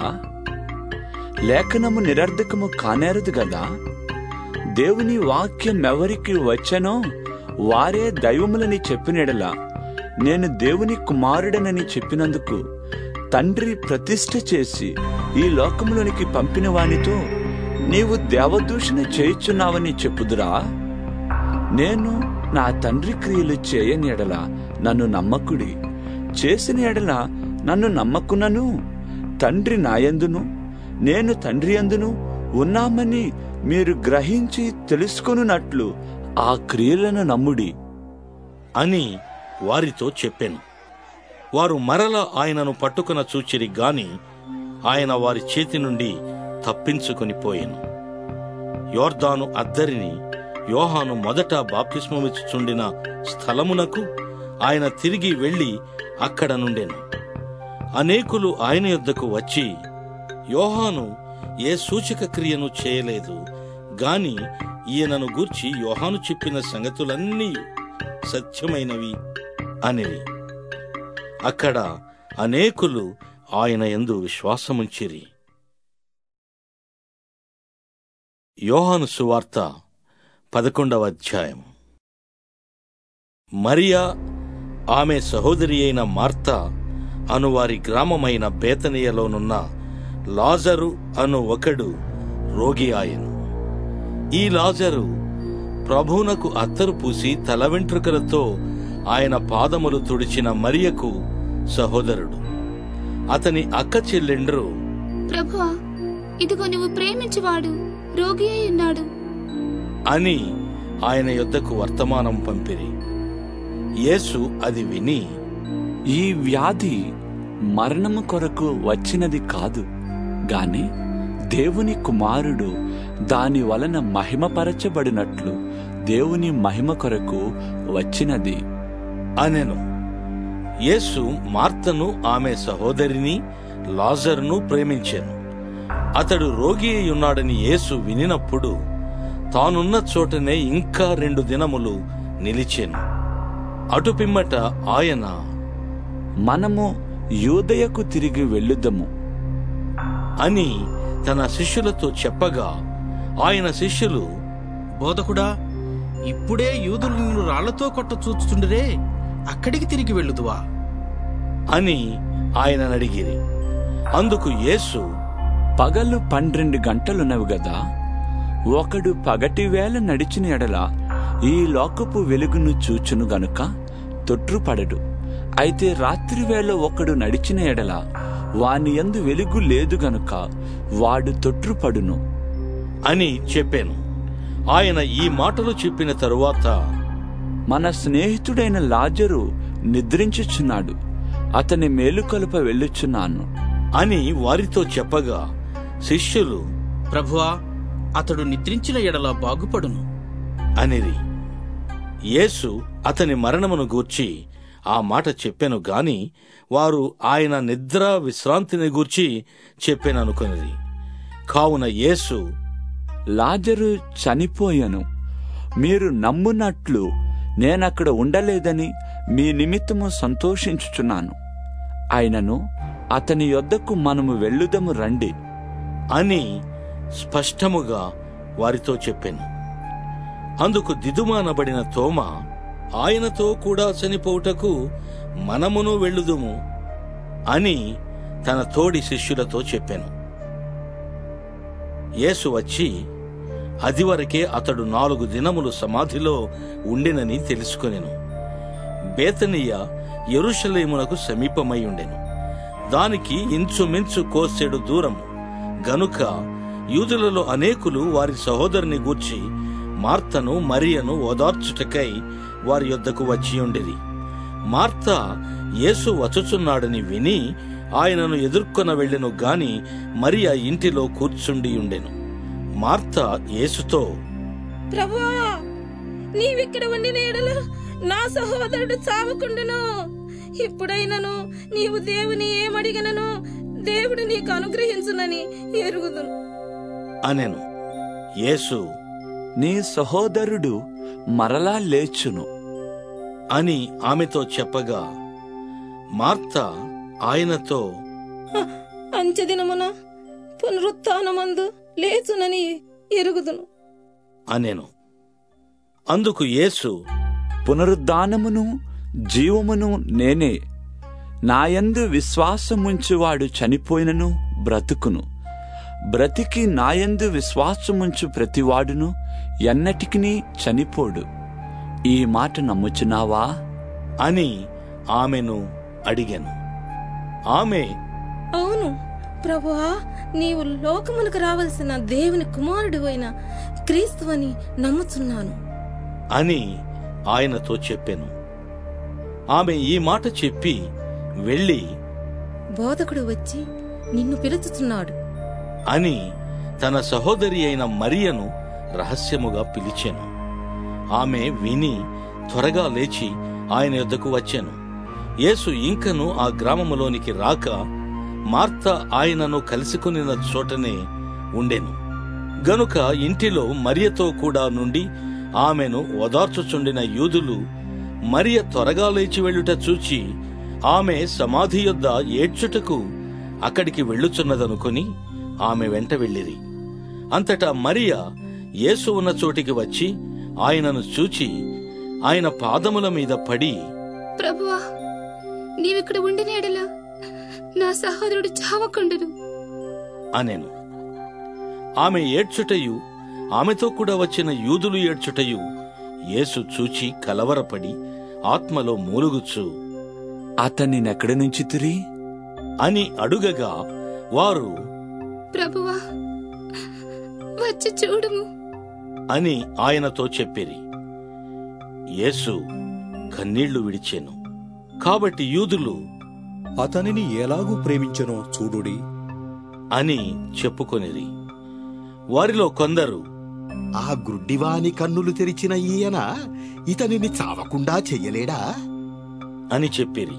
లేఖనము నిరర్ధకము కానేరదు గదా దేవుని వాక్యం ఎవరికి వచ్చనో వారే దైవములని చెప్పినెడలా నేను దేవుని కుమారుడనని చెప్పినందుకు తండ్రి ప్రతిష్ఠ చేసి ఈ లోకములోనికి పంపిన వానితో నీవు దేవదూషణ చేయుచున్నావని చెప్పుదురా నేను నా తండ్రి క్రియలు చేయని ఎడల నన్ను నమ్మకుడి చేసిన ఎడల నన్ను నమ్మకునను తండ్రి నాయందును నేను తండ్రి అందును ఉన్నామని మీరు గ్రహించి తెలుసుకొనున్నట్లు ఆ క్రియలను నమ్ముడి అని వారితో చెప్పాను వారు మరల ఆయనను పట్టుకున చూచిరి గాని ఆయన వారి చేతి నుండి తప్పించుకొని పోయాను యోర్దాను అద్దరిని యోహాను మొదట బాప్తిస్మమిచ్చుచుండిన స్థలమునకు ఆయన తిరిగి వెళ్లి అక్కడ నుండెను అనేకులు ఆయన యొద్దకు వచ్చి యోహాను ఏ సూచక క్రియను చేయలేదు గాని ఈయనను గూర్చి యోహాను చెప్పిన సంగతులన్నీ సత్యమైనవి అనిరి అక్కడ అనేకులు ఆయన యందు విశ్వాసముంచిరి యోహాను సువార్త పదకొండవ అధ్యాయం మరియా ఆమె సహోదరి అయిన మార్త అను వారి గ్రామమైన బేతనీయలోనున్న లాజరు అను ఒకడు రోగి ఆయను ఈ లాజరు ప్రభువునకు అత్తరు పూసి తల వెంట్రుకలతో ఆయన పాదములు తుడిచిన మరియకు సహోదరుడు అతని అక్క చెల్లెండ్రు ప్రభువా ఇదిగో నువ్వు ప్రేమించువాడు రోగి అయి ఉన్నాడు అని ఆయన యొద్దకు వర్తమానం పంపిరి యేసు అది విని ఈ వ్యాధి మరణము కొరకు వచ్చినది కాదు గాని దేవుని కుమారుడు దాని వలన మహిమపరచబడినట్లు దేవుని మహిమ కొరకు వచ్చినది అనెను యేసు మార్తను ఆమె సహోదరిని లాజరును ప్రేమించెను అతడు రోగి అయి ఉన్నాడని యేసు వినినప్పుడు తానున్న చోటనే ఇంకా రెండు దినములు నిలిచెను అటు పిమ్మట ఆయన మనము యూదయకు తిరిగి వెళ్ళుదము అని తన శిష్యులతో చెప్పగా ఆయన శిష్యులు బోధకుడా ఇప్పుడే యూదులు నిన్ను రాళ్లతో కొట్ట చూచుచుండిరే అక్కడికి తిరిగి వెళ్ళుదువా అని ఆయన అడిగిరి అందుకు యేసు పగలు పన్నెండు గంటలున్నవి గదా ఒకడు పగటి వేళ నడిచిన ఎడల ఈ లోకపు వెలుగును చూచును గనుక తొట్రుపడడు అయితే రాత్రి వేళ ఒకడు నడిచిన ఎడల వాని యందు వెలుగు లేదు గనుక వాడు తొట్రుపడును అని చెప్పాను ఆయన ఈ మాటలు చెప్పిన తరువాత మన స్నేహితుడైన లాజరు నిద్రించుచున్నాడు అతని మేలుకొలుప వెళ్ళుచున్నాను అని వారితో చెప్పగా శిష్యులు ప్రభువా అతడు నిద్రించిన ఎడల బాగుపడును అనిరి యేసు అతని మరణమును గూర్చి ఆ మాట చెప్పెను గాని వారు ఆయన నిద్ర విశ్రాంతిని గూర్చి చెప్పెననుకొనిది కావున యేసు లాజరు చనిపోయెను మీరు నమ్మునట్లు నేనక్కడ ఉండలేదని మీ నిమిత్తము సంతోషించుచున్నాను అయినను అతని యొద్దకు మనము వెళ్ళుదము రండి అని స్పష్టముగా వారితో చెప్పాను అందుకు దిదుమానబడిన తోమ ఆయనతో కూడా చనిపోవుటకు మనమును వెళ్ళుదుము అని తన తోడి శిష్యులతో చెప్పాను యేసు వచ్చి అదివరకే అతడు నాలుగు దినములు సమాధిలో ఉండినని తెలుసుకొనెను బేతనీయ యెరూషలేమునకు సమీపమై ఉండెను దానికి ఇంచుమించు కోసెడు దూరం గనుక యూదులలో అనేకులు వారి సహోదరుని గూర్చి మార్తను మరియను ఓదార్చుటకై వారి యొద్దకు వచ్చి ఉండేది మార్త యేసు వచ్చుచున్నాడని విని ఆయనను ఎదుర్కొన వెళ్ళెను గాని మరియ ఇంటిలో కూర్చుండి ఉండెను మార్త యేసుతో ప్రభువా నీవిక్కడ ఉండిన ఎడల నా సహోదరుడు చావకుండును ఇప్పుడైనను నీవు దేవుని ఏమడిగినను దేవుడు నీకు అనుగ్రహించునని ఎరుగుదును అనెను యేసు నీ సహోదరుడు మరలా లేచును అని ఆమెతో చెప్పగా మార్త ఆయనతో అంచెదినమున పునరుత్నమందు లేచునని ఎరుగుదును అనెను అందుకు యేసు పునరుద్ధానమును జీవమును నేనే నాయందు విశ్వాసముంచువాడు చనిపోయినను బ్రతుకును బ్రతికి నాయందు విశ్వాసముంచు ప్రతివాడును ఎన్నటికినీ చనిపోడు ఈ మాట నమ్ముచున్నావా అని ఆమెను అడిగాను ఆమె అవును ప్రభువా నీవు లోకమునకు రావలసిన దేవుని కుమారుడు అయిన క్రీస్తువని నమ్ముచున్నాను అని ఆయనతో చెప్పాను ఆమె ఈ మాట చెప్పి వెళ్ళి బోధకుడు వచ్చి నిన్ను పిలుచుచున్నాడు అని తన సహోదరి అయిన మరియను రహస్యముగా పిలిచాను ఆమె విని త్వరగా లేచి ఆయన యొద్దకు వచ్చాను యేసు ఇంకను ఆ గ్రామములోనికి రాక మార్త ఆయనను కలుసుకునిన చోటనే ఉండెను గనుక ఇంటిలో మరియతో కూడా నుండి ఆమెను ఓదార్చుచుండిన యూదులు మరియ త్వరగా లేచి వెళ్ళుట చూచి ఆమె సమాధి యొద్ద ఏడ్చుటకు అక్కడికి వెళ్ళుచున్నదనుకొని ఆమె వెంట వెళ్ళిరి అంతటా మరియ యేసు ఉన్న చోటికి వచ్చి ఆయనను చూచి ఆయన పాదముల మీద పడి ప్రభువా నీవిక్కడ ఉండిన ఎడల నా సహోదరుడు చావకుండును అనెను ఆమె ఏడ్చుటయు ఆమెతో కూడా వచ్చిన యూదులు ఏడ్చుటయు యేసు చూచి కలవరపడి ఆత్మలో మూలుగుచు అతన్ని నెక్కడి నుంచి తిరి అని అడుగగా వారు ప్రభువా వచ్చి చూడుము అని ఆయనతో చెప్పిరి యేసు కన్నీళ్లు విడిచెను కాబట్టి యూదులు అతనిని ఎలాగూ ప్రేమించనో చూడుడి అని చెప్పుకొనిరి వారిలో కొందరు ఆ గ్రుడ్డివాని కన్నులు తెరిచిన ఈయన ఇతనిని చావకుండా చెయ్యలేడా అని చెప్పిరి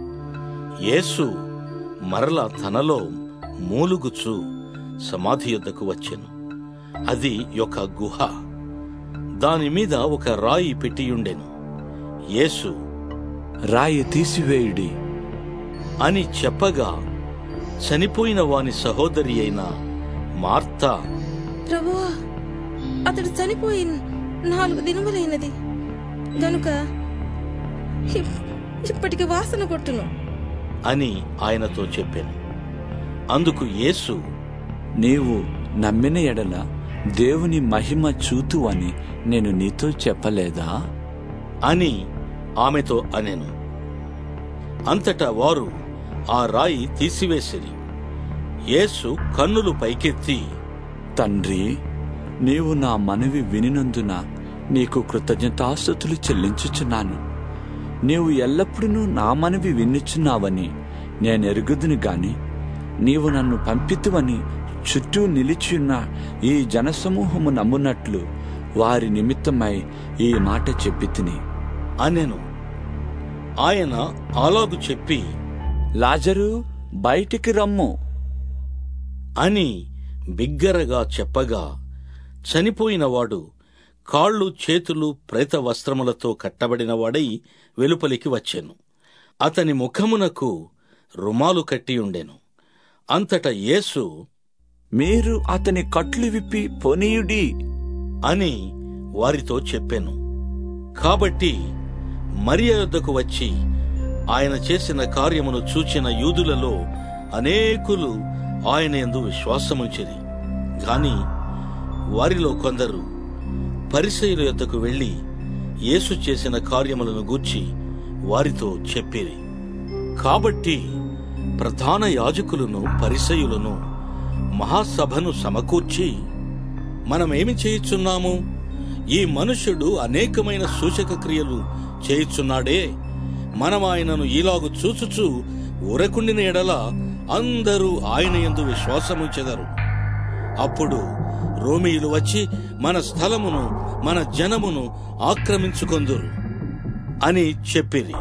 యేసు మరల తనలో మూలుగుచు సమాధి యొద్దకు వచ్చెను అది ఒక గుహ దాని మీద ఒక రాయి పెట్టియుండెను యేసు రాయి తీసివేయుడి అని చెప్పగా చనిపోయిన వాని సహోదరి అయిన మార్తా ప్రభువా అతడు చనిపోయి నాలుగు దినములైనది గనుక ఇప్- ఇప్పటికి వాసన కొట్టును అని ఆయనతో చెప్పాను అందుకు యేసు నీవు నమ్మిన ఎడల దేవుని మహిమ చూతు అని నేను నీతో చెప్పలేదా అని ఆమెతో అనెను అంతటా వారు ఆ రాయి తీసివేసిరి యేసు కన్నులు పైకెత్తి తండ్రి నీవు నా మనవి వినినందున నీకు కృతజ్ఞతాస్థుతులు చెల్లించుచున్నాను నీవు ఎల్లప్పుడూ నా మనవి విన్నుచున్నావని నేను ఎరుగుదును గాని నీవు నన్ను పంపితువని చుట్టూ నిలిచియున్న ఈ జనసమూహము నమ్మునట్లు వారి నిమిత్తమై ఈ మాట చెప్పి తిని అనెను ఆయన అలాగు చెప్పి లాజరు బయటికి రమ్ము అని బిగ్గరగా చెప్పగా చనిపోయినవాడు కాళ్ళు చేతులు ప్రేత వస్త్రములతో కట్టబడినవాడై వెలుపలికి వచ్చెను అతని ముఖమునకు రుమాలు కట్టియుండెను అంతట యేసు మీరు అతని కట్లు విప్పి పొనీయుడి అని వారితో చెప్పెను కాబట్టి మరియ యొద్దకు వచ్చి ఆయన చేసిన కార్యమును చూచిన యూదులలో అనేకులు ఆయన యందు విశ్వాసముంచిరి గాని వారిలో కొందరు పరిసయుల యొద్దకు వెళ్లి యేసు చేసిన కార్యములను గూర్చి వారితో చెప్పిరి కాబట్టి ప్రధాన యాజకులను పరిసయులను మహాసభను సమకూర్చి మనమేమి చేయుచున్నాము ఈ మనుష్యుడు అనేకమైన సూచక క్రియలు చేయుచున్నాడే మనం ఆయనను ఈలాగు చూచుచు ఊరకుండిన ఎడల అందరూ ఆయన యందు విశ్వాసముంచెదరు అప్పుడు రోమియులు వచ్చి మన స్థలమును మన జనమును ఆక్రమించుకొందురు అని చెప్పిరి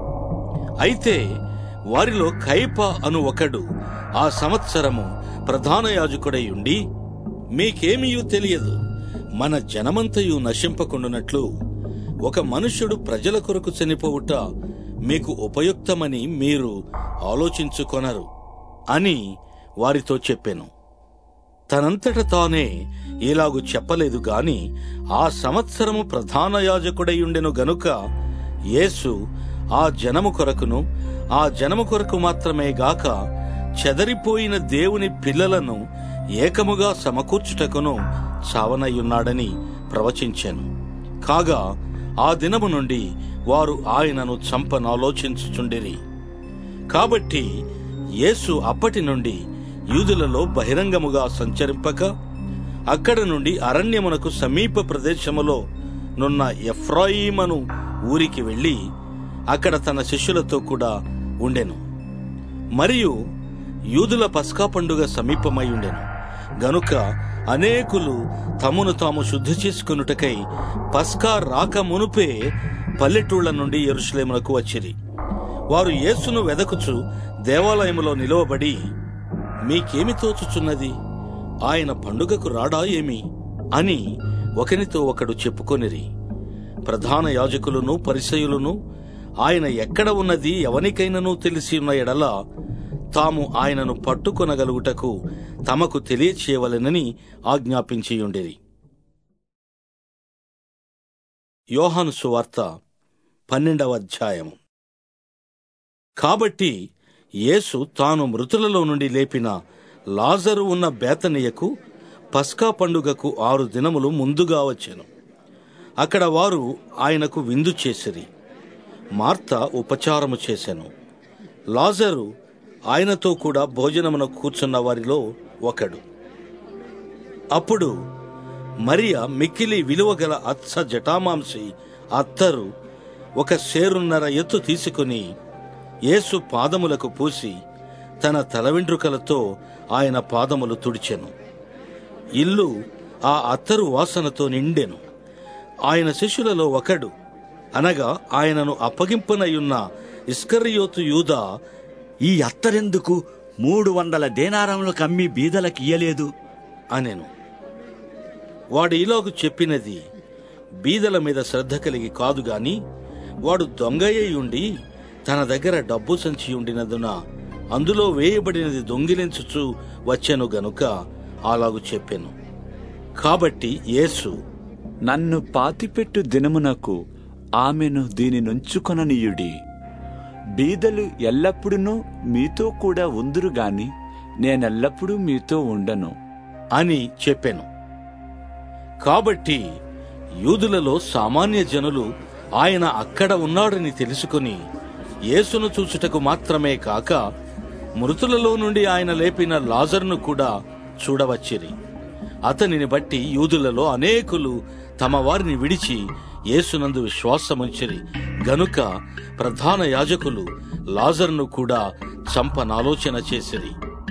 అయితే వారిలో కైప అను ఒకడు ఆ సంవత్సరము ప్రధాన యాజకుడై ఉండి మీకేమీయూ తెలియదు మన జనమంతయు నశింపకుండునట్లు ఒక మనుష్యుడు ప్రజల కొరకు చనిపోవుట మీకు ఉపయుక్తమని మీరు ఆలోచించుకొనరు అని వారితో చెప్పెను తనంతట తానే ఇలాగు చెప్పలేదు గాని ఆ సంవత్సరము ప్రధాన యాజకుడై ఉండెను గనుక యేసు ఆ జనము కొరకును ఆ జనము కొరకు మాత్రమే గాక చెదరిపోయిన దేవుని పిల్లలను ఏకముగా సమకూర్చుటకును చావనయ్యున్నాడని ప్రవచించాను కాగా ఆ దినము నుండి వారు ఆయనను చంపనాలోచించుచుండిరి కాబట్టి యేసు అప్పటి నుండి యూదులలో బహిరంగముగా సంచరింపక అక్కడ నుండి అరణ్యమునకు సమీప ప్రదేశములో నున్న ఎఫ్రాయిమను ఊరికి వెళ్లి అక్కడ తన శిష్యులతో కూడా ఉండెను మరియు యూదుల పస్కా పండుగ సమీపమై ఉండెను గనుక అనేకులు తమను తాము శుద్ధి చేసుకొనుటకై పస్కా రాక మునుపే పల్లెటూళ్ల నుండి ఎరుషలేమునకు వచ్చిరి వారు యేసును వెదకుచు దేవాలయములో నిలవబడి మీకేమి తోచుచున్నది ఆయన పండుగకు రాడా ఏమి అని ఒకనితో ఒకడు చెప్పుకొనిరి ప్రధాన యాజకులను పరిసయులను ఆయన ఎక్కడ ఉన్నది ఎవనికైనను తెలిసి ఉన్న ఎడల తాము ఆయనను పట్టుకొనగలుగుటకు తమకు తెలియచేయవలెనని ఆజ్ఞాపించియుండిరి యోహాను సువార్త పన్నెండవ అధ్యాయం కాబట్టి యేసు తాను మృతులలో నుండి లేపిన లాజరు ఉన్న బేతనియకు పస్కా పండుగకు ఆరు దినములు ముందుగా వచ్చెను అక్కడ వారు ఆయనకు విందు చేసిరి మార్త ఉపచారము చేసెను లాజరు ఆయనతో కూడా భోజనమున కూర్చున్న వారిలో ఒకడు అప్పుడు మరియ మిక్కిలి విలువగల అత్స జటామాంసి అత్తరు ఒక సేరున్నర ఎత్తు తీసుకుని యేసు పాదములకు పూసి తన తల వెంట్రుకలతో ఆయన పాదములు తుడిచెను ఇల్లు ఆ అత్తరు వాసనతో నిండెను ఆయన శిష్యులలో ఒకడు అనగా ఆయనను అప్పగింపనయున్న ఇస్కరియోతు యూదా ఈ అత్తరెందుకు మూడు వందల దేనారములు కమ్మి బీదలకు ఇయ్యలేదు అనెను వాడు ఇలాగు చెప్పినది బీదల మీద శ్రద్ధ కలిగి కాదు గాని వాడు దొంగయ్య ఉండి తన దగ్గర డబ్బు సంచి ఉండినందున అందులో వేయబడినది దొంగిలించుచు వచ్చెను గనుక అలాగు చెప్పెను కాబట్టి యేసు నన్ను పాతిపెట్టు దినమునకు ఆమెను దీని నుంచుకొననీయుడి బీదలు ఎల్లప్పుడూ మీతో కూడా ఉందురు గాని నేనెల్లప్పుడూ మీతో ఉండను అని చెప్పెను కాబట్టి యూదులలో సామాన్య జనులు ఆయన అక్కడ ఉన్నాడని తెలుసుకుని యేసును చూచుటకు మాత్రమే కాక మృతులలో నుండి ఆయన లేపిన లాజర్ను కూడా చూడవచ్చిరి అతనిని బట్టి యూదులలో అనేకులు తమ వారిని విడిచి యేసునందు విశ్వాసముంచిరి గనుక ప్రధాన యాజకులు లాజర్ను కూడా చంపనాలోచన చేసిరి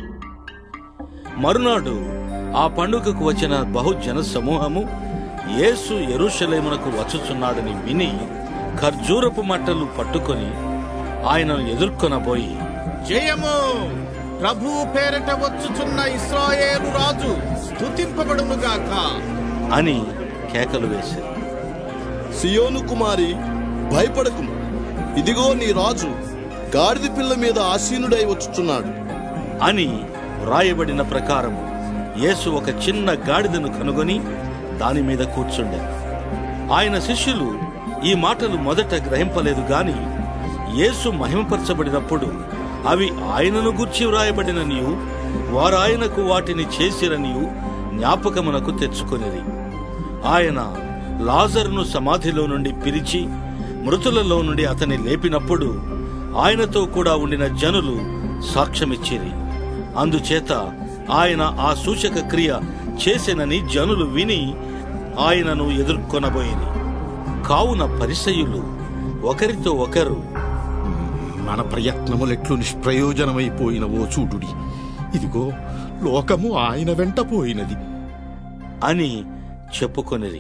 మరునాడు ఆ పండుగకు వచ్చిన బహుజన సమూహము యేసు ఎరుషలేమునకు వచ్చుచున్నాడని విని ఖర్జూరపు మట్టలు పట్టుకొని ఆయనను ఎదుర్కొనబోయి జయము ప్రభు పేరట వచ్చుచున్న ఇస్రాయేలు రాజు స్తుతింపబడునుగాక అని కేకలు వేశారు సియోను కుమారి భయపడకుము ఇదిగో నీ రాజు గాడిద పిల్ల మీద ఆసీనుడై వచ్చుచున్నాడు అని వ్రాయబడిన ప్రకారం యేసు ఒక చిన్న గాడిదను కనుగొని దాని మీద కూర్చుండే ఆయన శిష్యులు ఈ మాటలు మొదట గ్రహింపలేదు గాని యేసు మహిమపరచబడినప్పుడు అవి ఆయనను గుర్చి వ్రాయబడిననియు వారాయనకు వాటిని చేసిరనియు జ్ఞాపకమునకు తెచ్చుకొనిరి ఆయన లాజర్ను సమాధిలో నుండి పిలిచి మృతులలో నుండి అతని లేపినప్పుడు ఆయనతో కూడా ఉండిన జనులు సాక్ష్యమిచ్చిరి అందుచేత ఆయన ఆ సూచక క్రియ చేసెనని జనులు విని ఆయనను ఎదుర్కొనబోయిరి కావున పరిసయులు ఒకరితో ఒకరు మన ప్రయత్నములెట్లు నిష్ప్రయోజనమైపోయినవో చూడుడి ఇదిగో లోకము ఆయన వెంట పోయినది అని చెప్పుకొనిరి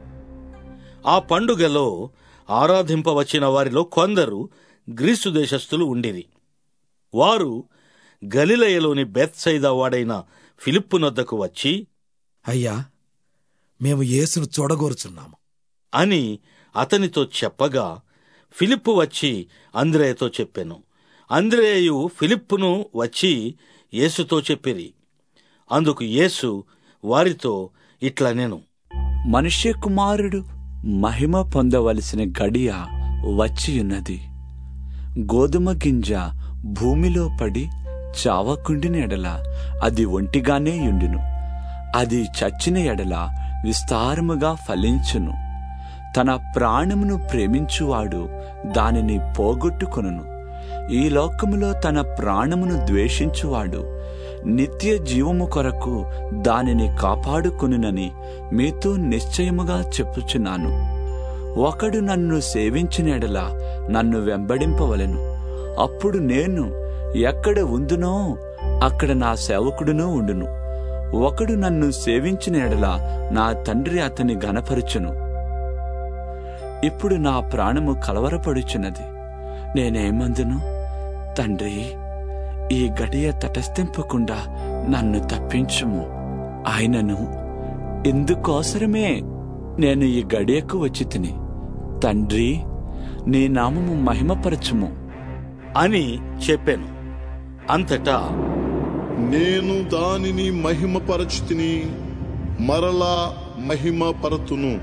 ఆ పండుగలో ఆరాధింపవచ్చిన వారిలో కొందరు గ్రీసు దేశస్థులు ఉండిరి వారు గలిలయలోని బెత్సైదా వాడైన ఫిలిప్పు నొద్దకు వచ్చి అయ్యా మేము యేసును చూడగోరుచున్నాము అని అతనితో చెప్పగా ఫిలిప్పు వచ్చి అంద్రేయతో చెప్పెను అంద్రేయు ఫిలిప్పును వచ్చి యేసుతో చెప్పిరి అందుకు యేసు వారితో ఇట్లా నేను మనుష్య కుమారుడు మహిమ పొందవలసిన గడియ వచ్చియున్నది గోధుమ గింజ భూమిలో పడి చావకుండిన ఎడల అది ఒంటిగానే యుండును అది చచ్చిన ఎడల విస్తారముగా ఫలించును తన ప్రాణమును ప్రేమించువాడు దానిని పోగొట్టుకొనును ఈ లోకములో తన ప్రాణమును ద్వేషించువాడు నిత్య జీవము కొరకు దానిని కాపాడుకొనునని మీతో నిశ్చయముగా చెప్పుచున్నాను ఒకడు నన్ను సేవించినెడల నన్ను వెంబడింపవలెను అప్పుడు నేను ఎక్కడ ఉందునో అక్కడ నా సేవకుడునూ ఉండును ఒకడు నన్ను సేవించిన ఎడల నా తండ్రి అతని గనపరుచును ఇప్పుడు నా ప్రాణము కలవరపడుచున్నది నేనేమందును తండ్రి ఈ గడియ తటస్థింపకుండా నన్ను తప్పించుము ఆయనను ఇందుకోసరమే నేను ఈ గడియకు వచ్చి తిని తండ్రి నీ నామము మహిమపరచుము అని చెప్పాను అంతటా నేను దానిని మహిమపరచుతిని మరలా మహిమపరతును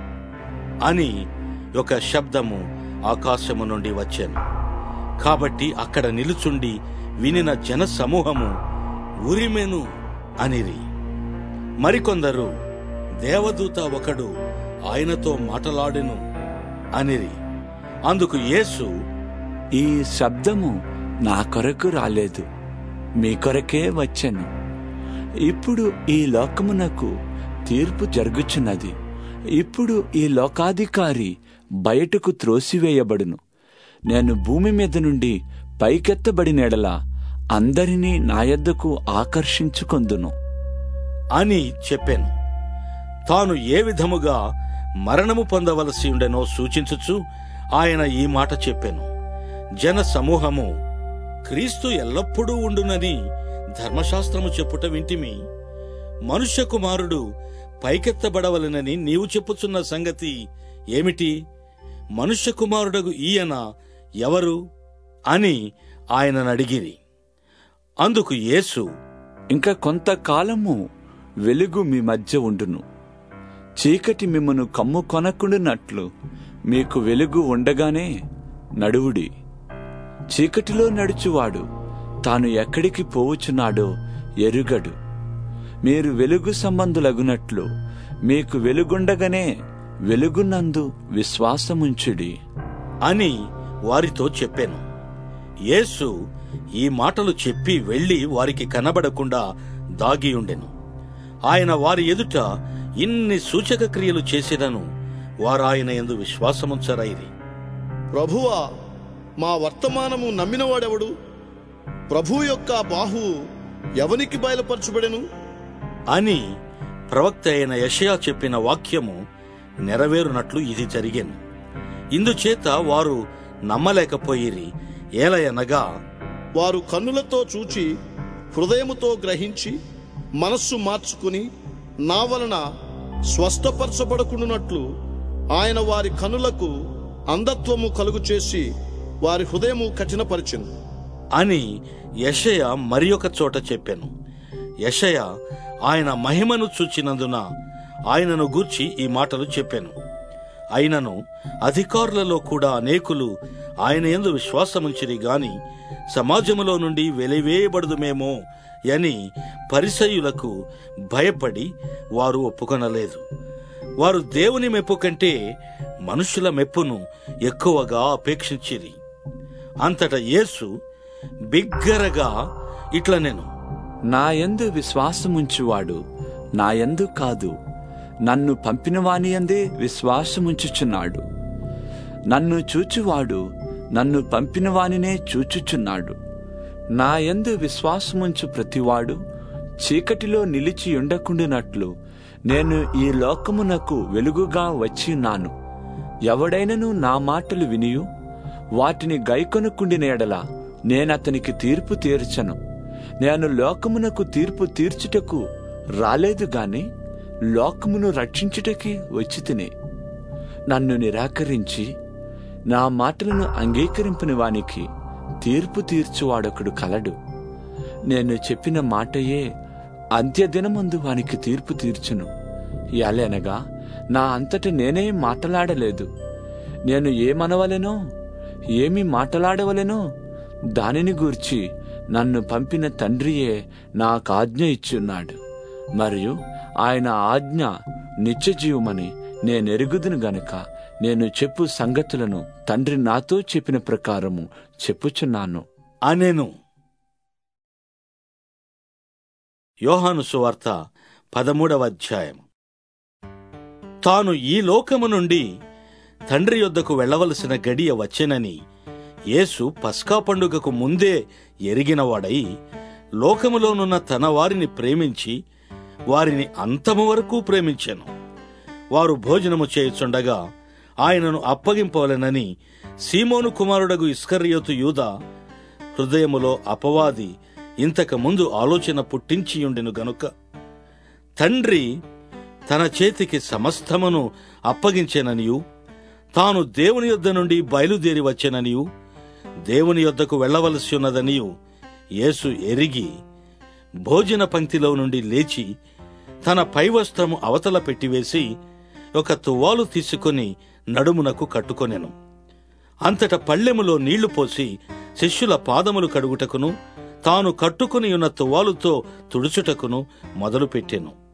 అని ఒక శబ్దము ఆకాశము నుండి వచ్చాను కాబట్టి అక్కడ నిలుచుండి వినిన జన సమూహము ఉరిమెను అనిరి మరికొందరు దేవదూత ఒకడు ఆయనతో మాటలాడెను అనిరి అందుకు యేసు ఈ శబ్దము నా కొరకు రాలేదు మీ కొరకే వచ్చెను ఇప్పుడు ఈ లోకమునకు తీర్పు జరుగుచున్నది ఇప్పుడు ఈ లోకాధికారి బయటకు త్రోసివేయబడును నేను భూమి మీద నుండి పైకెత్తబడినెడల అందరినీ నా యొద్దకు ఆకర్షించుకొందును అని చెప్పాను తాను ఏ విధముగా మరణము పొందవలసి ఉండెనో సూచించుచు ఆయన ఈ మాట చెప్పాను జన సమూహము క్రీస్తు ఎల్లప్పుడూ ఉండునని ధర్మశాస్త్రము చెప్పుట వింటిమి మనుష్య కుమారుడు పైకెత్తబడవలనని నీవు చెప్పుచున్న సంగతి ఏమిటి మనుష్య కుమారుడగు ఈయన ఎవరు అని ఆయనను అడిగిరి అందుకు యేసు ఇంకా కొంతకాలము వెలుగు మీ మధ్య ఉండును చీకటి మిమ్మను కమ్ము కొనకుండునట్లు మీకు వెలుగు ఉండగానే నడువుడి చీకటిలో నడుచువాడు తాను ఎక్కడికి పోవుచున్నాడో ఎరుగడు మీరు వెలుగు సంబంధులగునట్లు మీకు వెలుగుండగానే వెలుగునందు విశ్వాసముంచుడి అని వారితో చెప్పాను యేసు ఈ మాటలు చెప్పి వెళ్లి వారికి కనబడకుండా దాగియుండెను ఆయన వారి ఎదుట ఇన్ని సూచక క్రియలు చేసినను వారాయన ఎందు విశ్వాసముంచరైరి ప్రభువా మా వర్తమానము నమ్మినవాడెవడు ప్రభు యొక్క బాహు ఎవనికి బయలుపరచబడెను అని ప్రవక్త అయిన యషయా చెప్పిన వాక్యము నెరవేరునట్లు ఇది జరిగెను ఇందుచేత వారు నమ్మలేకపోయిరి ఏలయనగా వారు కన్నులతో చూచి హృదయముతో గ్రహించి మనస్సు మార్చుకుని నా వలన స్వస్థపరచబడకుండునట్లు ఆయన వారి కనులకు అంధత్వము కలుగు చేసి వారి హృదయము కఠినపరిచెను అని యషయ మరి ఒక చోట చెప్పాను యషయ ఆయన మహిమను చూచినందున ఆయనను గూర్చి ఈ మాటలు చెప్పాను అయినను అధికారులలో కూడా అనేకులు ఆయన ఎందు విశ్వాసముంచిరి గాని సమాజములో నుండి వెలివేయబడదుమేమో అని పరిసయులకు భయపడి వారు ఒప్పుకొనలేదు వారు దేవుని మెప్పు కంటే మనుషుల మెప్పును ఎక్కువగా అపేక్షించిరి అంతటా యేసు బిగ్గరగా ఇట్లా నేను నా యందు విశ్వాసముంచువాడు నా యందు కాదు నన్ను పంపిన వాని యందే విశ్వాసముంచుచున్నాడు నన్ను చూచువాడు నన్ను పంపిన వానినే చూచుచున్నాడు నా యందు విశ్వాసముంచు ప్రతివాడు చీకటిలో నిలిచి ఉండకుండునట్లు నేను ఈ లోకమునకు వెలుగుగా వచ్చిన్నాను ఎవడైనను నా మాటలు వినియు వాటిని గైకొనుకుండిన ఎడల నేనతనికి తీర్పు తీర్చను నేను లోకమునకు తీర్పు తీర్చుటకు రాలేదు గాని లోకమును రక్షించుటకి వచ్చి తినే నన్ను నిరాకరించి నా మాటలను అంగీకరింపని వానికి తీర్పు తీర్చువాడొకడు కలడు నేను చెప్పిన మాటయే అంత్యదినమందు వానికి తీర్పు తీర్చును ఎలనగా నా అంతట నేనే మాటలాడలేదు నేను ఏమనవలెనో ఏమి మాటలాడవలెనో దానిని గూర్చి నన్ను పంపిన తండ్రియే నాకు ఆజ్ఞ ఇచ్చున్నాడు మరియు ఆయన ఆజ్ఞ నిత్యజీవమని నేనెరుగుదును గనుక నేను చెప్పు సంగతులను తండ్రి నాతో చెప్పిన ప్రకారము చెప్పుచున్నాను అనెను యోహాను సువార్త పదమూడవ అధ్యాయం తాను ఈ లోకము నుండి తండ్రి యొద్దకు వెళ్ళవలసిన గడియ వచ్చెనని యేసు పస్కా పండుగకు ముందే ఎరిగినవాడై లోకములోనున్న తన వారిని ప్రేమించి వారిని అంతము వరకు ప్రేమించెను వారు భోజనము చేయుచుండగా ఆయనను అప్పగింపవలెనని సీమోను కుమారుడగు ఇస్కర్యోతు యూద హృదయములో అపవాది ఇంతకు ముందు ఆలోచన పుట్టించియుండెను గనుక తండ్రి తన చేతికి సమస్తమును అప్పగించెననియు తాను దేవుని యొద్ద నుండి బయలుదేరి వచ్చెననియు దేవుని యొద్దకు వెళ్ళవలసి ఉన్నదనియు యేసు ఎరిగి భోజన పంక్తిలో నుండి లేచి తన పైవస్త్రము అవతల పెట్టివేసి ఒక తువ్వాలు తీసుకుని నడుమునకు కట్టుకొనెను అంతట పళ్ళెములో నీళ్లు పోసి శిష్యుల పాదములు కడుగుటకును తాను కట్టుకుని ఉన్న తువ్వాలుతో తుడుచుటకును మొదలుపెట్టెను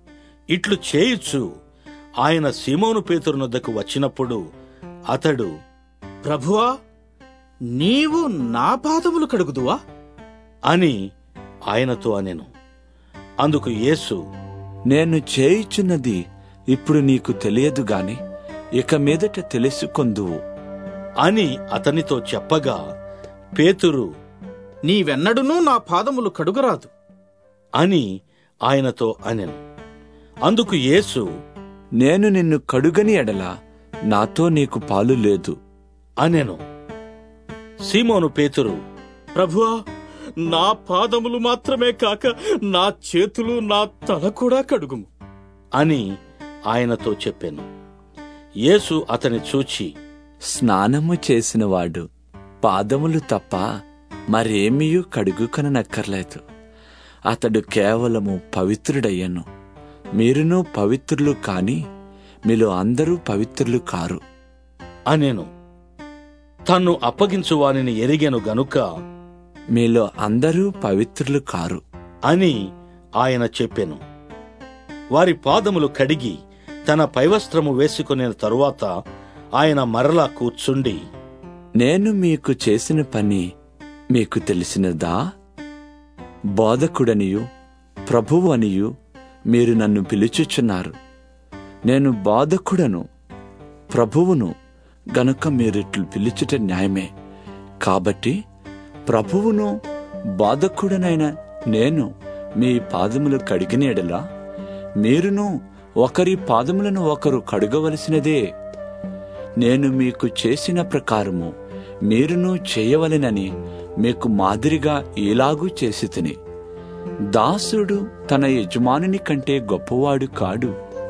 ఇట్లు చేయుచు ఆయన సీమోను పేతురునొద్దకు వచ్చినప్పుడు అతడు ప్రభువా నీవు నా పాదములు కడుగుదువా అని ఆయనతో అనెను అందుకు యేసు నేను చేయుచున్నది ఇప్పుడు నీకు తెలియదు గాని ఇక మీదట తెలుసుకొందువు అని అతనితో చెప్పగా పేతురు నీవెన్నడునూ నా పాదములు కడుగరాదు అని ఆయనతో అనెను అందుకు యేసు నేను నిన్ను కడుగని ఎడల నాతో నీకు పాలు లేదు అనెను సీమోను పేతురు ప్రభువా నా పాదములు మాత్రమే కాక నా చేతులు నా తల కూడా కడుగుము అని ఆయనతో చెప్పాను యేసు అతని చూచి స్నానము చేసినవాడు పాదములు తప్ప మరేమీయూ కడుగుకొననక్కర్లేదు అతడు కేవలము పవిత్రుడయ్యను మీరును పవిత్రులు కాని మీలో అందరూ పవిత్రులు కారు అనెను తన్ను అప్పగించు వానిని ఎరిగెను గనుక మీలో అందరూ పవిత్రులు కారు అని ఆయన చెప్పెను వారి పాదములు కడిగి తన పైవస్త్రము వేసుకునే తరువాత ఆయన మరలా కూర్చుండి నేను మీకు చేసిన పని మీకు తెలిసినదా బోధకుడనియు ప్రభువు అనియు మీరు నన్ను పిలుచుచున్నారు నేను బోధకుడను ప్రభువును గనుక మీరిట్లు పిలుచుట న్యాయమే కాబట్టి ప్రభువును బోధకుడనైన నేను మీ పాదములు కడిగిన ఎడలా మీరును ఒకరి పాదములను ఒకరు కడుగవలసినదే నేను మీకు చేసిన ప్రకారము మీరును చేయవలెనని మీకు మాదిరిగా ఇలాగూ చేసి తిని దాసుడు తన యజమానుని కంటే గొప్పవాడు కాడు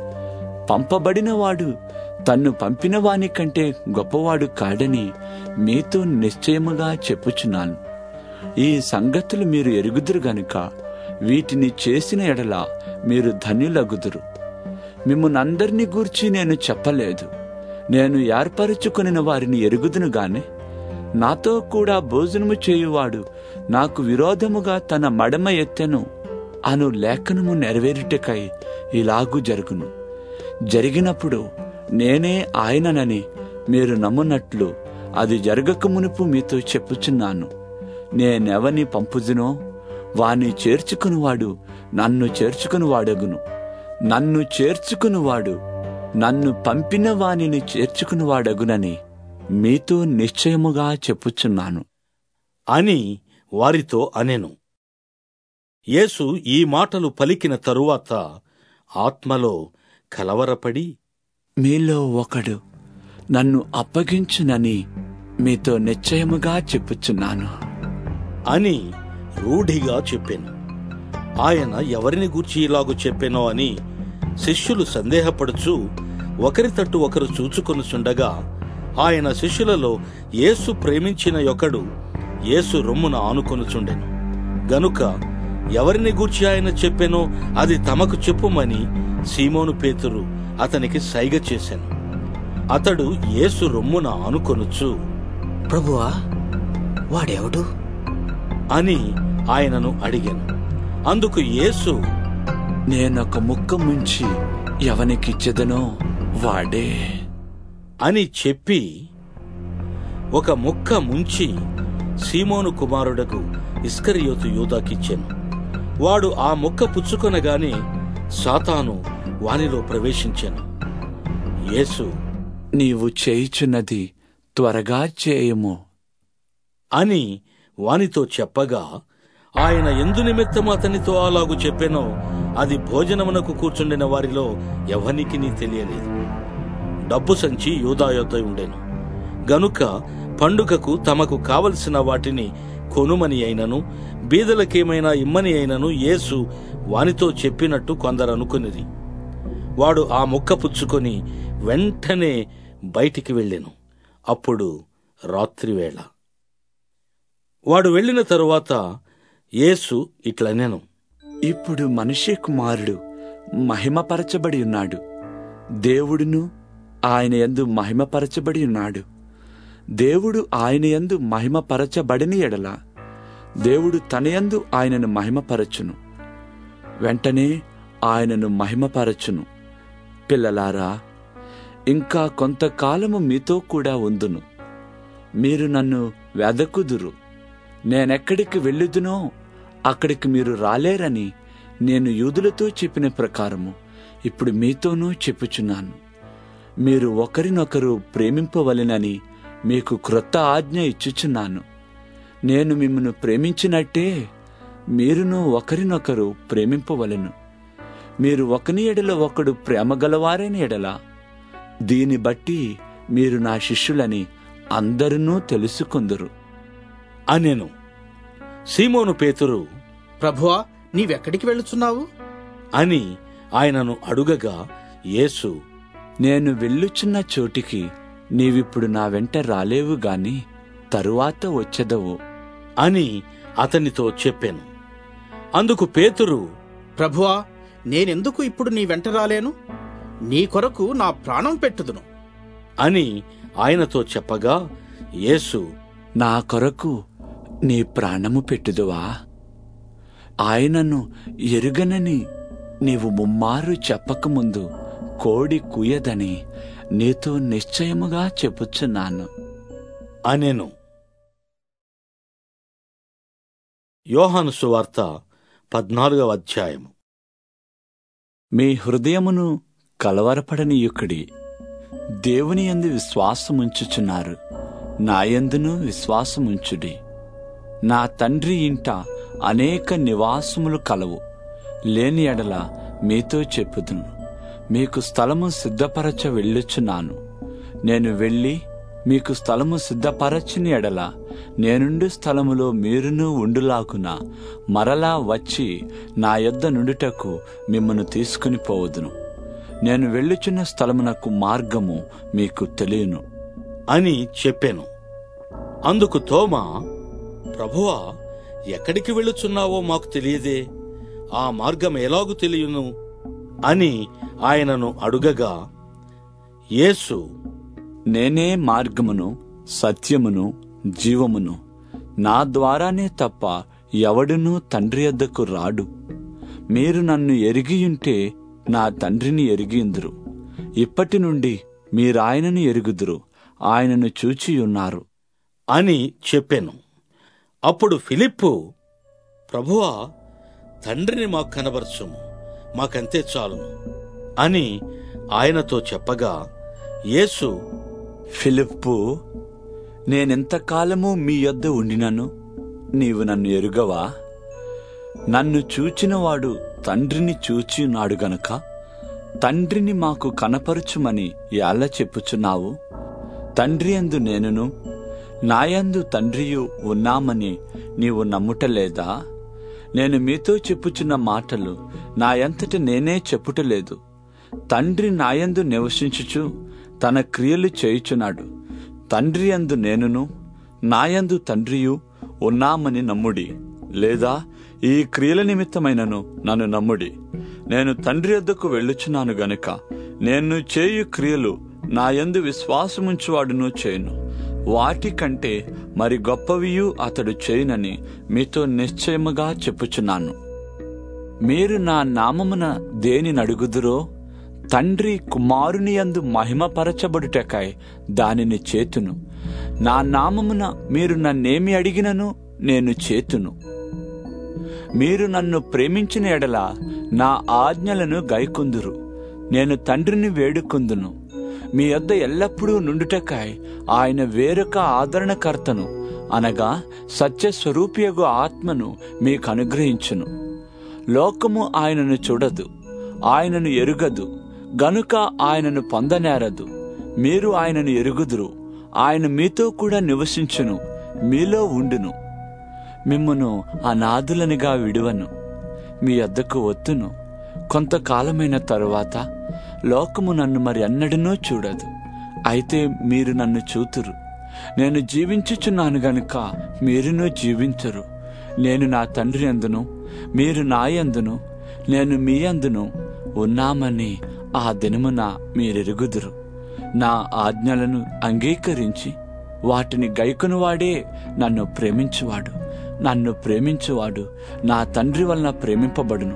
పంపబడినవాడు తన్ను పంపిన వాని కంటే గొప్పవాడు కాడని మీతో నిశ్చయముగా చెప్పుచున్నాను ఈ సంగతులు మీరు ఎరుగుదురు గనుక వీటిని చేసిన ఎడల మీరు ధన్యులగుదురు మిమ్మల్నందరినీ గూర్చి నేను చెప్పలేదు నేను ఏర్పరచుకొనిన వారిని ఎరుగుదును గాని నాతో కూడా భోజనము చేయువాడు నాకు విరోధముగా తన మడమ ఎత్తెను అను లేఖనము నెరవేరుటకై ఇలాగు జరుగును జరిగినప్పుడు నేనే ఆయననని మీరు నమ్మునట్లు అది జరగక మునుపు మీతో చెప్పుచున్నాను నేనెవని పంపుదునో వాని చేర్చుకునివాడు నన్ను చేర్చుకునివాడగును నన్ను చేర్చుకునివాడు నన్ను పంపిన వానిని చేర్చుకునివాడగునని మీతో నిశ్చయముగా చెప్పుచున్నాను అని వారితో అనెను యేసు ఈ మాటలు పలికిన తరువాత ఆత్మలో కలవరపడి మీలో ఒకడు నన్ను అప్పగించునని మీతో నిశ్చయముగా చెప్పుచున్నాను అని రూఢిగా చెప్పాను ఆయన ఎవరిని గూర్చి ఇలాగు చెప్పెనో అని శిష్యులు సందేహపడుచు ఒకరి తట్టు ఒకరు చూచుకొనుచుండగా ఆయన శిష్యులలో యేసు ప్రేమించిన యొకడు యేసు రొమ్మున ఆనుకొనుచుండెను గనుక ఎవరిని గూర్చి ఆయన చెప్పెనో అది తమకు చెప్పుమని సీమోను పేతురు అతనికి సైగ చేశాను అతడు యేసు రొమ్మున ఆనుకొనుచు ప్రభువా వాడెవడు అని ఆయనను అడిగాను అందుకు యేసు నేనొక ముక్క ముంచి ఎవనికిచ్చెదనో వాడే అని చెప్పి ఒక ముక్క ముంచి సీమోను కుమారుడకు ఇస్కరియోతు యూదాకిచ్చాను వాడు ఆ ముక్క పుచ్చుకొనగానే సాతాను వానిలో ప్రవేశించాను యేసు నీవు చేయుచున్నది త్వరగా చేయము అని వానితో చెప్పగా ఆయన ఎందు నిమిత్తం అతనితో అలాగు చెప్పెనో అది భోజనమునకు కూర్చుండిన వారిలో ఎవనికి తెలియలేదు డబ్బు సంచి యూదాయొద్ద ఉండెను గనుక పండుగకు తమకు కావలసిన వాటిని కొనుమని అయినను బీదలకేమైనా ఇమ్మని అయినను యేసు వానితో చెప్పినట్టు కొందరు అనుకునిది వాడు ఆ ముక్క పుచ్చుకొని వెంటనే బయటికి వెళ్ళెను అప్పుడు రాత్రివేళ వాడు వెళ్ళిన తరువాత యేసు ఇట్లనెను ఇప్పుడు మనిషి కుమారుడు మహిమపరచబడి ఉన్నాడు దేవుడును ఆయన యందు మహిమపరచబడి ఉన్నాడు దేవుడు ఆయన యందు మహిమపరచబడిన ఎడల దేవుడు తన యందు ఆయనను మహిమపరచును వెంటనే ఆయనను మహిమపరచును పిల్లలారా ఇంకా కొంతకాలము మీతో కూడా ఉందును మీరు నన్ను వెదకుదురు నేనెక్కడికి వెళ్ళుదునో అక్కడికి మీరు రాలేరని నేను యూదులతో చెప్పిన ప్రకారము ఇప్పుడు మీతోనూ చెప్పుచున్నాను మీరు ఒకరినొకరు ప్రేమింపవలెనని మీకు క్రొత్త ఆజ్ఞ ఇచ్చుచున్నాను నేను మిమ్మను ప్రేమించినట్టే మీరును ఒకరినొకరు ప్రేమింపవలెను మీరు ఒకని ఎడల ఒకడు ప్రేమ గలవారైన ఎడల దీని బట్టి మీరు నా శిష్యులని అందరినూ తెలుసుకుందరు అనెను సీమోను పేతురు ప్రభువా నీవెక్కడికి వెళ్ళుచున్నావు అని ఆయనను అడుగగా యేసు నేను వెళ్ళుచున్న చోటికి నీవిప్పుడు నా వెంట రాలేవు గాని తరువాత వచ్చెదవు అని అతనితో చెప్పాను అందుకు పేతురు ప్రభువా నేనెందుకు ఇప్పుడు నీ వెంట రాలేను నీ కొరకు నా ప్రాణం పెట్టుదును అని ఆయనతో చెప్పగా యేసు నా కొరకు నీ ప్రాణము పెట్టుదువా ఆయనను ఎరుగనని నీవు ముమ్మారు చెప్పకముందు కోడి కుయదని నీతో నిశ్చయముగా చెప్పుచున్నాను అనెను యోహాను సువార్త పద్నాలుగవ అధ్యాయము మీ హృదయమును కలవరపడనీయుకుడి దేవుని యందు విశ్వాసముంచుచున్నారు నాయందును విశ్వాసముంచుడి నా తండ్రి ఇంట అనేక నివాసములు కలవు లేని ఎడల మీతో చెప్పుదును మీకు స్థలము సిద్ధపరచ వెళ్ళుచున్నాను నేను వెళ్ళి మీకు స్థలము సిద్ధపరచిన ఎడల నేనుండు స్థలములో మీరును ఉండులాగున మరలా వచ్చి నా యొద్ద నుండుటకు మిమ్మను తీసుకుని పోవదును నేను వెళ్ళుచున్న స్థలమునకు మార్గము మీకు తెలియను అని చెప్పాను అందుకు తోమా ప్రభువా ఎక్కడికి వెళ్ళుచున్నావో మాకు తెలియదే ఆ మార్గం ఎలాగు తెలియను అని ఆయనను అడుగగా యేసు నేనే మార్గమును సత్యమును జీవమును నా ద్వారానే తప్ప ఎవడునూ తండ్రి వద్దకు రాడు మీరు నన్ను ఎరిగియుంటే నా తండ్రిని ఎరిగియుందురు ఇప్పటి నుండి మీరాయనను ఎరుగుదురు ఆయనను చూచియున్నారు అని చెప్పాను అప్పుడు ఫిలిప్పు ప్రభువా తండ్రిని మాకు కనబరచుము మాకంతే చాలును అని ఆయనతో చెప్పగా యేసు ఫిలిప్పు నేనెంతకాలము మీ యొద్ద ఉండినను నీవు నన్ను ఎరుగవా నన్ను చూచినవాడు తండ్రిని చూచినాడు గనుక తండ్రిని మాకు కనపరుచుమని ఎలా చెప్పుచున్నావు తండ్రి అందు నేనును నాయందు తండ్రియు ఉన్నామని నీవు నమ్ముటలేదా నేను మీతో చెప్పుచున్న మాటలు నా ఎంతట నేనే చెప్పుటలేదు తండ్రి నాయందు నివసించుచు తన క్రియలు చేయుచున్నాడు తండ్రి అందు నేనును నాయందు తండ్రియు ఉన్నామని నమ్ముడి లేదా ఈ క్రియల నిమిత్తమైనను నన్ను నమ్ముడి నేను తండ్రి వద్దకు వెళ్ళుచున్నాను గనుక నేను చేయు క్రియలు నా యందు విశ్వాసముంచువాడును చేయను వాటికంటే మరి గొప్పవియు అతడు చేయునని మీతో నిశ్చయముగా చెప్పుచున్నాను మీరు నా నామమున దేని నడుగుదురో తండ్రి కుమారుని యందు మహిమపరచబడుటకై దానిని చేతును నా నామమున మీరు నన్నేమి అడిగినను నేను చేతును మీరు నన్ను ప్రేమించిన ఎడల నా ఆజ్ఞలను గైకుందురు నేను తండ్రిని వేడుకుందును మీ యొద్ద ఎల్లప్పుడూ నుండుటకాయ్ ఆయన వేరొక ఆదరణకర్తను అనగా సత్యస్వరూపియగు ఆత్మను మీకు అనుగ్రహించును లోకము ఆయనను చూడదు ఆయనను ఎరుగదు గనుక ఆయనను పొందనేరదు మీరు ఆయనను ఎరుగుదురు ఆయన మీతో కూడా నివసించును మీలో ఉండును మిమ్మును అనాథులనిగా విడువను మీ వద్దకు వత్తును కొంతకాలమైన తరువాత లోకము నన్ను మరి అన్నడనూ చూడదు అయితే మీరు నన్ను చూతురు నేను జీవించుచున్నాను గనుక మీరును జీవించరు నేను నా తండ్రి అందును మీరు నా యందును నేను మీ అందును ఉన్నామని ఆ దినమున మీరెరుగుదురు నా ఆజ్ఞలను అంగీకరించి వాటిని గైకొనువాడే నన్ను ప్రేమించువాడు నన్ను ప్రేమించువాడు నా తండ్రి వలన ప్రేమింపబడును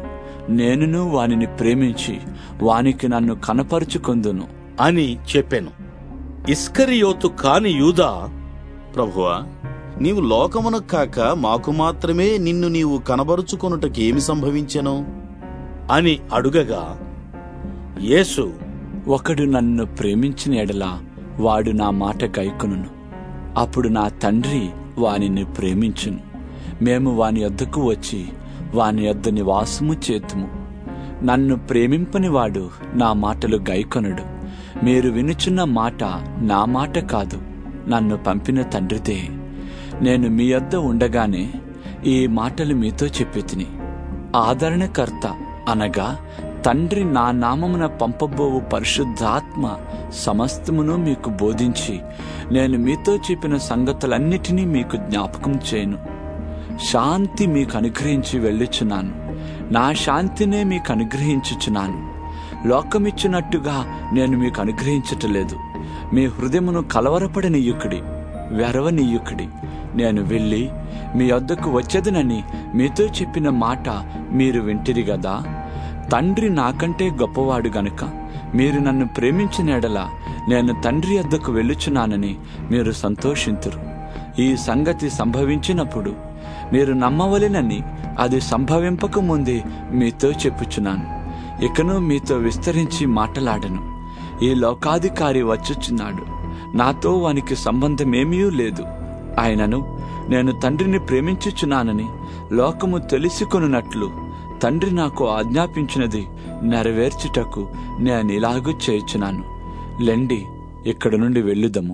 నేనును వానిని ప్రేమించి వానికి నన్ను కనపరుచుకొందును అని చెప్పెను ఇస్కరియోతు కాని యూదా ప్రభువా నీవు లోకమునకు కాక మాకు మాత్రమే నిన్ను నీవు కనబరుచుకొనుటకు ఏమి సంభవించెను అని అడుగగా యేసు ఒకడు నన్ను ప్రేమించిన ఎడల వాడు నా మాట గైకొనును అప్పుడు నా తండ్రి వానిని ప్రేమించును మేము వాని యొద్దకు వచ్చి వాని యొద్ద నివాసము చేతుము నన్ను ప్రేమింపని వాడు నా మాటలు గైకొనడు మీరు వినుచున్న మాట నా మాట కాదు నన్ను పంపిన తండ్రిదే నేను మీ యొద్ద ఉండగానే ఈ మాటలు మీతో చెప్పి తిని ఆదరణకర్త అనగా తండ్రి నా నామమున పంపబోవు పరిశుద్ధాత్మ సమస్తమును మీకు బోధించి నేను మీతో చెప్పిన సంగతులన్నిటినీ మీకు జ్ఞాపకం చేయను శాంతి మీకు అనుగ్రహించి వెళ్ళుచున్నాను నా శాంతినే మీకు అనుగ్రహించుచున్నాను లోకమిచ్చినట్టుగా నేను మీకు అనుగ్రహించటలేదు మీ హృదయమును కలవరపడనీయుకుడి వెరవనీయుకుడి నేను వెళ్ళి మీ వద్దకు వచ్చేదనని మీతో చెప్పిన మాట మీరు వింటిరి గదా తండ్రి నాకంటే గొప్పవాడు గనుక మీరు నన్ను ప్రేమించిన ఎడల నేను తండ్రి వద్దకు వెళ్ళుచున్నానని మీరు సంతోషింతురు ఈ సంగతి సంభవించినప్పుడు మీరు నమ్మవలెనని అది సంభవింపక ముందే మీతో చెప్పుచున్నాను ఇకను మీతో విస్తరించి మాటలాడను ఈ లోకాధికారి వచ్చుచున్నాడు నాతో వానికి సంబంధమేమీ లేదు ఆయనను నేను తండ్రిని ప్రేమించుచున్నానని లోకము తెలుసుకొనున్నట్లు తండ్రి నాకు ఆజ్ఞాపించినది నెరవేర్చుటకు నేను ఇలాగూ చేయుచున్నాను లెండి ఇక్కడ నుండి వెళ్ళుదము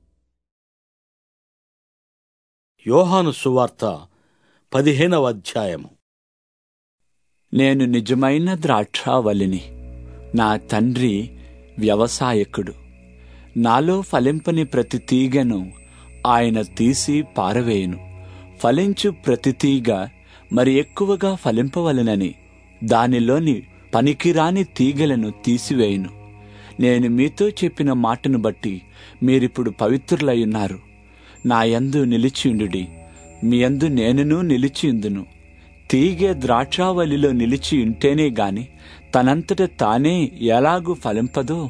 యోహాను సువార్త పదిహేనవ అధ్యాయము నేను నిజమైన ద్రాక్షావళిని నా తండ్రి వ్యవసాయకుడు నాలో ఫలింపని ప్రతి తీగను ఆయన తీసి పారవేయును ఫలించు ప్రతి తీగ మరి ఎక్కువగా ఫలింపవలనని దానిలోని పనికిరాని తీగలను తీసివేయును నేను మీతో చెప్పిన మాటను బట్టి మీరిప్పుడు పవిత్రులయ్యున్నారు నా యందు నిలిచియుండుడి మీ యందు నేనును నిలిచియుందును తీగె ద్రాక్షావళిలో నిలిచి ఉంటేనే గాని తనంతట తానే ఎలాగూ ఫలింపదో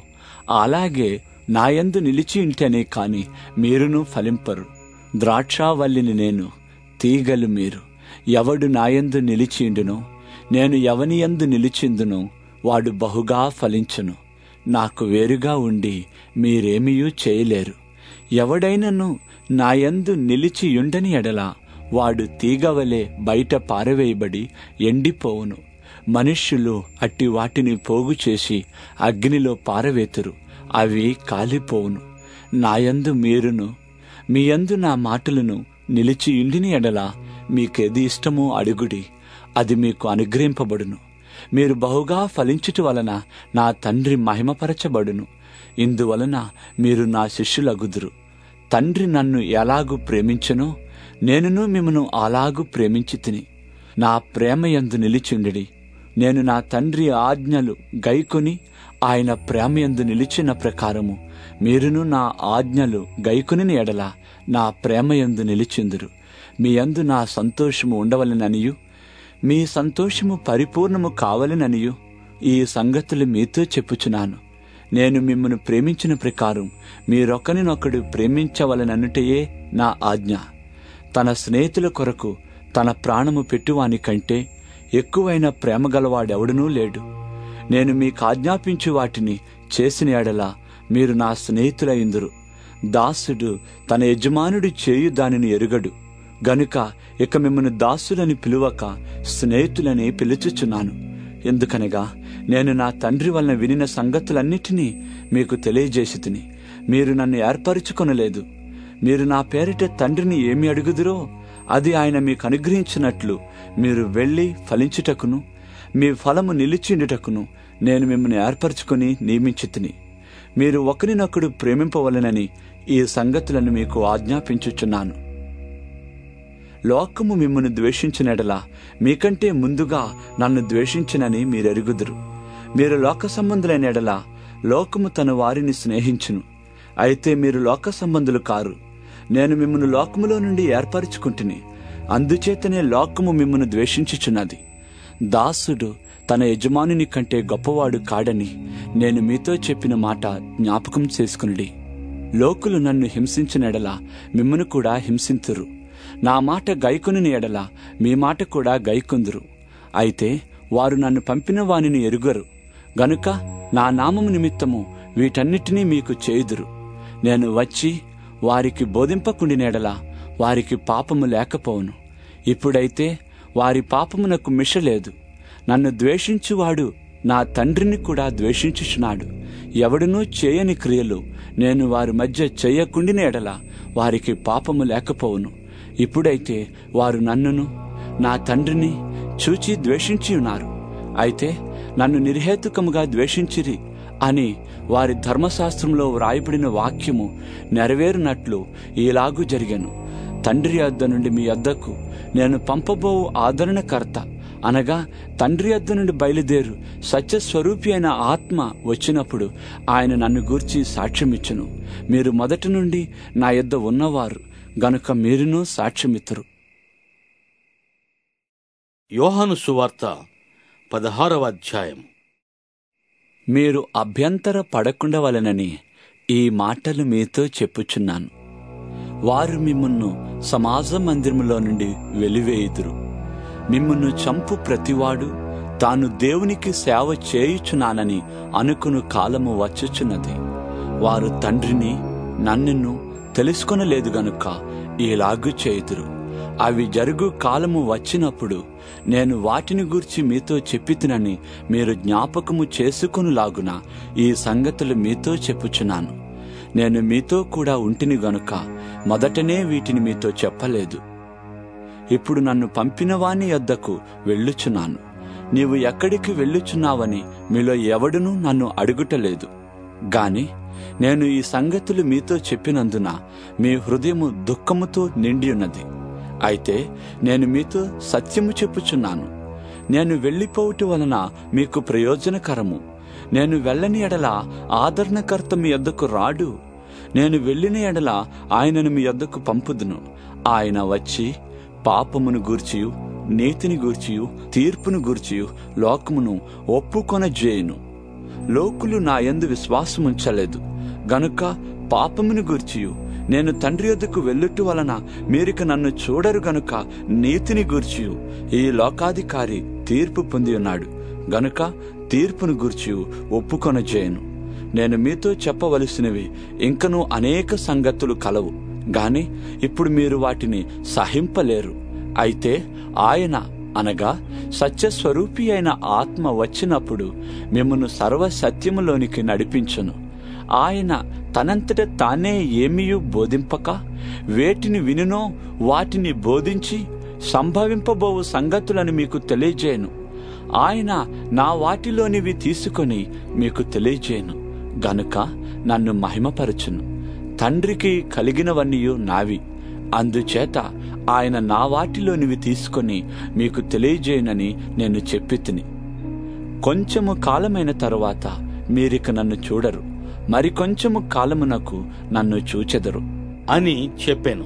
అలాగే నాయందు నిలిచి ఉంటేనే కాని మీరును ఫలింపరు ద్రాక్షావల్లిని నేను తీగలు మీరు ఎవడు నాయందు నిలిచిండునో నేను ఎవని యందు నిలిచిందునో వాడు బహుగా ఫలించును నాకు వేరుగా ఉండి మీరేమీయూ చేయలేరు ఎవడైనను నాయందు నిలిచి ఉండని ఎడల వాడు తీగవలే బయట పారవేయబడి ఎండిపోవును మనుష్యులు అట్టి వాటిని పోగు చేసి అగ్నిలో పారవేతురు అవి కాలిపోవును నాయందు మీరును మీయందు నా మాటలను నిలిచి ఇండిని ఎడల మీకేది ఇష్టమో అడుగుడి అది మీకు అనుగ్రహింపబడును మీరు బహుగా ఫలించుట వలన నా తండ్రి మహిమపరచబడును ఇందువలన మీరు నా శిష్యులగుదురు తండ్రి నన్ను ఎలాగు ప్రేమించనో నేనును మిమ్మను అలాగు ప్రేమించి తిని నా ప్రేమయందు నిలిచిండిడి నేను నా తండ్రి ఆజ్ఞలు గైకొని ఆయన ప్రేమయందు నిలిచిన ప్రకారము మీరును నా ఆజ్ఞలు గైకొనిన ఎడల నా ప్రేమయందు నిలిచిందురు మీ యందు నా సంతోషము ఉండవలననియు మీ సంతోషము పరిపూర్ణము కావలననియు ఈ సంగతులు మీతో చెప్పుచున్నాను నేను మిమ్మను ప్రేమించిన ప్రకారం మీరొకరినొకడు ప్రేమించవలననుటయే నా ఆజ్ఞ తన స్నేహితుల కొరకు తన ప్రాణము పెట్టువాని కంటే ఎక్కువైన ప్రేమ గలవాడెవడనూ లేడు నేను మీకు ఆజ్ఞాపించు వాటిని చేసిన ఎడల మీరు నా స్నేహితులైందురు దాసుడు తన యజమానుడు చేయు దానిని ఎరుగడు గనుక ఇక మిమ్మల్ని దాసులని పిలువక స్నేహితులని పిలుచుచున్నాను ఎందుకనగా నేను నా తండ్రి వలన వినిన సంగతులన్నిటినీ మీకు తెలియజేసి తిని మీరు నన్ను ఏర్పరచుకొనలేదు మీరు నా పేరిట తండ్రిని ఏమి అడుగుదురో అది ఆయన మీకు అనుగ్రహించినట్లు మీరు వెళ్ళి ఫలించుటకును మీ ఫలము నిలిచిండుటకును నేను మిమ్మల్ని ఏర్పరచుకొని నియమించి మీరు ఒకరినొకడు ప్రేమింపవలనని ఈ సంగతులను మీకు ఆజ్ఞాపించుచున్నాను లోకము మిమ్మల్ని ద్వేషించినడలా మీకంటే ముందుగా నన్ను ద్వేషించినని మీరెరుగుదురు మీరు లోక సంబంధులైన ఎడలా లోకము తన వారిని స్నేహించును అయితే మీరు లోక సంబంధులు కారు నేను మిమ్మల్ని లోకములో నుండి ఏర్పరచుకుంటుని అందుచేతనే లోకము మిమ్మల్ని ద్వేషించుచున్నది దాసుడు తన యజమానుని కంటే గొప్పవాడు కాడని నేను మీతో చెప్పిన మాట జ్ఞాపకం చేసుకునుడి లోకులు నన్ను హింసించిన ఎడల మిమ్మను కూడా హింసింతురు నా మాట గైకొనిన ఎడల మీ మాట కూడా గైకొందురు అయితే వారు నన్ను పంపిన వానిని ఎరుగరు గనుక నా నామము నిమిత్తము వీటన్నిటినీ మీకు చేయుదురు నేను వచ్చి వారికి బోధింపకుండినెడల వారికి పాపము లేకపోవును ఇప్పుడైతే వారి పాపమునకు మిషలేదు నన్ను ద్వేషించువాడు నా తండ్రిని కూడా ద్వేషించుచున్నాడు ఎవడునూ చేయని క్రియలు నేను వారి మధ్య చేయకుండిన ఎడల వారికి పాపము లేకపోవును ఇప్పుడైతే వారు నన్నును నా తండ్రిని చూచి ద్వేషించి ఉన్నారు అయితే నన్ను నిర్హేతుకముగా ద్వేషించిరి అని వారి ధర్మశాస్త్రంలో వ్రాయబడిన వాక్యము నెరవేరునట్లు ఈలాగు జరిగాను తండ్రి యొద్ద నుండి మీ యొద్దకు నేను పంపబోవు ఆదరణకర్త అనగా తండ్రి యొద్ద నుండి బయలుదేరు సత్యస్వరూపి అయిన ఆత్మ వచ్చినప్పుడు ఆయన నన్ను గూర్చి సాక్ష్యమిచ్చును మీరు మొదటి నుండి నా యొద్ద ఉన్నవారు గనుక మీరును సాక్ష్యమిత్తరు యోహాను సువార్త పదహారవ అధ్యాయం మీరు అభ్యంతర పడకుండవలనని ఈ మాటలు మీతో చెప్పుచున్నాను వారు మిమ్మును సమాజ మందిరములో నుండి వెలివేయుదురు మిమ్మును చంపు ప్రతివాడు తాను దేవునికి సేవ చేయుచున్నానని అనుకును కాలము వచ్చుచున్నది వారు తండ్రిని నన్నును తెలుసుకొనలేదు గనుక ఇలాగు చేయుదురు అవి జరుగు కాలము వచ్చినప్పుడు నేను వాటిని గూర్చి మీతో చెప్పితినని మీరు జ్ఞాపకము చేసుకునిలాగున ఈ సంగతులు మీతో చెప్పుచున్నాను నేను మీతో కూడా ఉంటిని గనుక మొదటనే వీటిని మీతో చెప్పలేదు ఇప్పుడు నన్ను పంపిన వాని యొద్దకు వెళ్ళుచున్నాను నీవు ఎక్కడికి వెళ్ళుచున్నావని మీలో ఎవడునూ నన్ను అడుగుటలేదు గాని నేను ఈ సంగతులు మీతో చెప్పినందున మీ హృదయము దుఃఖముతో నిండి ఉన్నది అయితే నేను మీతో సత్యము చెప్పుచున్నాను నేను వెళ్ళిపోవుట వలన మీకు ప్రయోజనకరము నేను వెళ్ళని ఎడల ఆదరణకర్త మీ యొద్దకు రాడు నేను వెళ్ళిన ఎడల ఆయనను మీ యొద్దకు పంపుదును ఆయన వచ్చి పాపమును గూర్చియు నీతిని గూర్చియు తీర్పును గూర్చియు లోకమును ఒప్పుకొన జేయును లోకులు నా యందు విశ్వాసముంచలేదు గనుక పాపమును గూర్చియు నేను తండ్రి యొద్దకు వెళ్ళుట వలన మీరిక నన్ను చూడరు గనుక నీతిని గూర్చియు ఈ లోకాధికారి తీర్పు పొంది ఉన్నాడు గనుక తీర్పును గూర్చియు ఒప్పుకొన చేయను నేను మీతో చెప్పవలసినవి ఇంకనూ అనేక సంగతులు కలవు గాని ఇప్పుడు మీరు వాటిని సహింపలేరు అయితే ఆయన అనగా సత్యస్వరూపి అయిన ఆత్మ వచ్చినప్పుడు మిమ్మను సర్వ సత్యములోనికి నడిపించును ఆయన తనంతట తానే ఏమీయూ బోధింపక వేటిని వినునో వాటిని బోధించి సంభవింపబోవు సంగతులను మీకు తెలియజేయను ఆయన నా వాటిలోనివి తీసుకొని మీకు తెలియజేయను గనుక నన్ను మహిమపరచును తండ్రికి కలిగినవన్నీ నావి అందుచేత ఆయన నా వాటిలోనివి తీసుకొని మీకు తెలియజేయనని నేను చెప్పి తిని కొంచెము కాలమైన తరువాత మీరిక నన్ను చూడరు మరికొంచెము కాలమునకు నన్ను చూచెదరు అని చెప్పాను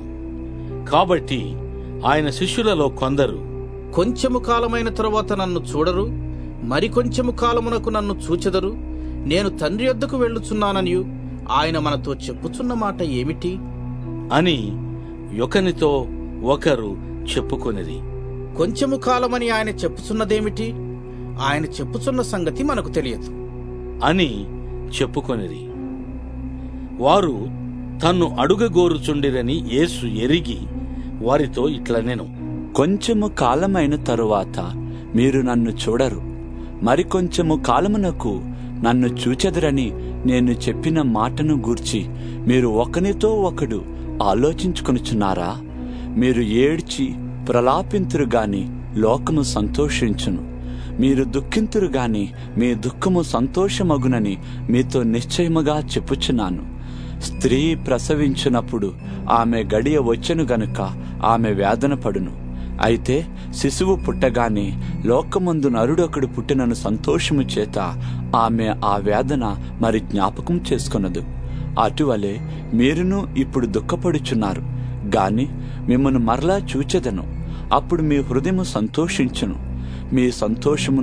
కాబట్టి ఆయన శిష్యులలో కొందరు కొంచెము కాలమైన తరువాత నన్ను చూడరు మరికొంచెము కాలమునకు నన్ను చూచెదరు నేను తండ్రి యొద్దకు వెళ్ళుచున్నాననియు ఆయన మనతో చెప్పుచున్న మాట ఏమిటి అని ఒకనితో ఒకరు చెప్పుకొనిది కొంచెము కాలమని ఆయన చెప్పుచున్నదేమిటి ఆయన చెప్పుచున్న సంగతి మనకు తెలియదు అని చెప్పుకొనిది వారు తన్ను అడుగగోరుచుండిరని యేసు ఎరిగి వారితో ఇట్లా నేను కొంచెము కాలమైన తరువాత మీరు నన్ను చూడరు మరికొంచెము కాలమునకు నన్ను చూచెదరని నేను చెప్పిన మాటను గూర్చి మీరు ఒకనితో ఒకడు ఆలోచించుకొనుచున్నారా మీరు ఏడ్చి ప్రలాపింతురు గాని లోకము సంతోషించును మీరు దుఃఖింతురు గాని మీ దుఃఖము సంతోషమగునని మీతో నిశ్చయముగా చెప్పుచున్నాను స్త్రీ ప్రసవించినప్పుడు ఆమె గడియ వచ్చెను గనుక ఆమె వేదన పడును అయితే శిశువు పుట్టగానే లోకమందు నరుడొకడు పుట్టినను సంతోషము చేత ఆమె ఆ వేదన మరి జ్ఞాపకం చేసుకొనదు అటువలే మీరును ఇప్పుడు దుఃఖపడుచున్నారు గాని మిమ్మను మరలా చూచెదను అప్పుడు మీ హృదయము సంతోషించును మీ సంతోషమును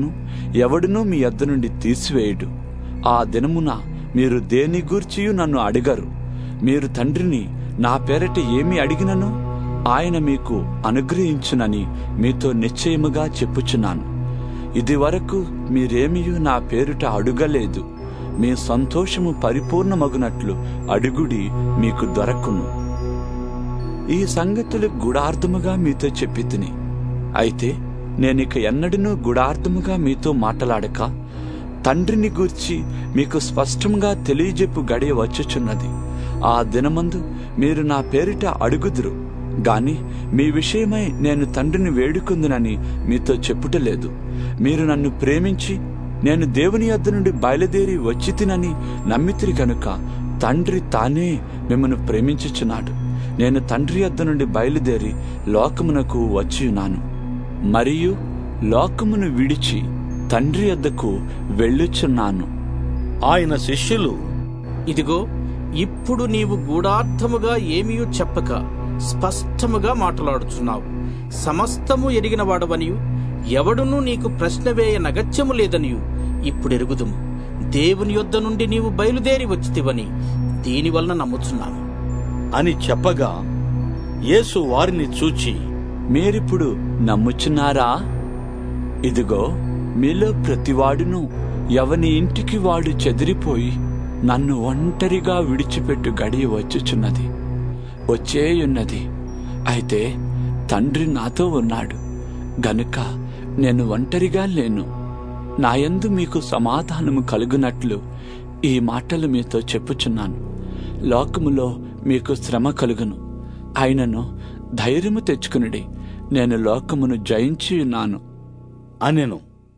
ఎవడునూ మీ యొద్ద నుండి తీసివేయడు ఆ దినమున మీరు దేని గూర్చియు నన్ను అడగరు మీరు తండ్రిని నా పేరట ఏమి అడిగినను ఆయన మీకు అనుగ్రహించునని మీతో నిశ్చయముగా చెప్పుచున్నాను ఇది వరకు మీరేమియు నా పేరుట అడుగలేదు మీ సంతోషము పరిపూర్ణమగునట్లు అడుగుడి మీకు దొరకును ఈ సంగతులు గుడార్థముగా మీతో చెప్పి తిని అయితే నేనిక ఎన్నడూ గుడార్థముగా మీతో మాట్లాడక తండ్రిని గూర్చి మీకు స్పష్టంగా తెలియజెప్పు గడియ వచ్చుచున్నది ఆ దినమందు మీరు నా పేరిట అడుగుదురు గాని మీ విషయమై నేను తండ్రిని వేడుకుందునని మీతో చెప్పుటలేదు మీరు నన్ను ప్రేమించి నేను దేవుని యొద్ద నుండి బయలుదేరి వచ్చి తినని నమ్మితిరి కనుక తండ్రి తానే మిమ్మను ప్రేమించుచున్నాడు నేను తండ్రి యొద్ద నుండి బయలుదేరి లోకమునకు వచ్చి ఉన్నాను మరియు లోకమును విడిచి తండ్రి యొద్దకు వెళ్ళుచున్నాను ఆయన శిష్యులు ఇదిగో ఇప్పుడు నీవు గూఢార్థముగా ఏమీయూ చెప్పక స్పష్టముగా మాట్లాడుచున్నావు సమస్తము ఎరిగిన వాడవనియు ఎవడునూ నీకు ప్రశ్న వేయ నగత్యము లేదనియు ఇప్పుడు ఎరుగుదుము దేవుని యొద్ద నుండి నీవు బయలుదేరి వచ్చితివని దీనివలన నమ్ముచున్నాను అని చెప్పగా యేసు వారిని చూచి మీరిప్పుడు నమ్ముచున్నారా ఇదిగో మీలో ప్రతివాడును ఎవని ఇంటికి వాడు చెదిరిపోయి నన్ను ఒంటరిగా విడిచిపెట్టు గడియ వచ్చుచున్నది వచ్చేయున్నది అయితే తండ్రి నాతో ఉన్నాడు గనుక నేను ఒంటరిగా లేను నాయందు మీకు సమాధానము కలుగునట్లు ఈ మాటలు మీతో చెప్పుచున్నాను లోకములో మీకు శ్రమ కలుగును అయినను ధైర్యము తెచ్చుకునుడి నేను లోకమును జయించి ఉన్నాను అనెను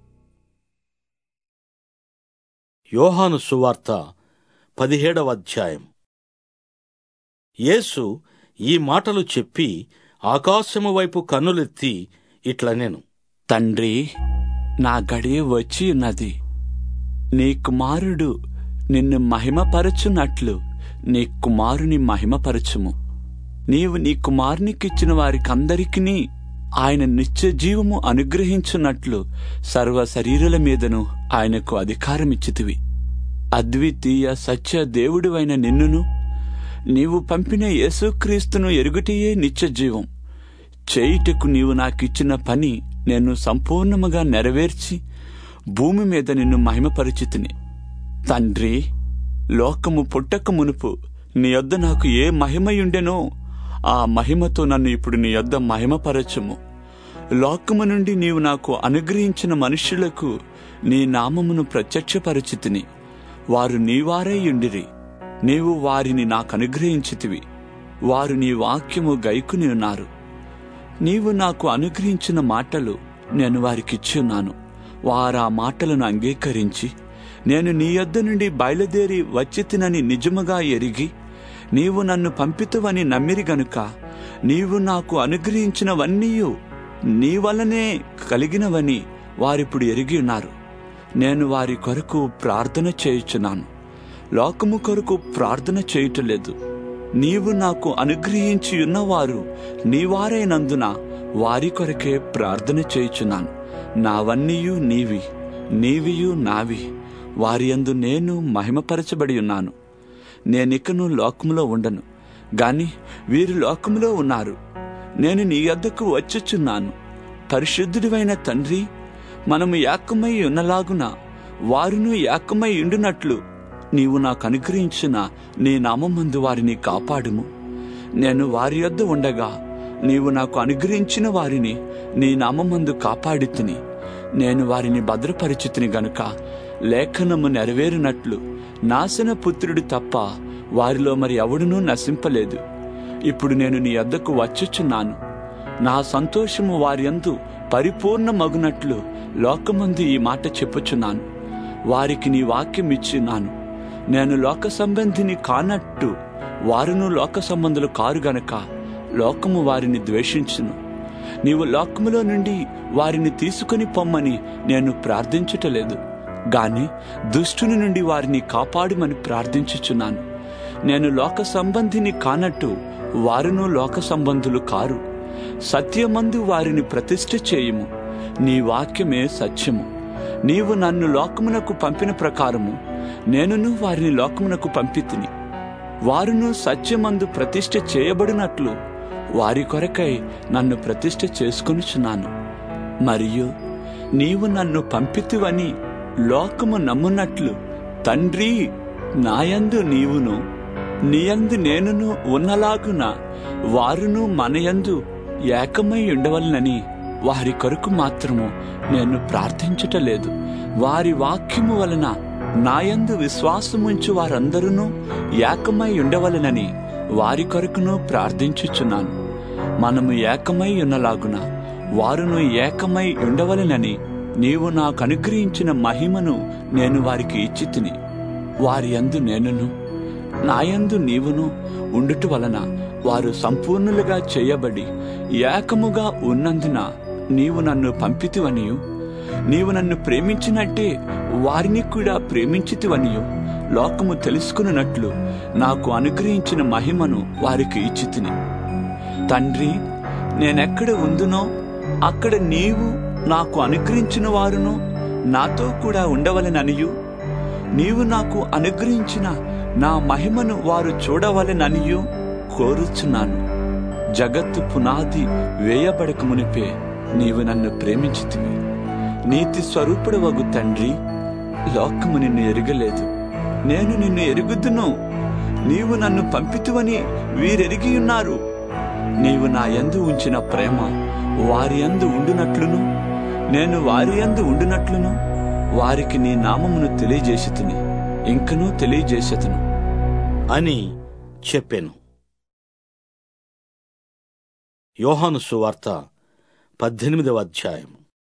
యోహాను సువార్త పదిహేడవ అధ్యాయం యేసు ఈ మాటలు చెప్పి ఆకాశము వైపు కన్నులెత్తి ఇట్లనెను తండ్రి నా గడియ వచ్చి ఉన్నది నీ కుమారుడు నిన్ను మహిమపరచునట్లు నీ కుమారుని మహిమపరచుము నీవు నీ కుమారునికిచ్చిన వారికందరికీ ఆయన నిత్య జీవము అనుగ్రహించున్నట్లు సర్వ శరీరుల మీదను ఆయనకు అధికారమిచ్చితివి అద్వితీయ సత్య దేవుడివైన నిన్నును నీవు పంపిన యేసుక్రీస్తును ఎరుగుటయే నిత్య జీవం చేయుటకు నీవు నాకిచ్చిన పని నేను సంపూర్ణముగా నెరవేర్చి భూమి మీద నిన్ను మహిమపరిచితిని తండ్రి లోకము పుట్టక మునుపు నీ యొద్ద నాకు ఏ మహిమయుండెనో ఆ మహిమతో నన్ను ఇప్పుడు నీ యొద్ద మహిమపరచుము లోకము నుండి నీవు నాకు అనుగ్రహించిన మనుష్యులకు నీ నామమును ప్రత్యక్షపరచితిని వారు నీవారై ఉండిరి నీవు వారిని నాకు అనుగ్రహించితివి వారు నీ వాక్యము గైకుని ఉన్నారు నీవు నాకు అనుగ్రహించిన మాటలు నేను వారికిచ్చున్నాను వారా మాటలను అంగీకరించి నేను నీ యొద్ద నుండి బయలుదేరి వచ్చి తినని నిజముగా ఎరిగి నీవు నన్ను పంపితువని నమ్మిరి గనుక నీవు నాకు అనుగ్రహించినవన్నీయు నీ వల్లనే కలిగినవని వారిప్పుడు ఎరిగి ఉన్నారు నేను వారి కొరకు ప్రార్థన చేయుచున్నాను లోకము కొరకు ప్రార్థన చేయుటలేదు నీవు నాకు అనుగ్రహించి ఉన్నవారు నీవారైనందున వారి కొరకే ప్రార్థన చేయుచున్నాను నావన్నీయు నీవి నీవియు నావి వారి యందు నేను మహిమపరచబడి ఉన్నాను నేనికను లోకములో ఉండను గాని వీరు లోకములో ఉన్నారు నేను నీ యొద్దకు వచ్చుచున్నాను పరిశుద్ధుడివైన తండ్రి మనము ఏకమై ఉన్నలాగున వారును ఏకమై ఉండునట్లు నీవు నాకు అనుగ్రహించిన నీ నామందు వారిని కాపాడుము నేను వారి యొద్ద ఉండగా నీవు నాకు అనుగ్రహించిన వారిని నీ నామందు కాపాడి తిని నేను వారిని భద్రపరిచితిని గనుక లేఖనము నెరవేరినట్లు నాశన పుత్రుడు తప్ప వారిలో మరి ఎవడునూ నశింపలేదు ఇప్పుడు నేను నీ యొద్దకు వచ్చుచున్నాను నా సంతోషము వారియందు పరిపూర్ణమగునట్లు లోకమందు ఈ మాట చెప్పుచున్నాను వారికి నీ వాక్యం ఇచ్చినాను నేను లోక సంబంధిని కానట్టు వారును లోక సంబంధులు కారు గనక లోకము వారిని ద్వేషించును నీవు లోకములో నుండి వారిని తీసుకుని పొమ్మని నేను ప్రార్థించుటలేదు గాని దుష్టుని నుండి వారిని కాపాడుమని ప్రార్థించుచున్నాను నేను లోక సంబంధిని కానట్టు వారును లోక సంబంధులు కారు సత్యమందు వారిని ప్రతిష్ఠ చేయుము నీ వాక్యమే సత్యము నీవు నన్ను లోకమునకు పంపిన ప్రకారము నేనును వారిని లోకమునకు పంపితిని వారును సత్యమందు ప్రతిష్ఠ చేయబడినట్లు వారి కొరకై నన్ను ప్రతిష్ఠ చేసుకొనుచున్నాను మరియు నీవు నన్ను పంపితివని లోకము నమ్మునట్లు తండ్రి నాయందు నీవును నీయందు నేనును ఉన్నలాగున వారును మనయందు ఏకమై ఉండవలనని వారి కొరకు మాత్రము నేను ప్రార్థించుటలేదు వారి వాక్యము వలన నాయందు విశ్వాసముంచు వారందరూ ఏకమై ఉండవలనని వారి కొరకును ప్రార్థించుచున్నాను మనము ఏకమై ఉన్నలాగున వారును ఏకమై ఉండవలనని నీవు నాకు అనుగ్రహించిన మహిమను నేను వారికి ఇచ్చి తిని వారి యందు నేనును నాయందు నీవును ఉండుట వలన వారు సంపూర్ణులుగా చేయబడి ఏకముగా ఉన్నందున నీవు నన్ను పంపితివనియు నీవు నన్ను ప్రేమించినట్టే వారిని కూడా ప్రేమించితివనియు లోకము తెలుసుకున్నట్లు నాకు అనుగ్రహించిన మహిమను వారికి ఇచ్చితిని తండ్రి నేనెక్కడ ఉందునో అక్కడ నీవు నాకు అనుగ్రహించిన వారును నాతో కూడా ఉండవలెననియు నీవు నాకు అనుగ్రహించిన నా మహిమను వారు చూడవలెననియు కోరుచున్నాను జగత్తు పునాది వేయబడక మునిపే నీవు నన్ను ప్రేమించితివి నీతి స్వరూపుడవగు తండ్రి లోకము నిన్ను ఎరగలేదు నేను నిన్ను ఎరుగుదును నీవు నన్ను పంపితువని వీరెరిగి ఉన్నారు నీవు నా యందు ఉంచిన ప్రేమ వారి యందు ఉండునట్లును నేను వారి యందు ఉండునట్లును వారికి నీ నామమును తెలియజేసి తిని ఇంకనూ తెలియజేసెతును అని చెప్పెను యోహాను సువార్త పద్దెనిమిదవ అధ్యాయం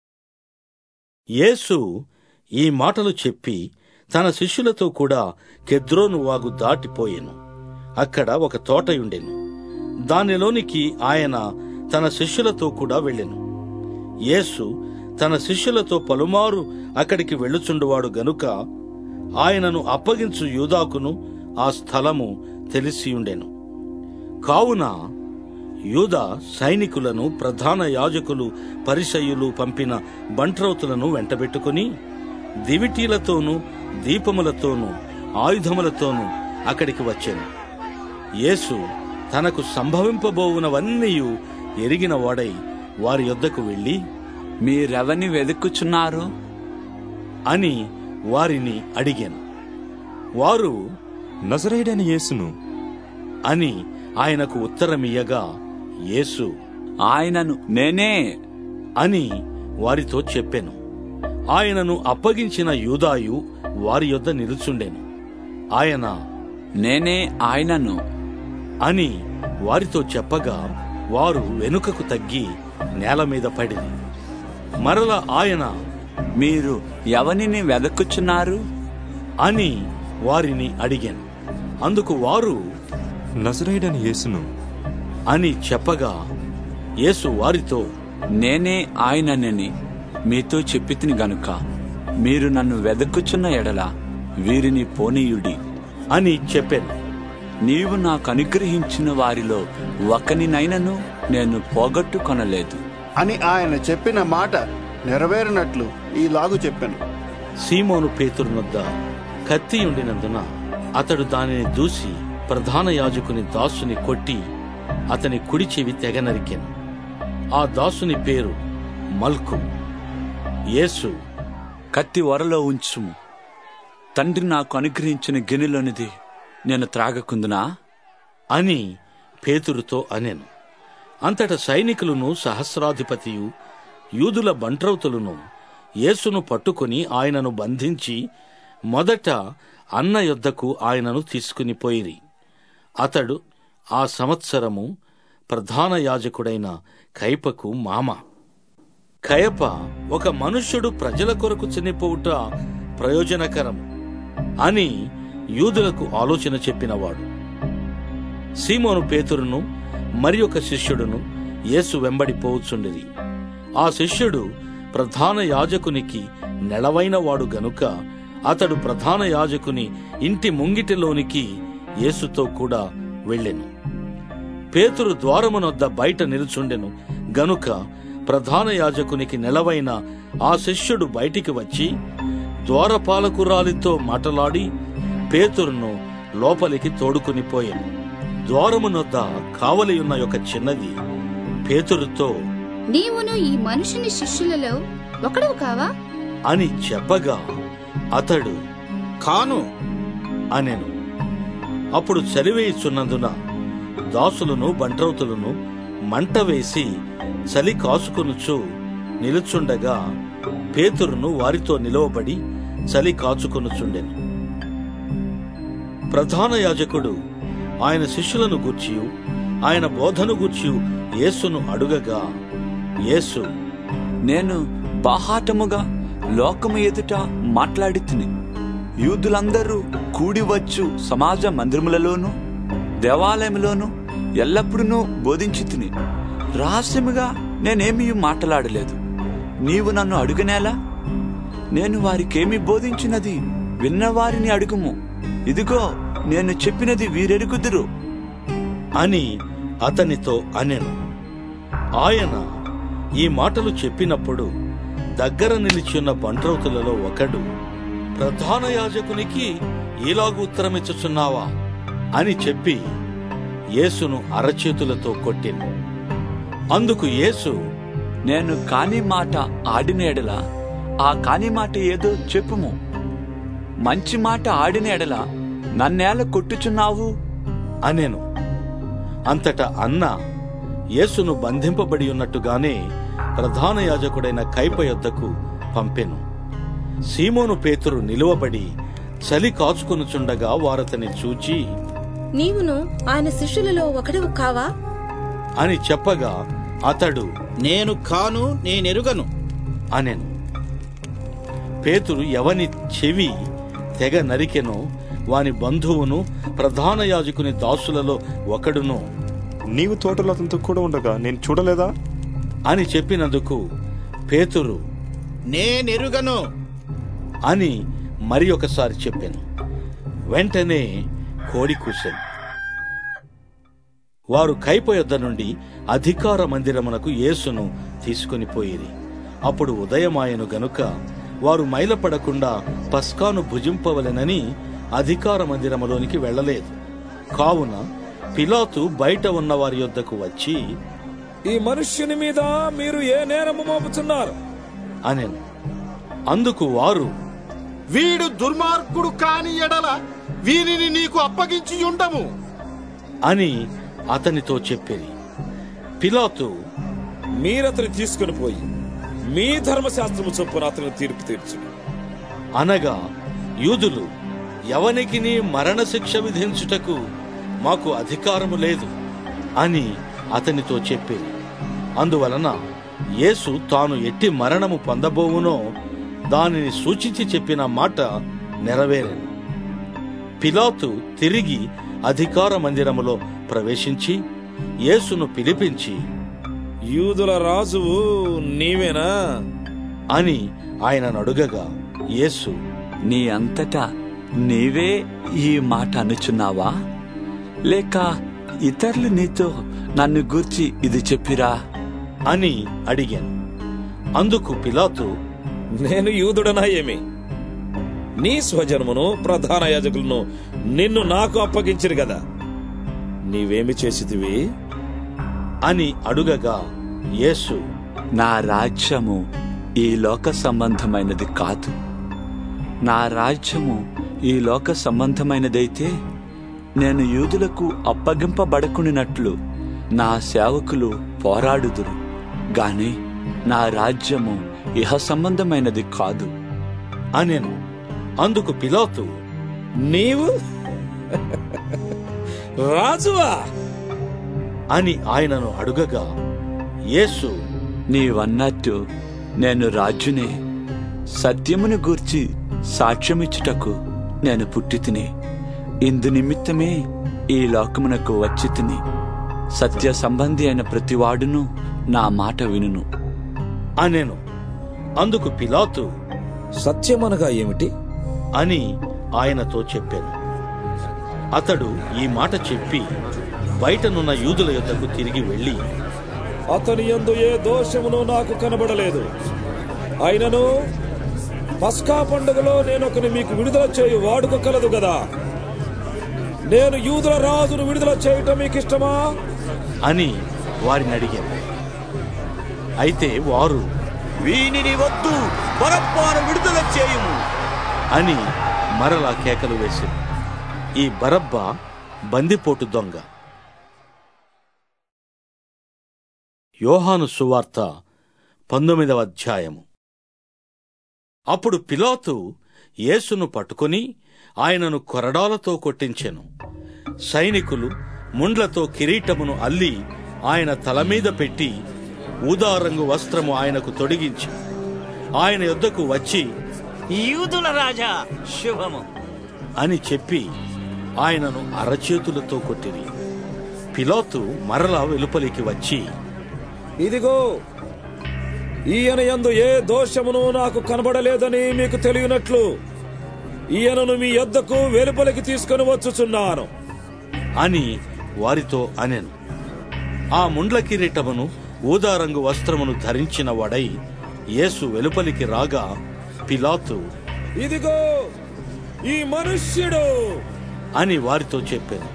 యేసు ఈ మాటలు చెప్పి తన శిష్యులతో కూడా కెద్రోను వాగు దాటిపోయెను అక్కడ ఒక తోటయుండెను దానిలోనికి ఆయన తన శిష్యులతో కూడా వెళ్ళెను యేసు తన శిష్యులతో పలుమారు అక్కడికి వెళ్ళుచుండువాడు గనుక ఆయనను అప్పగించు యూదాకును ఆ స్థలము తెలిసియుండెను కావున యూదా సైనికులను ప్రధాన యాజకులు పరిసయ్యులు పంపిన బంట్రౌతులను వెంటబెట్టుకుని దివిటీలతోనూ దీపములతోనూ ఆయుధములతోనూ అక్కడికి వచ్చాను యేసు తనకు సంభవింపబోవునవన్నీయు ఎరిగిన వాడై వారి యొద్దకు వెళ్ళి మీరెవని వెతుకుచున్నారు అని వారిని అడిగాను వారు నజరేడని యేసును అని ఆయనకు ఉత్తరమియ్యగా యేసు ఆయనను నేనే అని వారితో చెప్పెను ఆయనను అప్పగించిన యూదాయు వారి యొద్ద నిలుచుండెను ఆయన నేనే ఆయనను అని వారితో చెప్పగా వారు వెనుకకు తగ్గి నేల మీద పడింది మరల ఆయన మీరు ఎవనిని వెదకుచున్నారు అని వారిని అడిగాను అందుకు వారు నజరేడని యేసును అని చెప్పగా యేసు వారితో నేనే ఆయననని మీతో చెప్పితిని గనుక మీరు నన్ను వెదకుచున్న ఎడల వీరిని పోనీయుడి అని చెప్పాను నీవు నాకు అనుగ్రహించిన వారిలో ఒకనినైనను నేను పోగొట్టుకొనలేదు అని ఆయన చెప్పిన మాట నెరవేరినట్లు ఈలాగు చెప్పాను సీమోను పేతురునొద్ద కత్తి ఉండినందున అతడు దానిని దూసి ప్రధాన యాజకుని దాసుని కొట్టి అతని కుడి చెవి తెగ నరికెను ఆ దాసుని పేరు మల్కు యేసు కత్తి వరలో ఉంచుము తండ్రి నాకు అనుగ్రహించిన గిన్నెలోనిది నేను త్రాగకుందునా అని పేతురుతో అనెను అంతట సైనికులను సహస్రాధిపతియు యూదుల బంట్రౌతులను యేసును పట్టుకుని ఆయనను బంధించి మొదట అన్న యొద్దకు ఆయనను తీసుకుని పోయిరి అతడు ఆ సంవత్సరము ప్రధాన యాజకుడైన కైపకు మామ కయప ఒక మనుష్యుడు ప్రజల కొరకు చనిపోవుట ప్రయోజనకరం అని యూదులకు ఆలోచన చెప్పినవాడు సీమోను పేతురును మరి ఒక శిష్యుడును యేసు వెంబడి పోవుచుండిరి ఆ శిష్యుడు ప్రధాన యాజకునికి నెలవైన వాడు గనుక అతడు ప్రధాన యాజకుని ఇంటి ముంగిటిలోనికి యేసుతో కూడా వెళ్ళెను పేతురు ద్వారమునొద్ద బయట నిలుచుండెను గనుక ప్రధాన యాజకునికి నెలవైన ఆ శిష్యుడు బయటికి వచ్చి ద్వారపాలకురాలితో మాటలాడి పేతురును లోపలికి తోడుకుని పోయాను ద్వారమునొద్ద కావలియున్న ఒక చిన్నది పేతురుతో నీవును ఈ మనుషుని శిష్యులలో ఒకడవు కావా అని చెప్పగా అతడు కాను అనెను అప్పుడు చలివేయిచున్నందున దాసులను బంట్రౌతులను మంట వేసి చలి కాచుకొనుచు నిలుచుండగా పేతురును వారితో నిలవబడి చలి కాచుకొనుచుండెను ప్రధాన యాజకుడు ఆయన శిష్యులను గూర్చియు ఆయన బోధను గూర్చియు యేసును అడుగగా యేసు నేను బాహాటముగా లోకము ఎదుట మాట్లాడి తిని యూదులందరూ కూడి వచ్చు సమాజ మందిరములలోను దేవాలయములోను ఎల్లప్పుడూ బోధించి తిని రహస్యముగా నేనేమీ మాట్లాడలేదు నీవు నన్ను అడుగునేలా నేను వారికేమి బోధించినది విన్నవారిని అడుగుము ఇదిగో నేను చెప్పినది వీరెరుగుదురు అని అతనితో అనెను ఆయన ఈ మాటలు చెప్పినప్పుడు దగ్గర నిలిచిన్న బంట్రౌతులలో ఒకడు ప్రధాన యాజకునికి ఇలాగు ఉత్తరమిచ్చుచున్నావా అని చెప్పి యేసును అరచేతులతో కొట్టెను అందుకు యేసు నేను కాని మాట ఆడిన ఎడల ఆ కాని మాట ఏదో చెప్పుము మంచి మాట ఆడిన ఎడల నన్నేల కొట్టుచున్నావు అనెను అంతటా అన్న యేసును బంధింపబడి ఉన్నట్టుగానే ప్రధాన యాజకుడైన కైప యొద్దకు పంపెను సీమోను పేతురు నిలువబడి చలి కాచుకొనుచుండగా వారతని చూచి నీవును ఆయన శిష్యులలో ఒకడవు కావా అని చెప్పగా అతడు నేను కాను నేనెరుగను అనెను పేతురు ఎవని చెవి తెగ నరికెనో వాని బంధువును ప్రధాన యాజకుని దాసులలో ఒకడును నీవు తోటలో అతనితో కూడా ఉండగా నేను చూడలేదా అని చెప్పినందుకు పేతురు నేనెరుగను అని మరి ఒకసారి చెప్పాను వెంటనే కోడి కూసెను వారు కైప యొద్ద నుండి అధికార మందిరమునకు యేసును తీసుకుని పోయిరి అప్పుడు ఉదయమాయను గనుక వారు మైలపడకుండా పస్కాను భుజింపవలెనని అధికార మందిరములోనికి వెళ్ళలేదు కావున పిలాతు బయట ఉన్న వారి యొద్దకు వచ్చి ఈ మనుష్యుని మీద మీరు ఏ నేరము మోపుచున్నారు అనెను అందుకు వారు వీడు దుర్మార్గుడు కాని ఎడల వీరిని నీకు అప్పగించి ఉండము అని అతనితో చెప్పిరి పిలాతు మీరతని తీసుకుని పోయి మీ ధర్మశాస్త్రము చొప్పున అతని తీర్పు తీర్చుడు అనగా యూదులు ఎవనికి నీ మరణశిక్ష విధించుటకు మాకు అధికారము లేదు అని అతనితో చెప్పేది అందువలన యేసు తాను ఎట్టి మరణము పొందబోవునో దానిని సూచించి చెప్పిన మాట నెరవేరెను పిలాతు తిరిగి అధికార మందిరములో ప్రవేశించి యేసును పిలిపించి యూదుల రాజువు నీవేనా అని ఆయన అడుగగా యేసు నీ అంతటా నీవే ఈ మాట అనుచున్నావా లేక ఇతరులు నీతో నన్ను గూర్చి ఇది చెప్పిరా అని అడిగాను అందుకు పిలాతు నేను యూదుడనా ఏమి నీ స్వజనమును ప్రధాన యాజకులను నిన్ను నాకు అప్పగించిరు కదా నీవేమి చేసితివి అని అడుగగా యేసు నా రాజ్యము ఈ లోక సంబంధమైనది కాదు నా రాజ్యము ఈ లోక సంబంధమైనదైతే నేను యూదులకు అప్పగింపబడకునినట్లు నా సేవకులు పోరాడుదురు గాని నా రాజ్యము ఇహ సంబంధమైనది కాదు అనెను అందుకు పిలాతు నీవు రాజువా అని ఆయనను అడుగగా యేసు నీవన్నట్టు నేను రాజునే సత్యమును గూర్చి సాక్ష్యమిచ్చుటకు నేను పుట్టి తిని ఇందు నిమిత్తమే ఈ లోకమునకు వచ్చి తిని సత్య సంబంధి అయిన ప్రతివాడును నా మాట వినును అనెను అందుకు పిలాతు సత్యమనగా ఏమిటి అని ఆయనతో చెప్పాను అతడు ఈ మాట చెప్పి బయటనున్న యూదుల యొద్దకు తిరిగి వెళ్ళి అతని యందు ఏ దోషమును నాకు కనబడలేదు అయినను పస్కా పండుగలో నేను ఒకని మీకు విడుదల చేయు వాడుక కలదు కదా నేను యూదుల రాజును విడుదల చేయటం మీకు ఇష్టమా అని వారిని అడిగాను అయితే వారు వీనిని వద్దు బరప్పాను విడుదల చేయుము అని మరలా కేకలు వేసింది ఈ బరబ్బ బందిపోటు దొంగ యోహాను సువార్త పంతొమ్మిదవ అధ్యాయము అప్పుడు పిలాతు యేసును పట్టుకుని ఆయనను కొరడాలతో కొట్టించెను సైనికులు ముండ్లతో కిరీటమును అల్లి ఆయన తల మీద పెట్టి ఊదారంగు వస్త్రము ఆయనకు తొడిగించి ఆయన యొద్దకు వచ్చి యూదుల రాజా శుభము అని చెప్పి ఆయనను అరచేతులతో కొట్టిరి పిలాతు మరలా వెలుపలికి వచ్చి ఇదిగో ఈయన యందు ఏ దోషమును నాకు కనబడలేదని మీకు తెలియనట్లు ఈయనను మీ యొద్దకు వెలుపలికి తీసుకొని వచ్చుచున్నాను అని వారితో అనెను ఆ ముండ్ల కిరీటమును ఊదారంగు వస్త్రమును ధరించిన వాడై యేసు వెలుపలికి రాగా పిలాతు ఇదిగో ఈ మనుష్యుడు అని వారితో చెప్పాను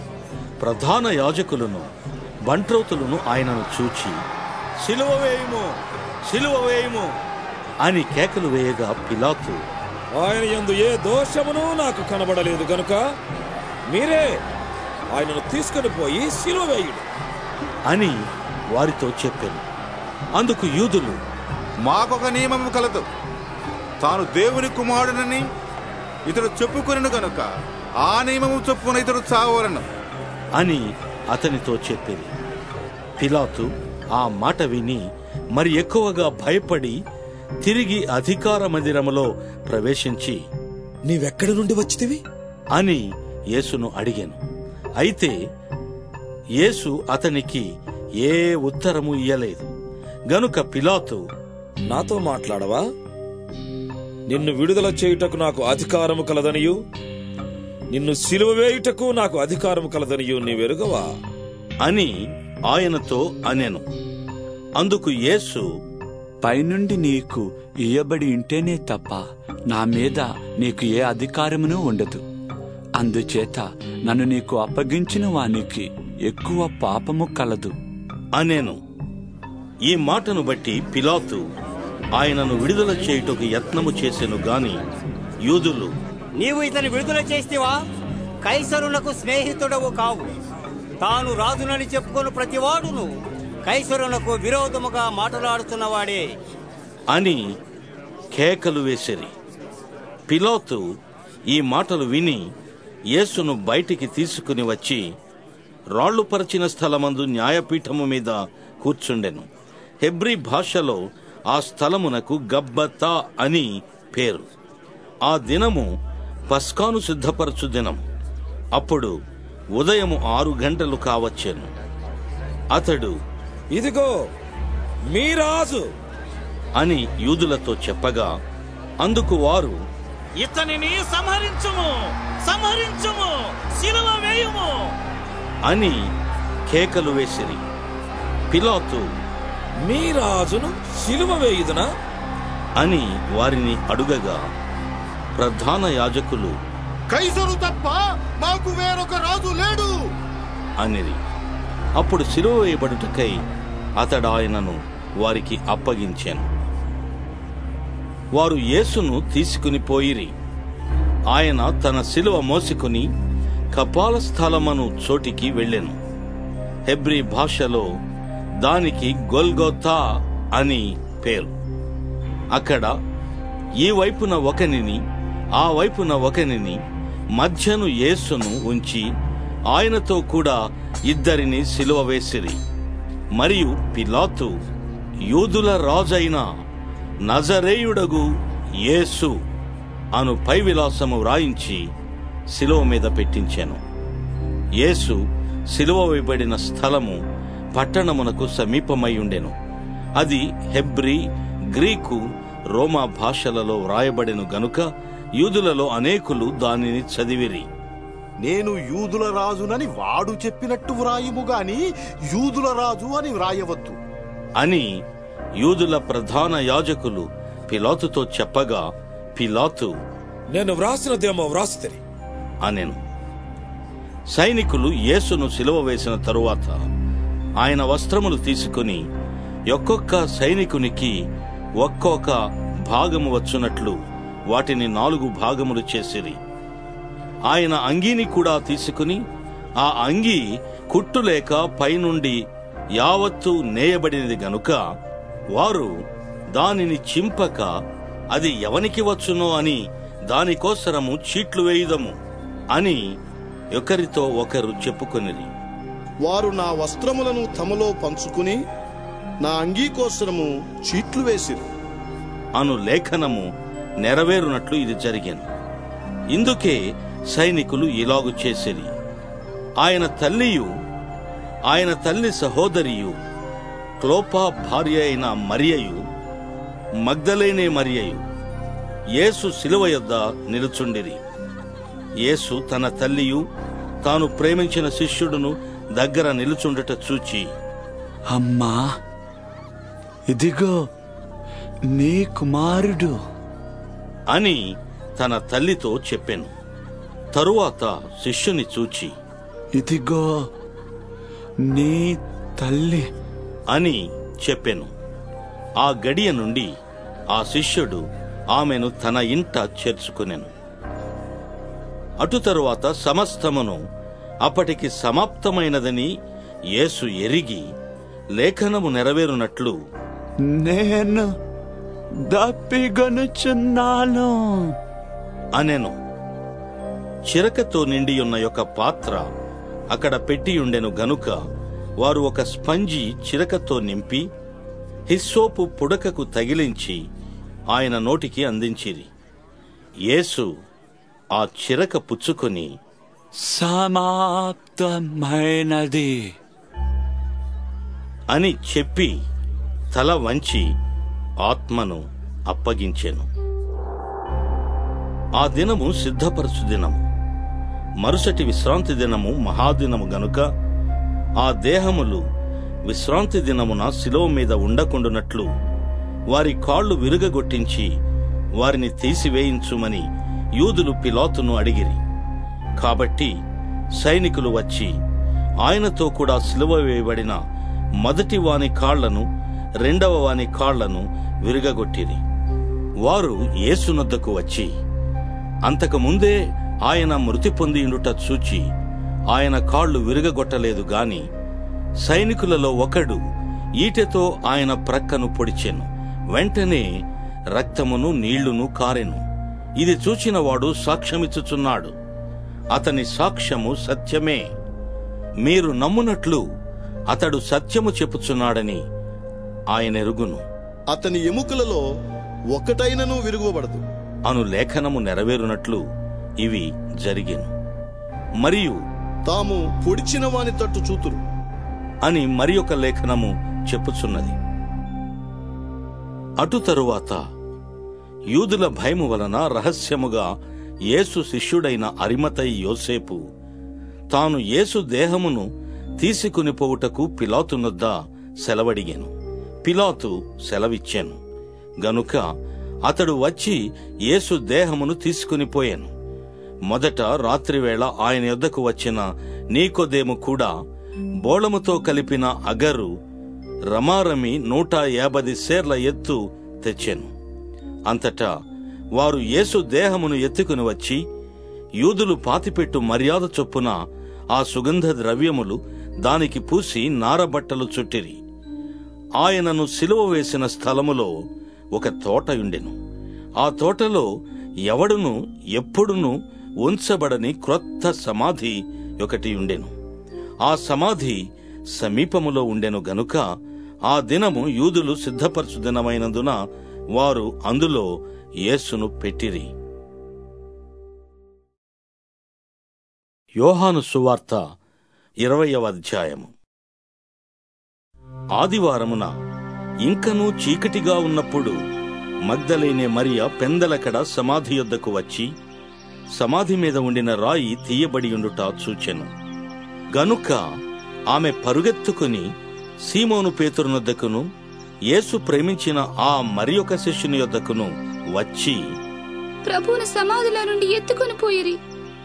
ప్రధాన యాజకులను బంట్రోతులను ఆయనను చూచి సిలువ వేయుము సిలువ వేయుము అని కేకలు వేయగా పిలాతు ఆయన యందు ఏ దోషమును నాకు కనబడలేదు గనుక మీరే ఆయనను తీసుకొని పోయి సిలువ వేయుడు అని వారితో చెప్పాను అందుకు యూదులు మాకొక నియమము కలదు తాను దేవుని కుమారుడనని ఇతడు చెప్పుకొనను గనుక ఆ నియమము చొప్పున ఇతడు చావలను అని అతనితో చెప్పింది పిలాతు ఆ మాట విని మరి ఎక్కువగా భయపడి తిరిగి అధికార మందిరములో ప్రవేశించి నీవెక్కడి నుండి వచ్చితివి అని యేసును అడిగాను అయితే యేసు అతనికి ఏ ఉత్తరము ఇయ్యలేదు గనుక పిలాతు నాతో మాట్లాడవా నిన్ను విడుదల చేయుటకు నాకు అధికారము కలదనియు నిన్ను సిలువ వేయుటకు నాకు అధికారము కలదనియు నీవెరుగవా అని ఆయనతో అనెను అందుకు యేసు పైనుండి నీకు ఇయ్యబడి ఉంటేనే తప్ప నా మీద నీకు ఏ అధికారమును ఉండదు అందుచేత నన్ను నీకు అప్పగించిన వానికి ఎక్కువ పాపము కలదు అనేను ఈ మాటను బట్టి పిలాతు ఆయనను విడుదల చేయుటకు యత్నము చేసెను గాని యూదులు నీవు ఇతని విడుదల చేస్తేవా కైసరులకు స్నేహితుడవు కావు తాను రాజునని చెప్పుకొని ప్రతివాడును కైసరులకు విరోధముగా మాట్లాడుతున్నవాడే అని కేకలు వేసిరి పిలాతు ఈ మాటలు విని యేసును బయటికి తీసుకుని వచ్చి రాళ్లు పరిచిన స్థలమందు న్యాయపీఠము మీద కూర్చుండెను హెబ్రీ భాషలో ఆ స్థలమునకు గబ్బతా అని పేరు ఆ దినము పస్కాను సిద్ధపరచు దినం అప్పుడు ఉదయము ఆరు గంటలు కావచ్చెను అతడు ఇదిగో మీ రాజు అని యూదులతో చెప్పగా అందుకు వారు ఇతనిని సంహరించుము సంహరించుము శిలువ వేయుము అని కేకలు వేసిరి పిలాతు మీ రాజును సిలువ వేయుదునా అని వారిని అడుగగా ప్రధాన యాజకులు కైసరు తప్ప మాకు వేరొక రాజు లేడు అనిరి అప్పుడు సిలువ వేయబడుటకై అతడు ఆయనను వారికి అప్పగించాను వారు యేసును తీసుకుని పోయిరి ఆయన తన శిలువ మోసుకుని కపాల స్థలమను చోటికి వెళ్ళెను హెబ్రీ భాషలో దానికి గొల్గోతా అని పేరు అక్కడ ఈ వైపున ఒకనిని ఆ వైపున ఒకనిని మధ్యను యేసును ఉంచి ఆయనతో కూడా ఇద్దరిని సిలువ వేసిరి మరియు పిలాతు యూదుల రాజైన నజరేయుడగు యేసు అను పై విలాసము వ్రాయించి శిలువ మీద పెట్టించాను యేసు శిలువ వేయబడిన స్థలము పట్టణమునకు సమీపమై ఉండెను అది హెబ్రీ గ్రీకు రోమా భాషలలో వ్రాయబడెను గనుక యూదులలో అనేకులు దానిని చదివిరి నేను యూదుల రాజునని వాడు చెప్పినట్టు వ్రాయుము గాని యూదుల రాజు అని వ్రాయవద్దు అని యూదుల ప్రధాన యాజకులు పిలాతుతో చెప్పగా పిలాతు నేను వ్రాసినదేమో వ్రాసితే అనెను సైనికులు యేసును సిలువ వేసిన తరువాత ఆయన వస్త్రములు తీసుకుని ఒక్కొక్క సైనికునికి ఒక్కొక్క భాగము వచ్చునట్లు వాటిని నాలుగు భాగములు చేసిరి ఆయన అంగీని కూడా తీసుకుని ఆ అంగీ కుట్టులేక పైనుండి యావత్తు నేయబడినది గనుక వారు దానిని చింపక అది ఎవనికి వచ్చునో అని దానికోసరము చీట్లు వేయుదము అని ఒకరితో ఒకరు చెప్పుకొనిరి వారు నా వస్త్రములను తమలో పంచుకుని నా అంగీకోసరము చీట్లు వేసిరి అను లేఖనము నెరవేరునట్లు ఇది జరిగాను ఇందుకే సైనికులు ఇలాగు చేసిరి ఆయన తల్లియు ఆయన తల్లి సహోదరియు క్లోపా భార్య అయిన మరియయు మగ్ధలేనే మరియయు యేసు శిలువ యొద్ద నిలుచుండిరి యేసు తన తల్లియు తాను ప్రేమించిన శిష్యుడును దగ్గర నిలుచుండట చూచి అమ్మా ఇదిగో నీ కుమారుడు అని తన తల్లితో చెప్పాను తరువాత శిష్యుని చూచి ఇదిగో నీ తల్లి అని చెప్పెను ఆ గడియ నుండి ఆ శిష్యుడు ఆమెను తన ఇంట చేర్చుకునెను అటు తరువాత సమస్తమును అప్పటికి సమాప్తమైనదని యేసు ఎరిగి లేఖనము నెరవేరునట్లు నేను దప్పిగొనుచున్నాను అనెను చిరకతో నిండియున్న యొక్క పాత్ర అక్కడ పెట్టియుండెను గనుక వారు ఒక స్పంజి చిరకతో నింపి హిస్సోపు పుడకకు తగిలించి ఆయన నోటికి అందించిరి యేసు ఆ చిరక పుచ్చుకొని సమాప్తమైనది అని చెప్పి తల వంచి ఆత్మను అప్పగించెను ఆ దినము సిద్ధపరచు దినము మరుసటి విశ్రాంతి దినము మహాదినము గనుక ఆ దేహములు విశ్రాంతి దినమున శిలువ మీద ఉండకుండునట్లు వారి కాళ్లు విరుగగొట్టించి వారిని తీసివేయించుమని యూదులు పిలాతును అడిగిరి కాబట్టి సైనికులు వచ్చి ఆయనతో కూడా సిలువ వేయబడిన మొదటి వాని కాళ్లను రెండవ వాని కాళ్లను విరుగగొట్టిరి వారు యేసునొద్దకు వచ్చి అంతకు ముందే ఆయన మృతి పొందియుండుట చూచి ఆయన కాళ్లు విరుగగొట్టలేదు గాని సైనికులలో ఒకడు ఈటెతో ఆయన ప్రక్కను పొడిచెను వెంటనే రక్తమును నీళ్లును కారెను ఇది చూచిన వాడు సాక్ష్యమిచ్చుచున్నాడు అతని సాక్ష్యము సత్యమే మీరు నమ్మునట్లు అతడు సత్యము చెప్పుచున్నాడని ఆయన ఎరుగును అతని ఎముకలలో ఒకటైనను విరుగుబడదు అను లేఖనము నెరవేరునట్లు ఇవి జరిగెను మరియు తాము పొడిచిన వాని తట్టు చూతురు అని మరి ఒక లేఖనము చెప్పుచున్నది అటు తరువాత యూదుల భయము వలన రహస్యముగా యేసు శిష్యుడైన అరిమతై యోసేపు తాను యేసు దేహమును తీసుకుని పోవుటకు పిలాతునొద్ద సెలవడిగాను పిలాతు సెలవిచ్చాను గనుక అతడు వచ్చి యేసు దేహమును తీసుకుని పోయాను మొదట రాత్రివేళ ఆయన యొద్దకు వచ్చిన నీకోదేము కూడా బోళముతో కలిపిన అగరు రమారమి నూట యాభై సేర్ల ఎత్తు తెచ్చెను అంతటా వారు యేసు దేహమును ఎత్తుకుని వచ్చి యూదులు పాతిపెట్టు మర్యాద చొప్పున ఆ సుగంధ ద్రవ్యములు దానికి పూసి నారబట్టలు చుట్టిరి ఆయనను సిలువ వేసిన స్థలములో ఒక తోటయుండెను ఆ తోటలో ఎవడును ఎప్పుడును ఉంచబడని క్రొత్త సమాధి ఒకటి ఉండెను ఆ సమాధి సమీపములో ఉండెను గనుక ఆ దినము యూదులు సిద్ధపరచు దినమైనందున వారు అందులో యేసును పెట్టిరి యోహాను సువార్త ఇరవయవ అధ్యాయము ఆదివారమున ఇంకనూ చీకటిగా ఉన్నప్పుడు మగ్ధలేనే మరియ పెందలకడ సమాధి యొద్దకు వచ్చి సమాధి మీద ఉండిన రాయి తీయబడి ఉండుట చూచెను గనుక ఆమె పరుగెత్తుకుని సీమోను పేతురునొద్దకును యేసు ప్రేమించిన ఆ మరి ఒక శిష్యుని యొద్దకును వచ్చి ప్రభువును సమాధిలో నుండి ఎత్తుకొని పోయిరి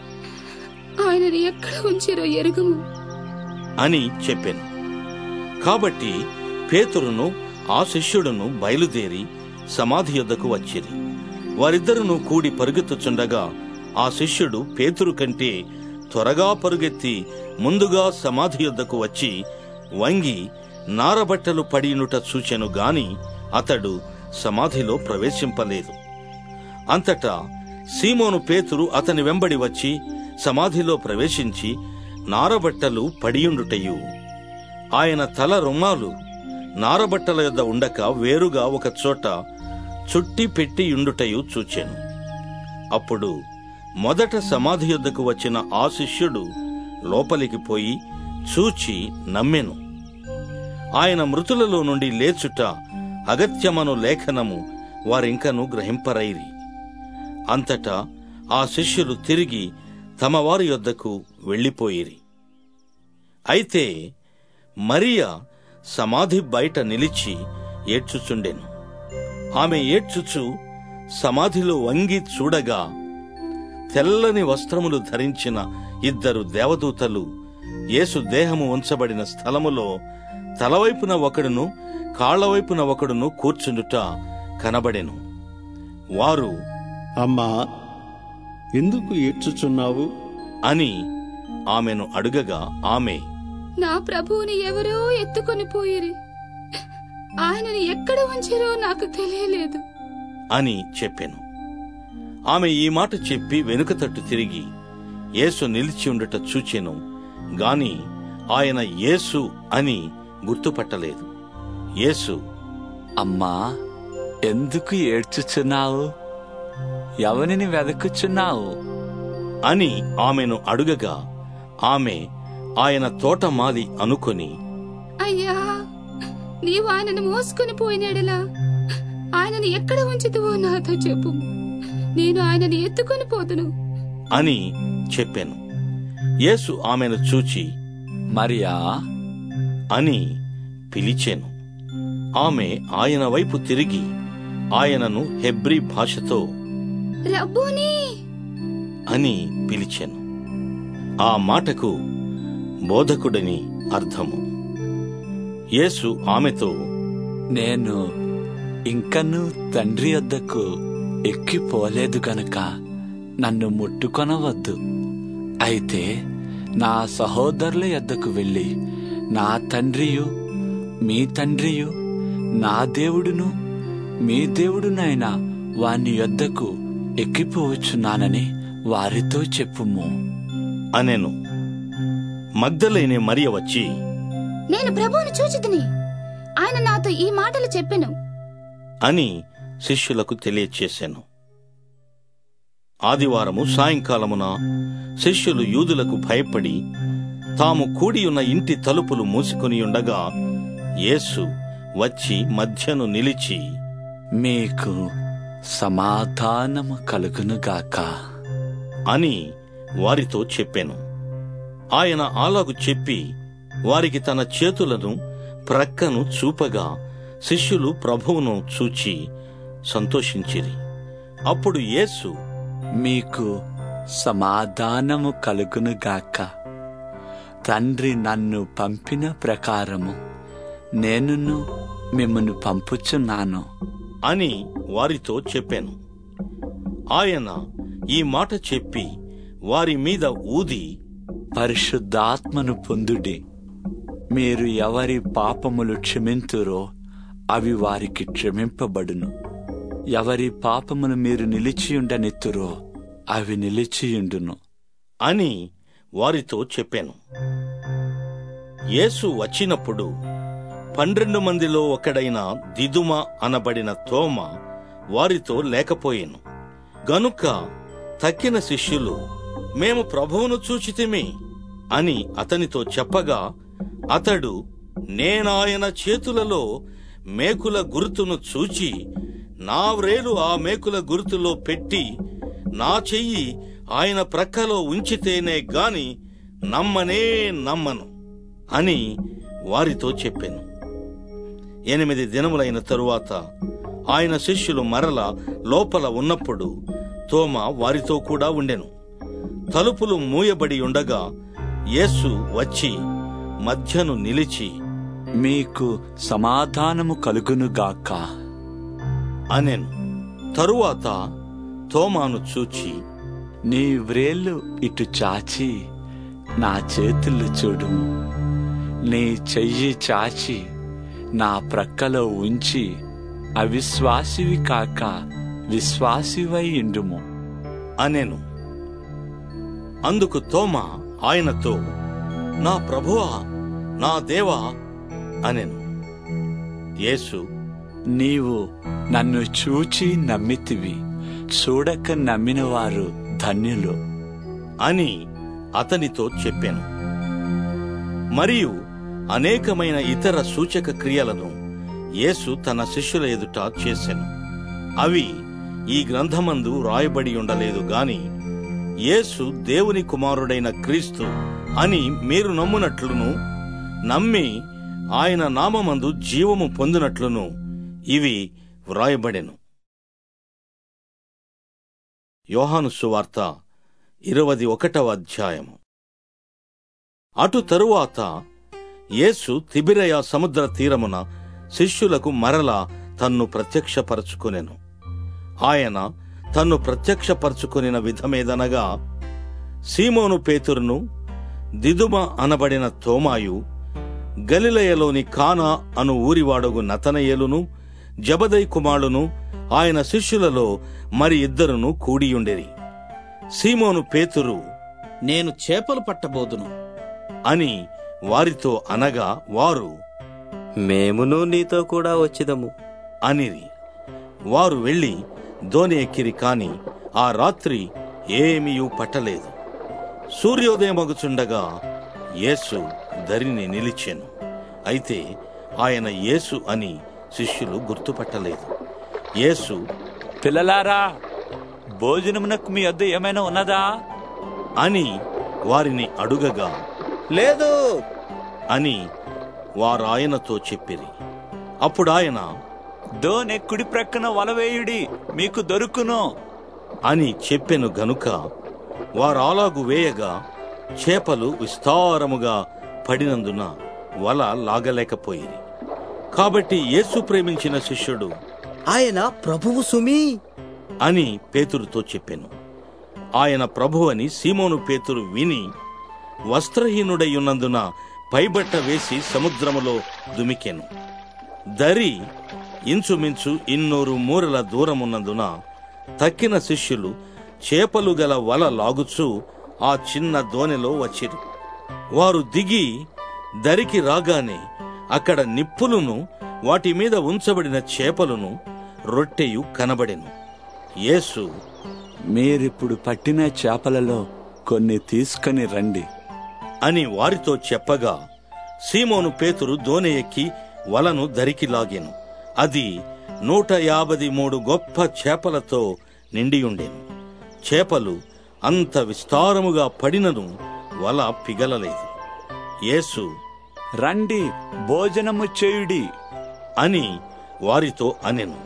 ఆయనని ఎక్కడ ఉంచిరో ఎరుగుము అని చెప్పాను కాబట్టి పేతురును ఆ శిష్యుడును బయలుదేరి సమాధి యొద్దకు వచ్చిరి వారిద్దరును కూడి పరుగెత్తుచుండగా ఆ శిష్యుడు పేతురు కంటే త్వరగా పరుగెత్తి ముందుగా సమాధి యొద్దకు వచ్చి వంగి నారబట్టలు పడినుట చూచెను గాని అతడు సమాధిలో ప్రవేశింపలేదు అంతటా సీమోను పేతురు అతని వెంబడి వచ్చి సమాధిలో ప్రవేశించి నారబట్టలు పడియుండుటయు ఆయన తల రుమాలు నారబట్టల యొద్ద ఉండక వేరుగా ఒక చోట చుట్టి పెట్టి ఉండుటయు చూచెను అప్పుడు మొదట సమాధి యొద్దకు వచ్చిన ఆ శిష్యుడు లోపలికి పోయి చూచి నమ్మెను ఆయన మృతులలో నుండి లేచుట అగత్యమను లేఖనము వారింకను గ్రహింపరైరి అంతటా ఆ శిష్యులు తిరిగి తమ వారి యొద్దకు వెళ్ళిపోయిరి అయితే మరియా సమాధి బయట నిలిచి ఏడ్చుచుండెను ఆమె ఏడ్చుచు సమాధిలో వంగి చూడగా తెల్లని వస్త్రములు ధరించిన ఇద్దరు దేవదూతలు యేసు దేహము ఉంచబడిన స్థలములో తలవైపున ఒకడును కాళ్లవైపున ఒకడును కూర్చుండుట కనబడెను వారు అమ్మా ఎందుకు ఏడ్చుచున్నావు అని ఆమెను అడుగగా ఆమె నా ప్రభువుని ఎవరో ఎత్తుకొని పోయిరి ఆయనని ఎక్కడ ఉంచిరో నాకు తెలియలేదు అని చెప్పెను ఆమె ఈ మాట చెప్పి వెనుక తట్టు తిరిగి యేసు నిలిచి ఉండుట చూచెను గాని ఆయన యేసు అని గుర్తుపట్టలేదు యేసు అమ్మా ఎందుకు ఏడ్చుచున్నావు ఎవరిని వెదకుచున్నావు అని ఆమెను అడుగగా ఆమె ఆయన తోటమాలి అనుకొని అయ్యా నీవు ఆయనను మోసుకొని పోయినాడలా ఆయనని ఎక్కడ ఉంచుతువో నాతో చెప్పు నేను ఆయనని ఎత్తుకొని పోతును అని చెప్పాను యేసు ఆమెను చూచి మరియా అని పిలిచెను ఆమె ఆయన వైపు తిరిగి ఆయనను హెబ్రీ భాషతో రబ్బూని అని పిలిచెను ఆ మాటకు బోధకుడని అర్థము యేసు ఆమెతో నేను ఇంకను తండ్రి వద్దకు ఎక్కిపోలేదు గనక నన్ను ముట్టుకొనవద్దు అయితే నా సహోదరుల యొద్దకు వెళ్ళి నా తండ్రియు మీ తండ్రియు నా దేవుడును మీ దేవుడునైన వాని యొద్దకు ఎక్కిపోవచ్చున్నానని వారితో చెప్పుము అనెను మగ్ధలేని మరియ వచ్చి నేను ప్రభువుని చూచితిని ఆయన నాతో ఈ మాటలు చెప్పెను అని శిష్యులకు తెలియచేశాను ఆదివారము సాయంకాలమున శిష్యులు యూదులకు భయపడి తాము కూడియున్న ఇంటి తలుపులు మూసుకుని ఉండగా యేసు వచ్చి మధ్యను నిలిచి మీకు సమాధానము కలుగునుగాక అని వారితో చెప్పాను ఆయన అలాగు చెప్పి వారికి తన చేతులను ప్రక్కను చూపగా శిష్యులు ప్రభువును చూచి సంతోషించిరి అప్పుడు యేసు మీకు సమాధానము కలుగునుగాక తండ్రి నన్ను పంపిన ప్రకారము నేనును మిమ్మను పంపుచున్నాను అని వారితో చెప్పాను ఆయన ఈ మాట చెప్పి వారి మీద ఊది పరిశుద్ధాత్మను పొందుడి మీరు ఎవరి పాపములు క్షమింతురో అవి వారికి క్షమింపబడును ఎవరి పాపములు మీరు నిలిచియుండనెత్తురో అవి నిలిచియుండును అని వారితో చెప్పాను యేసు వచ్చినప్పుడు పన్నెండు మందిలో ఒకడైన దిదుమ అనబడిన తోమ వారితో లేకపోయెను గనుక తక్కిన శిష్యులు మేము ప్రభువును చూచితిమి అని అతనితో చెప్పగా అతడు నేనాయన చేతులలో మేకుల గుర్తును చూచి నా వ్రేలు ఆ మేకుల గుర్తులో పెట్టి నా చెయ్యి ఆయన ప్రక్కలో ఉంచితేనే గాని నమ్మనే నమ్మను అని వారితో చెప్పాను ఎనిమిది దినములైన తరువాత ఆయన శిష్యులు మరల లోపల ఉన్నప్పుడు తోమ వారితో కూడా ఉండెను తలుపులు మూయబడి ఉండగా యేసు వచ్చి మధ్యను నిలిచి మీకు సమాధానము కలుగునుగాక అనెను తరువాత తోమాను చూచి నీ వ్రేళ్ళు ఇటు చాచి నా చేతులు చూడు నీ చెయ్యి చాచి నా ప్రక్కలో ఉంచి అవిశ్వాసివి కాక విశ్వాసివై ఇండుము అనెను అందుకు తోమ ఆయనతో నా ప్రభువా నా దేవా అనెను యేసు నీవు నన్ను చూచి నమ్మితివి చూడక నమ్మిన వారు ధన్యులు అని అతనితో చెప్పాను మరియు అనేకమైన ఇతర సూచక క్రియలను యేసు తన శిష్యుల ఎదుట చేసెను అవి ఈ గ్రంథమందు రాయబడి ఉండలేదు గాని యేసు దేవుని కుమారుడైన క్రీస్తు అని మీరు నమ్మునట్లును నమ్మి ఆయన నామమందు జీవము పొందినట్లును ఇవి వ్రాయబడెను యోహాను సువార్త ఇరవది ఒకటవ అధ్యాయము అటు తరువాత యేసు తిబిరయ సముద్ర తీరమున శిష్యులకు మరల తన్ను ప్రత్యక్షపరచుకొనెను ఆయన తన్ను ప్రత్యక్షపరచుకొనిన విధమేదనగా సీమోను పేతురును దిదుమ అనబడిన తోమాయు గలిలయలోని కానా అను ఊరివాడగు నతనయేలును జబదై కుమారును ఆయన శిష్యులలో మరి ఇద్దరును కూడియుండిరి సీమోను పేతురు నేను చేపలు పట్టబోదును అని వారితో అనగా వారు మేమును నీతో కూడా వచ్చిదము అనిరి వారు వెళ్లి దోని ఎక్కిరి కాని ఆ రాత్రి ఏమీయూ పట్టలేదు సూర్యోదయమగుచుండగా యేసు దరిని నిలిచెను అయితే ఆయన యేసు అని శిష్యులు గుర్తుపట్టలేదు యేసు పిల్లలారా భోజనమునకు మీ వద్ద ఏమైనా ఉన్నదా అని వారిని అడుగగా లేదు అని వారాయనతో చెప్పిరి అప్పుడాయన దోనె కుడి ప్రక్కన వలవేయుడి మీకు దొరుకును అని చెప్పెను గనుక వారాలాగు వేయగా చేపలు విస్తారముగా పడినందున వల లాగలేకపోయిరి కాబట్టి యేసు ప్రేమించిన శిష్యుడు ఆయన ప్రభువు సుమి అని పేతురుతో చెప్పెను ఆయన ప్రభువని సీమోను పేతురు విని వస్త్రహీనుడై ఉన్నందున పైబట్ట వేసి సముద్రములో దుమికెను దరి ఇంచుమించు ఇన్నూరు మూరల దూరమున్నందున తక్కిన శిష్యులు చేపలు గల వల లాగుచూ ఆ చిన్న దోణిలో వచ్చిరు వారు దిగి దరికి రాగానే అక్కడ నిప్పులును వాటి మీద ఉంచబడిన చేపలను రొట్టెయు కనబడెను యేసు మీరిప్పుడు పట్టిన చేపలలో కొన్ని తీసుకొని రండి అని వారితో చెప్పగా సీమోను పేతురు దోణి ఎక్కి వలను దరికి లాగెను అది నూట యాభై మూడు గొప్ప చేపలతో నిండియుండెను చేపలు అంత విస్తారముగా పడినను వల పిగలలేదు యేసు రండి భోజనము చేయుడి అని వారితో అనెను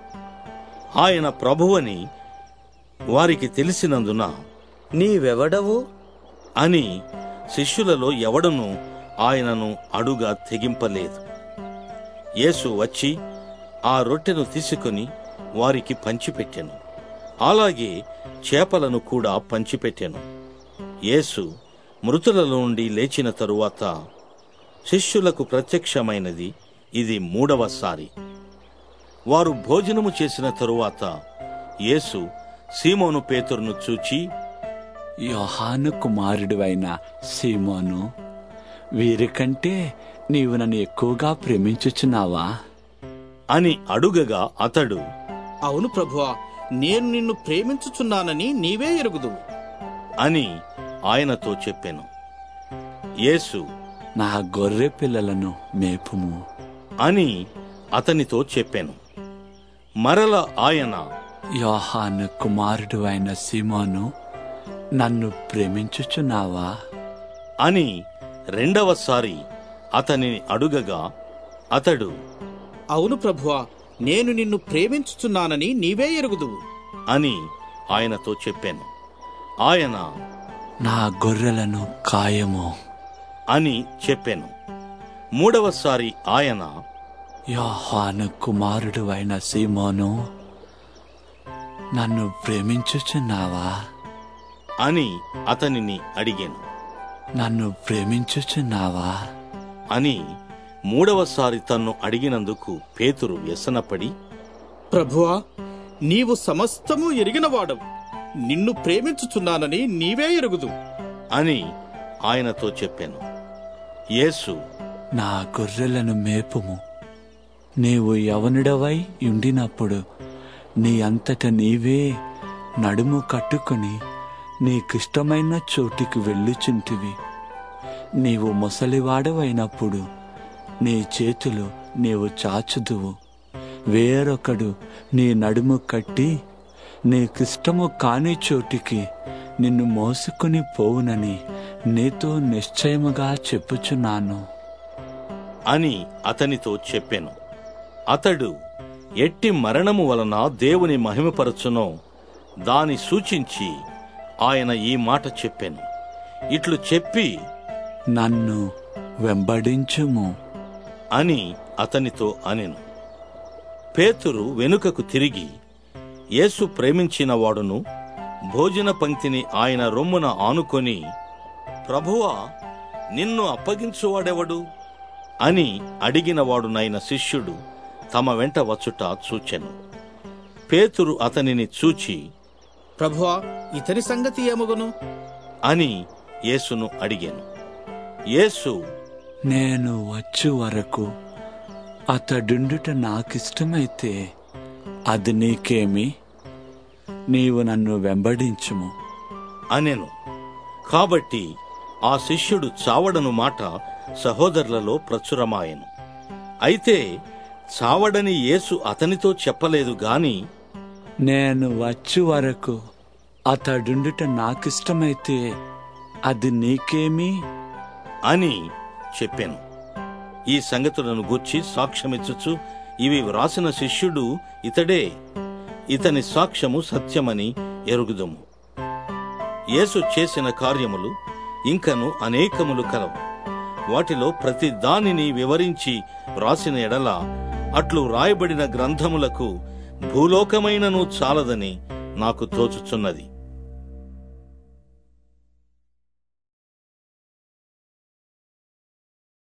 ఆయన ప్రభువని వారికి తెలిసినందున నీవెవడవు అని శిష్యులలో ఎవడను ఆయనను అడుగా తెగింపలేదు యేసు వచ్చి ఆ రొట్టెను తీసుకుని వారికి పంచిపెట్టెను అలాగే చేపలను కూడా పంచిపెట్టెను యేసు మృతులలో నుండి లేచిన తరువాత శిష్యులకు ప్రత్యక్షమైనది ఇది మూడవసారి వారు భోజనము చేసిన తరువాత యేసు సీమోను పేతురును చూచి యోహాను కుమారుడివైన సీమోను వీరికంటే నీవు నన్ను ఎక్కువగా ప్రేమించుచున్నావా అని అడుగగా అతడు అవును ప్రభువా నేను నిన్ను ప్రేమించుచున్నానని నీవే ఎరుగుదు అని ఆయనతో చెప్పెను యేసు నా గొర్రె పిల్లలను మేపుము అని అతనితో చెప్పాను మరల ఆయన యోహాను కుమారుడు అయిన సీమోను నన్ను ప్రేమించుచున్నావా అని రెండవసారి అతనిని అడుగగా అతడు అవును ప్రభువా నేను నిన్ను ప్రేమించుచున్నానని నీవే ఎరుగుదువు అని ఆయనతో చెప్పాను ఆయన నా గొర్రెలను కాయము అని చెప్పాను మూడవసారి ఆయన యోహాను కుమారుడు అయిన సీమోను నన్ను ప్రేమించుచున్నావా అని అతనిని అడిగాను నన్ను ప్రేమించుచున్నావా అని మూడవసారి తన్ను అడిగినందుకు పేతురు వ్యసనపడి ప్రభువా నీవు సమస్తము ఎరిగినవాడవు నిన్ను ప్రేమించుచున్నానని నీవే ఎరుగుదు అని ఆయనతో చెప్పాను యేసు నా గొర్రెలను మేపుము నీవు యవనుడవై ఉండినప్పుడు నీ అంతట నీవే నడుము కట్టుకొని నీకిష్టమైన చోటికి వెళ్ళుచుంటివి నీవు ముసలివాడవైనప్పుడు నీ చేతులు నీవు చాచుదువు వేరొకడు నీ నడుము కట్టి నీకిష్టము కాని చోటికి నిన్ను మోసుకుని పోవునని నీతో నిశ్చయముగా చెప్పుచున్నాను అని అతనితో చెప్పాను అతడు ఎట్టి మరణము వలన దేవుని మహిమపరచునో దాని సూచించి ఆయన ఈ మాట చెప్పాను ఇట్లు చెప్పి నన్ను వెంబడించుము అని అతనితో అనెను పేతురు వెనుకకు తిరిగి యేసు ప్రేమించిన వాడును భోజన పంక్తిని ఆయన రొమ్మున ఆనుకొని ప్రభువా నిన్ను అప్పగించువాడెవడు అని అడిగినవాడునైన శిష్యుడు తమ వెంట వచ్చుట చూచెను పేతురు అతనిని చూచి ప్రభువా ఇతని సంగతి ఏమగును అని యేసును అడిగాను యేసు నేను వచ్చు వరకు అతడుండుట నాకిష్టమైతే అది నీకేమి నీవు నన్ను వెంబడించుము అనెను కాబట్టి ఆ శిష్యుడు చావడను మాట సహోదరులలో ప్రచురమాయెను అయితే చావడని యేసు అతనితో చెప్పలేదు గాని నేను వచ్చు వరకు అతడుండుట నాకిష్టమైతే అది నీకేమి అని చెప్పాను ఈ సంగతులను గూర్చి సాక్ష్యమిచ్చుచు ఇవి వ్రాసిన శిష్యుడు ఇతడే ఇతని సాక్ష్యము సత్యమని ఎరుగుదుము యేసు చేసిన కార్యములు ఇంకను అనేకములు కలవు వాటిలో ప్రతి దానిని వివరించి వ్రాసిన ఎడల అట్లు రాయబడిన గ్రంథములకు భూలోకమైనను చాలదని నాకు తోచుచున్నది